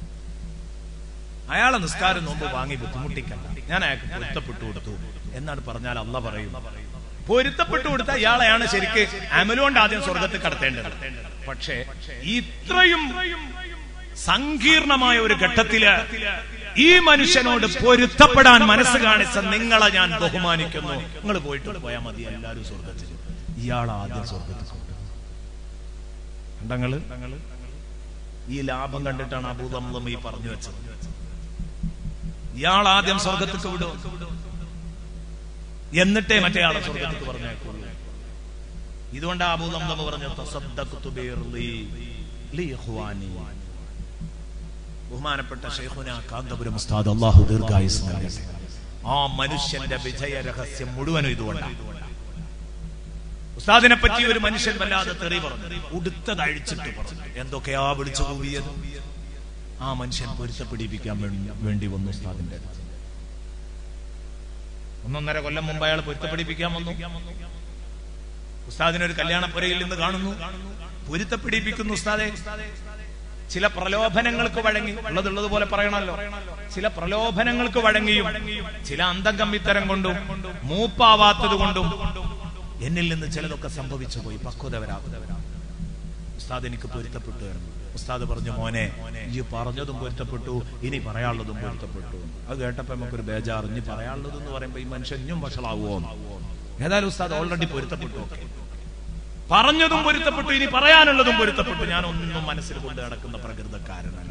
അയാളെ നിസ്കാരം നോമ്പ് വാങ്ങി ബുദ്ധിമുട്ടിക്കണ്ട ഞാൻ അയാൾക്ക് പൊരുത്തപ്പെട്ടു കൊടുത്തു എന്നാണ് പറഞ്ഞാൽ അല്ല പറയും പൊരുത്തപ്പെട്ടു കൊടുത്ത ഇയാളെയാണ് ശരിക്ക് അമലുകൊണ്ട് ആദ്യം സ്വർഗത്തിൽ കടത്തേണ്ടത് പക്ഷേ ഇത്രയും സങ്കീർണമായ ഒരു ഘട്ടത്തില് ഈ മനുഷ്യനോട് പൊരുത്തപ്പെടാൻ മനസ്സ് കാണിച്ച നിങ്ങളെ ഞാൻ ബഹുമാനിക്കുന്നു നിങ്ങൾ പോയിട്ട് പോയാൽ മതി എല്ലാവരും സ്വർഗത്തിൽ ഇയാൾ ആദ്യം സ്വർഗത്തിൽ കണ്ടങ്ങള് ഈ ലാഭം കണ്ടിട്ടാണ് അബൂതം ഈ പറഞ്ഞു വെച്ചത് ഇയാൾ ആദ്യം സ്വർഗത്തേക്ക് വിടും എന്നിട്ടേ മറ്റേ ആളെ സ്വർഗത്തേക്ക് പറഞ്ഞേക്കുള്ളൂ ഇതുകൊണ്ട് അബൂതം പറഞ്ഞു തസദ്ദഖ്തു ബിർലി ലിഇഖ്വാനി ബഹുമാനപ്പെട്ട ഷെയ്ഖുന കാന്തപുരം ഉസ്താദ് അള്ളാഹു ദീർഘായുസ് നൽകട്ടെ ആ മനുഷ്യന്റെ വിജയ രഹസ്യം മുഴുവനും ഇതുകൊണ്ടാണ് ഉസ്താദിനെ പറ്റി ഒരു മനുഷ്യൻ വല്ലാതെ തെറി പറഞ്ഞു ഉടുത്തത് അഴിച്ചിട്ട് പറഞ്ഞു എന്തൊക്കെയാ വിളിച്ചു കൂവിയത് ആ മനുഷ്യൻ പൊരുത്തപ്പിടിപ്പിക്കാൻ വേണ്ടി- വേണ്ടി വന്നു ഉസ്താദിന്റെ അടുത്ത് ഒന്നൊന്നര കൊല്ലം മുമ്പ് അയാൾ പൊരുത്തപ്പിടിപ്പിക്കാൻ വന്നു ഉസ്താദിനെ ഒരു കല്യാണപ്പുരയിൽ നിന്ന് കാണുന്നു പൊരുത്തപ്പിടിപ്പിക്കുന്നു ഉസ്താദെ ചില പ്രലോഭനങ്ങൾക്ക് വഴങ്ങി ഉള്ളതുള്ളത് പോലെ പറയണമല്ലോ ചില പ്രലോഭനങ്ങൾക്ക് വഴങ്ങിയും ചില അന്തംഗമ്മിത്തരം കൊണ്ടും മൂപ്പാവാത്തത് കൊണ്ടും എന്നിൽ നിന്ന് ചിലതൊക്കെ സംഭവിച്ചു പോയി പക്വത വരാത്തവരാ ഉസ്താദ് എനിക്ക് പൊരുത്തപ്പെട്ടു വരുന്നു ഉസ്താദ് പറഞ്ഞു മോനെ ഈ പറഞ്ഞതും പൊരുത്തപ്പെട്ടു ഇനി പറയാനുള്ളതും പൊരുത്തപ്പെട്ടു അത് കേട്ടപ്പോ നമുക്കൊരു ബേജാർ ഇനി പറയാനുള്ളത് എന്ന് പറയുമ്പോ ഈ മനുഷ്യൻ ഇനിയും വഷളാവുമോ ഏതായാലും ഉസ്താദ് ഓൾറെഡി പൊരുത്തപ്പെട്ടു ഓക്കെ പറഞ്ഞതും പൊരുത്തപ്പെട്ടു ഇനി പറയാനുള്ളതും പൊരുത്തപ്പെട്ടു ഞാൻ ഒന്നും മനസ്സിൽ കൊണ്ട് നടക്കുന്ന പ്രകൃതക്കാരനല്ല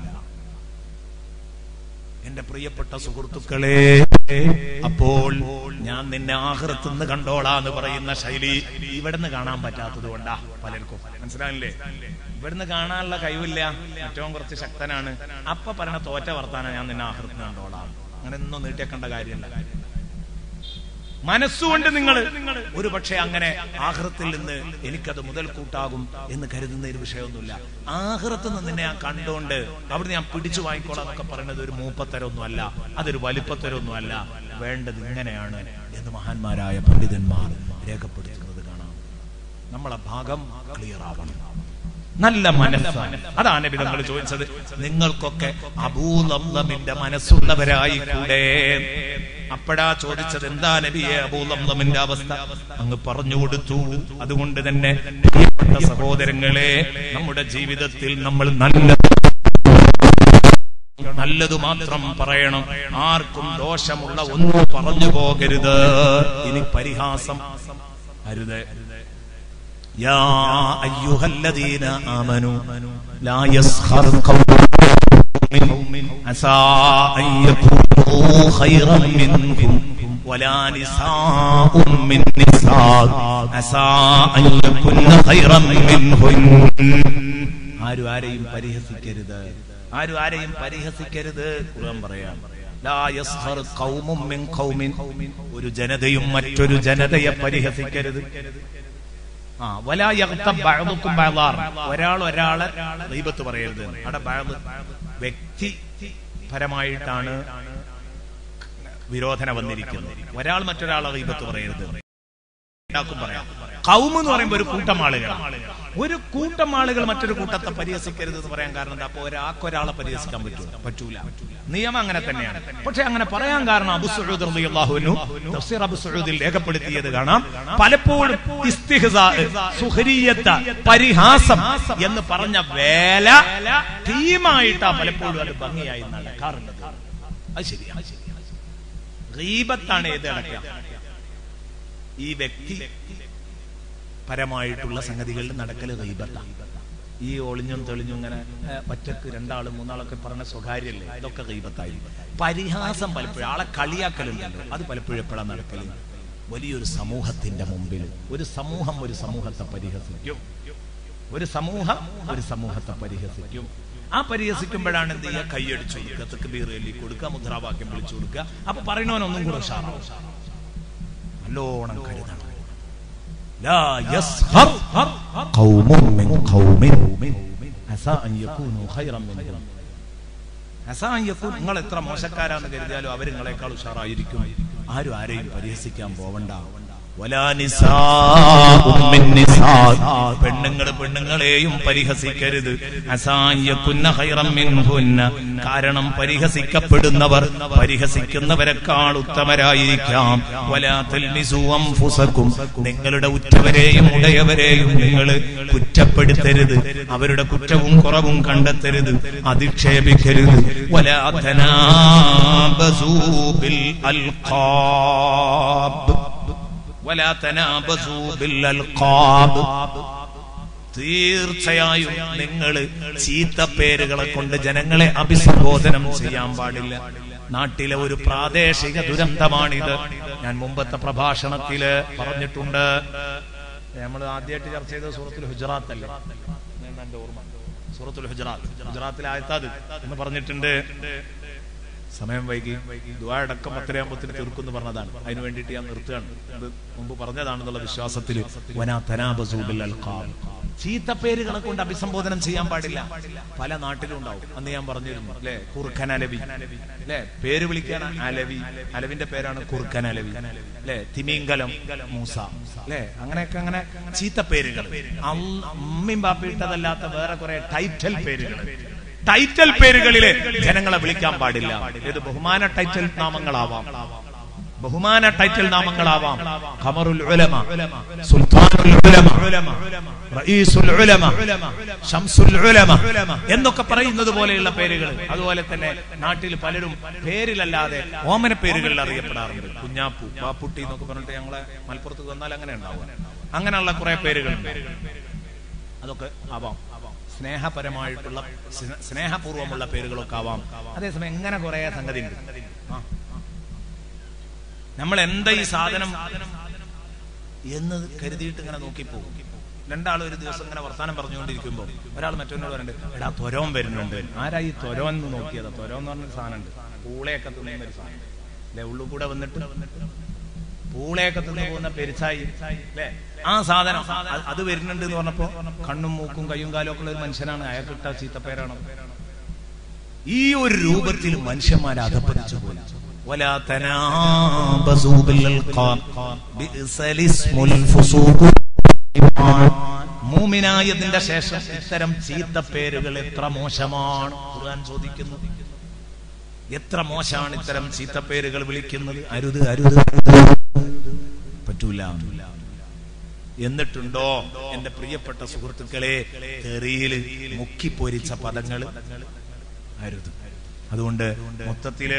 എന്റെ പ്രിയപ്പെട്ട സുഹൃത്തുക്കളെ അപ്പോൾ ഞാൻ നിന്നെ ആഹൃത്ത് നിന്ന് കണ്ടോളാന്ന് പറയുന്ന ശൈലി ഇവിടുന്ന് കാണാൻ പറ്റാത്തത് കൊണ്ടാ പലർക്കും മനസ്സിലായില്ലേ ഇവിടുന്ന് കാണാനുള്ള കഴിവില്ല ഏറ്റവും കുറച്ച് ശക്തനാണ് അപ്പൊ പറയണ തോറ്റ വർത്താനം ഞാൻ നിന്നെ ആഹൃത്ത് കണ്ടോളാം അങ്ങനെ ഒന്നും നീട്ടിയേക്കേണ്ട കാര്യമില്ല മനസ്സുകൊണ്ട് നിങ്ങൾ ഒരു പക്ഷേ അങ്ങനെ ആഹൃത്തിൽ നിന്ന് എനിക്കത് മുതൽ കൂട്ടാകും എന്ന് കരുതുന്നതിന് വിഷയമൊന്നുമില്ല ആഹൃത്ത് നിന്ന് നിന്നെ ഞാൻ കണ്ടുകൊണ്ട് അവിടെ ഞാൻ പിടിച്ചു വാങ്ങിക്കോളാം എന്നൊക്കെ പറയുന്നത് ഒരു മൂപ്പത്തരമൊന്നും അല്ല അതൊരു വലിപ്പത്തരമൊന്നും അല്ല വേണ്ടത് ഇങ്ങനെയാണ് എന്ന് മഹാന്മാരായ പണ്ഡിതന്മാർ രേഖപ്പെടുത്തുന്നത് കാണാം നമ്മളെ ഭാഗം ക്ലിയർ ആവണം നല്ല മനസ്സാണ് അതാണ് നബി തങ്ങൾ ചോദിച്ചത് നിങ്ങൾക്കൊക്കെ അബൂലംലമിന്റെ മനസ്സുള്ളവരായി കൂടെ അപ്പോഴാ ചോദിച്ചത് എന്താ നബിയെ അബൂലംലമിന്റെ അവസ്ഥ അങ്ങ് പറഞ്ഞു കൊടുത്തു അതുകൊണ്ട് തന്നെ പ്രിയപ്പെട്ട സഹോദരങ്ങളെ നമ്മുടെ ജീവിതത്തിൽ നമ്മൾ നല്ല നല്ലത് മാത്രം പറയണം ആർക്കും ദോഷമുള്ള ഒന്നും പറഞ്ഞു പോകരുത് ഇനി പരിഹാസം അരുത് يا أيها الذين آمنوا لا يسخر قوم عسى أن يكونوا خيرا منكم ولا نساء من نساء عسى أن يكون خيرا منهن ആരും ആരെയും പരിഹസിക്കരുത് ആരും ആരെയും പരിഹസിക്കരുത് ഖുർആൻ പറയാം ലാ യസ്ഖർ ഖൗമും മിൻ ഖൗമിൻ ഒരു ജനതയും മറ്റൊരു ജനതയെ പരിഹസിക്കരുത് ആ വലാ യഗ്തബ് ബഅദുക്കും ബഅദാർ ഒരാൾ ഒരാളെ ദൈവത്ത് പറയരുത് അവിടെ ബഅദ് വ്യക്തി പരമായിട്ടാണ് വിരോധന വന്നിരിക്കുന്നത് ഒരാൾ മറ്റൊരാളെ ദൈവത്ത് പറയരുത് ഉണ്ടാക്കും പറയാം കൗമ് എന്ന് പറയുമ്പോൾ ഒരു കൂട്ടം ആളുകളാണ് ഒരു കൂട്ടം ആളുകൾ മറ്റൊരു കൂട്ടത്തെ പരിഹസിക്കരുത് എന്ന് പറയാൻ കാരണം എന്താ അപ്പൊ ഒരാൾക്ക് ഒരാളെ പരിഹസിക്കാൻ പറ്റൂല പറ്റൂല നിയമം അങ്ങനെ തന്നെയാണ് പക്ഷെ അങ്ങനെ പറയാൻ കാരണം അബു സുഹൂദ് റളിയല്ലാഹുവിനു തഫ്സീർ അബു സുഹൂദിൽ രേഖപ്പെടുത്തിയത് കാണാം പലപ്പോഴും ഇസ്തിഹ്സാ സുഹരിയത്ത പരിഹാസം എന്ന് പറഞ്ഞ വേല ടീമായിട്ടാ പലപ്പോഴും അത് ഭംഗിയായി നടക്കാറുള്ളത് അത് ശരിയാണ് ഗീബത്താണ് ഏത് അടക്കുക ഈ വ്യക്തി പരമായിട്ടുള്ള സംഗതികളിൽ നടക്കല് ഗീബത്താണ് ഈ ഒളിഞ്ഞും തെളിഞ്ഞും ഇങ്ങനെ ഏ, ഒറ്റക്ക് രണ്ടാളും മൂന്നാളൊക്കെ പറഞ്ഞ സ്വകാര്യല്ലേ ഇതൊക്കെ ഗീബത്തായി പരിഹാസം പലപ്പോഴും ആളെ കളിയാക്കലുണ്ടല്ലോ അത് പലപ്പോഴും എപ്പോഴാണ് നടക്കല് വലിയൊരു സമൂഹത്തിന്റെ മുമ്പിൽ ഒരു സമൂഹം ഒരു സമൂഹത്തെ പരിഹസിക്കും ഒരു സമൂഹം ഒരു സമൂഹത്തെ പരിഹസിക്കും ആ പരിഹസിക്കുമ്പോഴാണ് എന്ത് ചെയ്യുക കൈയടിച്ചു കൊടുക്കുക തെക്ക് ബീറേലി കൊടുക്കുക മുദ്രാവാക്യം വിളിച്ചു കൊടുക്കുക അപ്പൊ പറയണവനൊന്നും കൂടെ ഉഷാറാവും നല്ലോണം കരുതണം ലാ യസ്ഹർ ഖൗമും മിൻ ഖൗമിൻ അസാ അൻ യകൂനു ഖൈറൻ മിൻഹും അസാ അൻ യകൂൻ നിങ്ങൾ എത്ര മോശക്കാരാന്ന് കരുതിയാലും അവർ നിങ്ങളെക്കാൾ ഉഷാറായിരിക്കും ആരും ആരെയും പരിഹസിക്കാൻ പോവണ്ട വലാ നിസാഉം മിൻ നിസാ പെണ്ണുങ്ങൾ പെണ്ണുങ്ങളെയും പരിഹസിക്കരുത് അസായക്കുന്ന ഹൈറം മിൻഹുന്ന കാരണം പരിഹസിക്കപ്പെടുന്നവർ പരിഹസിക്കുന്നവരെക്കാൾ ഉത്തമരായിരിക്കാം വലാ തൽമിസു അൻഫുസക്കും നിങ്ങളുടെ ഉറ്റവരെയും ഉടയവരെയും നിങ്ങൾ കുറ്റപ്പെടുത്തരുത് അവരുടെ കുറ്റവും കുറവും കണ്ടെത്തരുത് അധിക്ഷേപിക്കരുത് വലാ തനാബസൂ ബിൽ അൽഖാബ് വലാ തനാബസൂ ബിൽ അൽഖാബ് തീർച്ചയായും നിങ്ങൾ ചീത്ത പേരുകളെ കൊണ്ട് ജനങ്ങളെ അഭിസംബോധനം ചെയ്യാൻ പാടില്ല നാട്ടിലെ ഒരു പ്രാദേശിക ദുരന്തമാണിത് ഞാൻ മുമ്പത്തെ പ്രഭാഷണത്തില് പറഞ്ഞിട്ടുണ്ട് നമ്മൾ ആദ്യമായിട്ട് ചർച്ച ചെയ്ത സൂറത്തുൽ ഹുജറാത്ത് അല്ലേ എന്നാണ് എന്റെ ഓർമ്മ സൂറത്തുൽ ഹുജറാത്ത് ഹുജറാത്തിലെ ആയത്താത് എന്ന് പറഞ്ഞിട്ടുണ്ട് സമയം വൈകി ദുആ അടക്കം പത്തരയാകുമ്പത്തിന് തീർക്കുമെന്ന് പറഞ്ഞതാണ് അതിന് വേണ്ടിയിട്ട് ഞാൻ നിർത്തുകയാണ് ഇത് മുമ്പ് പറഞ്ഞതാണെന്നുള്ള വിശ്വാസത്തിൽ വനാ തനാബസൂബിൽ അൽഖാബ് ചീത്ത പേരുകളെ കൊണ്ട് അഭിസംബോധനം ചെയ്യാൻ പാടില്ല പല നാട്ടിലും ഉണ്ടാവും അന്ന് ഞാൻ പറഞ്ഞിരുന്നു അല്ലെ കുറുക്കൻ അലവി അല്ലെ പേര് വിളിക്കാൻ അലവി അലവിന്റെ പേരാണ് കുറുക്കൻ അലവി അല്ലെ തിമിംഗലം മൂസ അല്ലെ അങ്ങനെയൊക്കെ അങ്ങനെ ചീത്ത പേരുകൾ അൽ- അമ്മയും ബാപ്പിയിട്ടതല്ലാത്ത വേറെ കുറെ ടൈറ്റൽ പേരുകൾ ടൈറ്റൽ പേരുകളിലെ ജനങ്ങളെ വിളിക്കാൻ പാടില്ല ഇത് ബഹുമാന ടൈറ്റൽ നാമങ്ങളാവാം ബഹുമാന ടൈറ്റൽ നാമങ്ങളാവാം ഖമറുൽ ഉലമ സുൽത്താനുൽ ഉലമ റഈസുൽ ഉലമ ഷംസുൽ ഉലമ എന്നൊക്കെ പറയുന്നത് പോലെയുള്ള പേരുകൾ അതുപോലെ തന്നെ നാട്ടിൽ പലരും പേരിലല്ലാതെ ഓമന പേരുകളിൽ അറിയപ്പെടാറുണ്ട് കുഞ്ഞാപ്പു ബാപ്പുട്ടി എന്നൊക്കെ പറഞ്ഞിട്ട് ഞങ്ങളെ മലപ്പുറത്ത് വന്നാൽ അങ്ങനെ ഉണ്ടാവും അങ്ങനെയുള്ള കുറെ പേരുകളുണ്ട് അതൊക്കെ ആവാം സ്നേഹപരമായിട്ടുള്ള സ്നേ- സ്നേഹപൂർവ്വമുള്ള പേരുകളൊക്കെ ആവാം അതേസമയം എങ്ങനെ കുറെ സംഗതി ഉണ്ട് ആ. നമ്മൾ എന്താ ഈ സാധനം എന്ന് കരുതിയിട്ട് ഇങ്ങനെ നോക്കിപ്പോകും രണ്ടാളും ഒരു ദിവസം ഇങ്ങനെ വർത്താനം പറഞ്ഞുകൊണ്ടിരിക്കുമ്പോ ഒരാൾ മറ്റൊന്നോട് പറയുന്നുണ്ട് എടാ ത്വരോൻ വരുന്നുണ്ട് ആരാ ഈ ത്വരോൻ എന്ന് നോക്കിയതാ ത്വരം എന്ന് പറഞ്ഞൊരു സാധനമുണ്ട് പൂളയൊക്കെ തിന്നുന്ന ഒരു സാധനം അല്ലെ ഉള്ളു കൂടെ വന്നിട്ട് പൂളയൊക്കെ തിന്നു പോകുന്ന പെരിച്ചായി അല്ലെ ആ സാധനം അത് അത് വരുന്നുണ്ട് എന്ന് പറഞ്ഞപ്പോ കണ്ണും മൂക്കും കയ്യും കാലും ഒക്കെ ഉള്ള ഒരു മനുഷ്യനാണ് അയാൾക്കിട്ട ചീത്തപ്പേരാണ് ഈ ഒരു രൂപത്തിൽ മനുഷ്യന്മാരെ അധപ്പതിച്ചു പോയി ولا تنابزوا بالألقاب بئس الاسم الفسوق മൂമിനായതിന്റെ ശേഷം ഇത്തരം ചീത്ത പേരുകൾ എത്ര മോശമാണ് ഖുർആൻ ചോദിക്കുന്നു എത്ര മോശമാണ് ഇത്തരം ചീത്ത പേരുകൾ വിളിക്കുന്നത് അരുത് അരുത് അരുത് പറ്റൂല എന്നിട്ടുണ്ടോ എന്റെ പ്രിയപ്പെട്ട സുഹൃത്തുക്കളെ തെറിയില് മുക്കിപ്പൊരിച്ച പദങ്ങൾ അരുത് അതുകൊണ്ട് മൊത്തത്തില്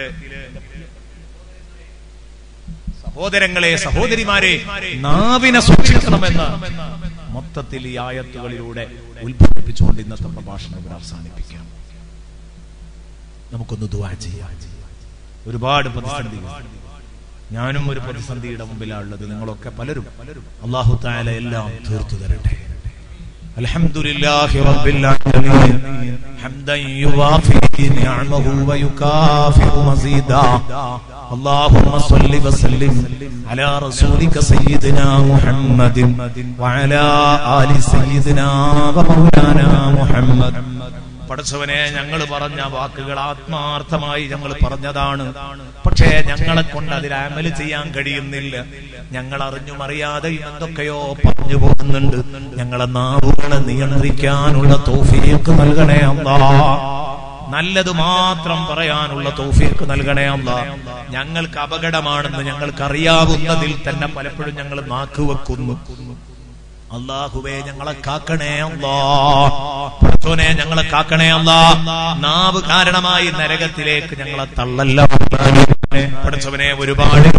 സഹോദരങ്ങളെ സഹോദരിമാരെ നാവിനെ സൂക്ഷിക്കണമെന്ന് മൊത്തത്തിൽ ഈ ആയത്തുകളിലൂടെ ഉത്ഭവിപ്പിച്ചുകൊണ്ട് ഇന്നത്തെ പ്രഭാഷണം ഇവിടെ അവസാനിപ്പിക്കാം നമുക്കൊന്ന് ദുവാ ചെയ്യാം ഒരുപാട് പ്രതിസന്ധികൾ ഞാനും ഒരു പ്രതിസന്ധിയുടെ മുമ്പിലാണുള്ളത് നിങ്ങളൊക്കെ പലരും അള്ളാഹു താല എല്ലാം തീർത്തു തരട്ടെ الحمد لله رب العالمين حمدا يوافي نعمه ويكافئ مزيدا اللهم صل وسلم على رسولك سيدنا محمد وعلى آل سيدنا ومولانا محمد പടച്ചവനെ ഞങ്ങൾ പറഞ്ഞ വാക്കുകൾ ആത്മാർത്ഥമായി ഞങ്ങൾ പറഞ്ഞതാണ് പക്ഷേ ഞങ്ങളെ കൊണ്ട് അതിൽ അമല് ചെയ്യാൻ കഴിയുന്നില്ല ഞങ്ങൾ അറിഞ്ഞും അറിയാതെയും എന്തൊക്കെയോ പറഞ്ഞു പോകുന്നുണ്ട് ഞങ്ങളെ നാവുകളെ നിയന്ത്രിക്കാനുള്ള തോഫിയൊക്കെ നൽകണേ അല്ലാ നല്ലത് മാത്രം പറയാനുള്ള തോഫിക്ക് നൽകണേ അല്ല ഞങ്ങൾക്ക് അപകടമാണെന്ന് ഞങ്ങൾക്ക് അറിയാവുന്നതിൽ തന്നെ പലപ്പോഴും ഞങ്ങൾ നാക്കുവെക്കുന്നു അള്ളാഹുവേ ഞങ്ങളെ കാക്കണേ അല്ലാ പഠിച്ചോനെ ഞങ്ങളെ കാക്കണേ അല്ലാ നാവ് കാരണമായി നരകത്തിലേക്ക് ഞങ്ങളെ തള്ളല്ല പഠിച്ചവനെ ഒരുപാട്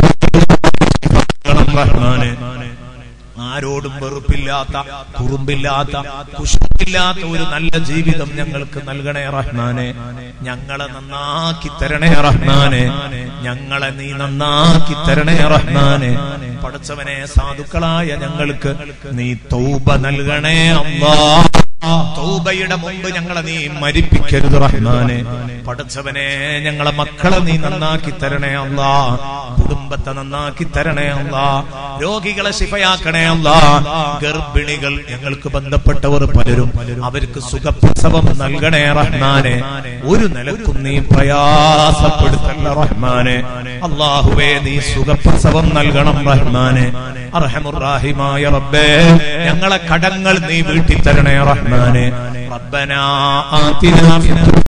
റഹ്മാനെ ആരോടും വെറുപ്പില്ലാത്ത കുറുമ്പില്ലാത്ത കുശുമ്പില്ലാത്ത ഒരു നല്ല ജീവിതം ഞങ്ങൾക്ക് നൽകണേ റഹ്മാനെ ഞങ്ങളെ നന്നാക്കി തരണേ റഹ്മാനെ ഞങ്ങളെ നീ നന്നാക്കി തരണേ റഹ്മാനെ പടച്ചവനെ സാധുക്കളായ ഞങ്ങൾക്ക് നീ തൗബ നൽകണേ അല്ലാ തൗബയുടെ മുമ്പ് ഞങ്ങളെ നീ മരിപ്പിക്കരുത് റഹ്മാനെ പടച്ചവനെ ഞങ്ങളെ മക്കളെ നീ നന്നാക്കി തരണേ അല്ലാ കുടുംബത്തെ നന്നാക്കി തരണേ അല്ലാ രോഗികളെ ശിഫയാക്കണേ അല്ലാ ഗർഭിണികൾ ഞങ്ങൾക്ക് ബന്ധപ്പെട്ടവർ പലരും അവർക്ക് സുഖപ്രസവം നൽകണേ റഹ്മാനെ ഒരു നിലക്കും നീ പ്രയാസപ്പെടുത്തല്ല റഹ്മാനെ അള്ളാഹുവേ നീ സുഖപ്രസവം നൽകണം റഹ്മാനെ അർഹമുറാഹിമായ റബ്ബേ ഞങ്ങളെ കടങ്ങൾ നീ വീട്ടി തരണേ റഹ്മാനെ റബ്ബനാ ആതിനാ ഫിദ്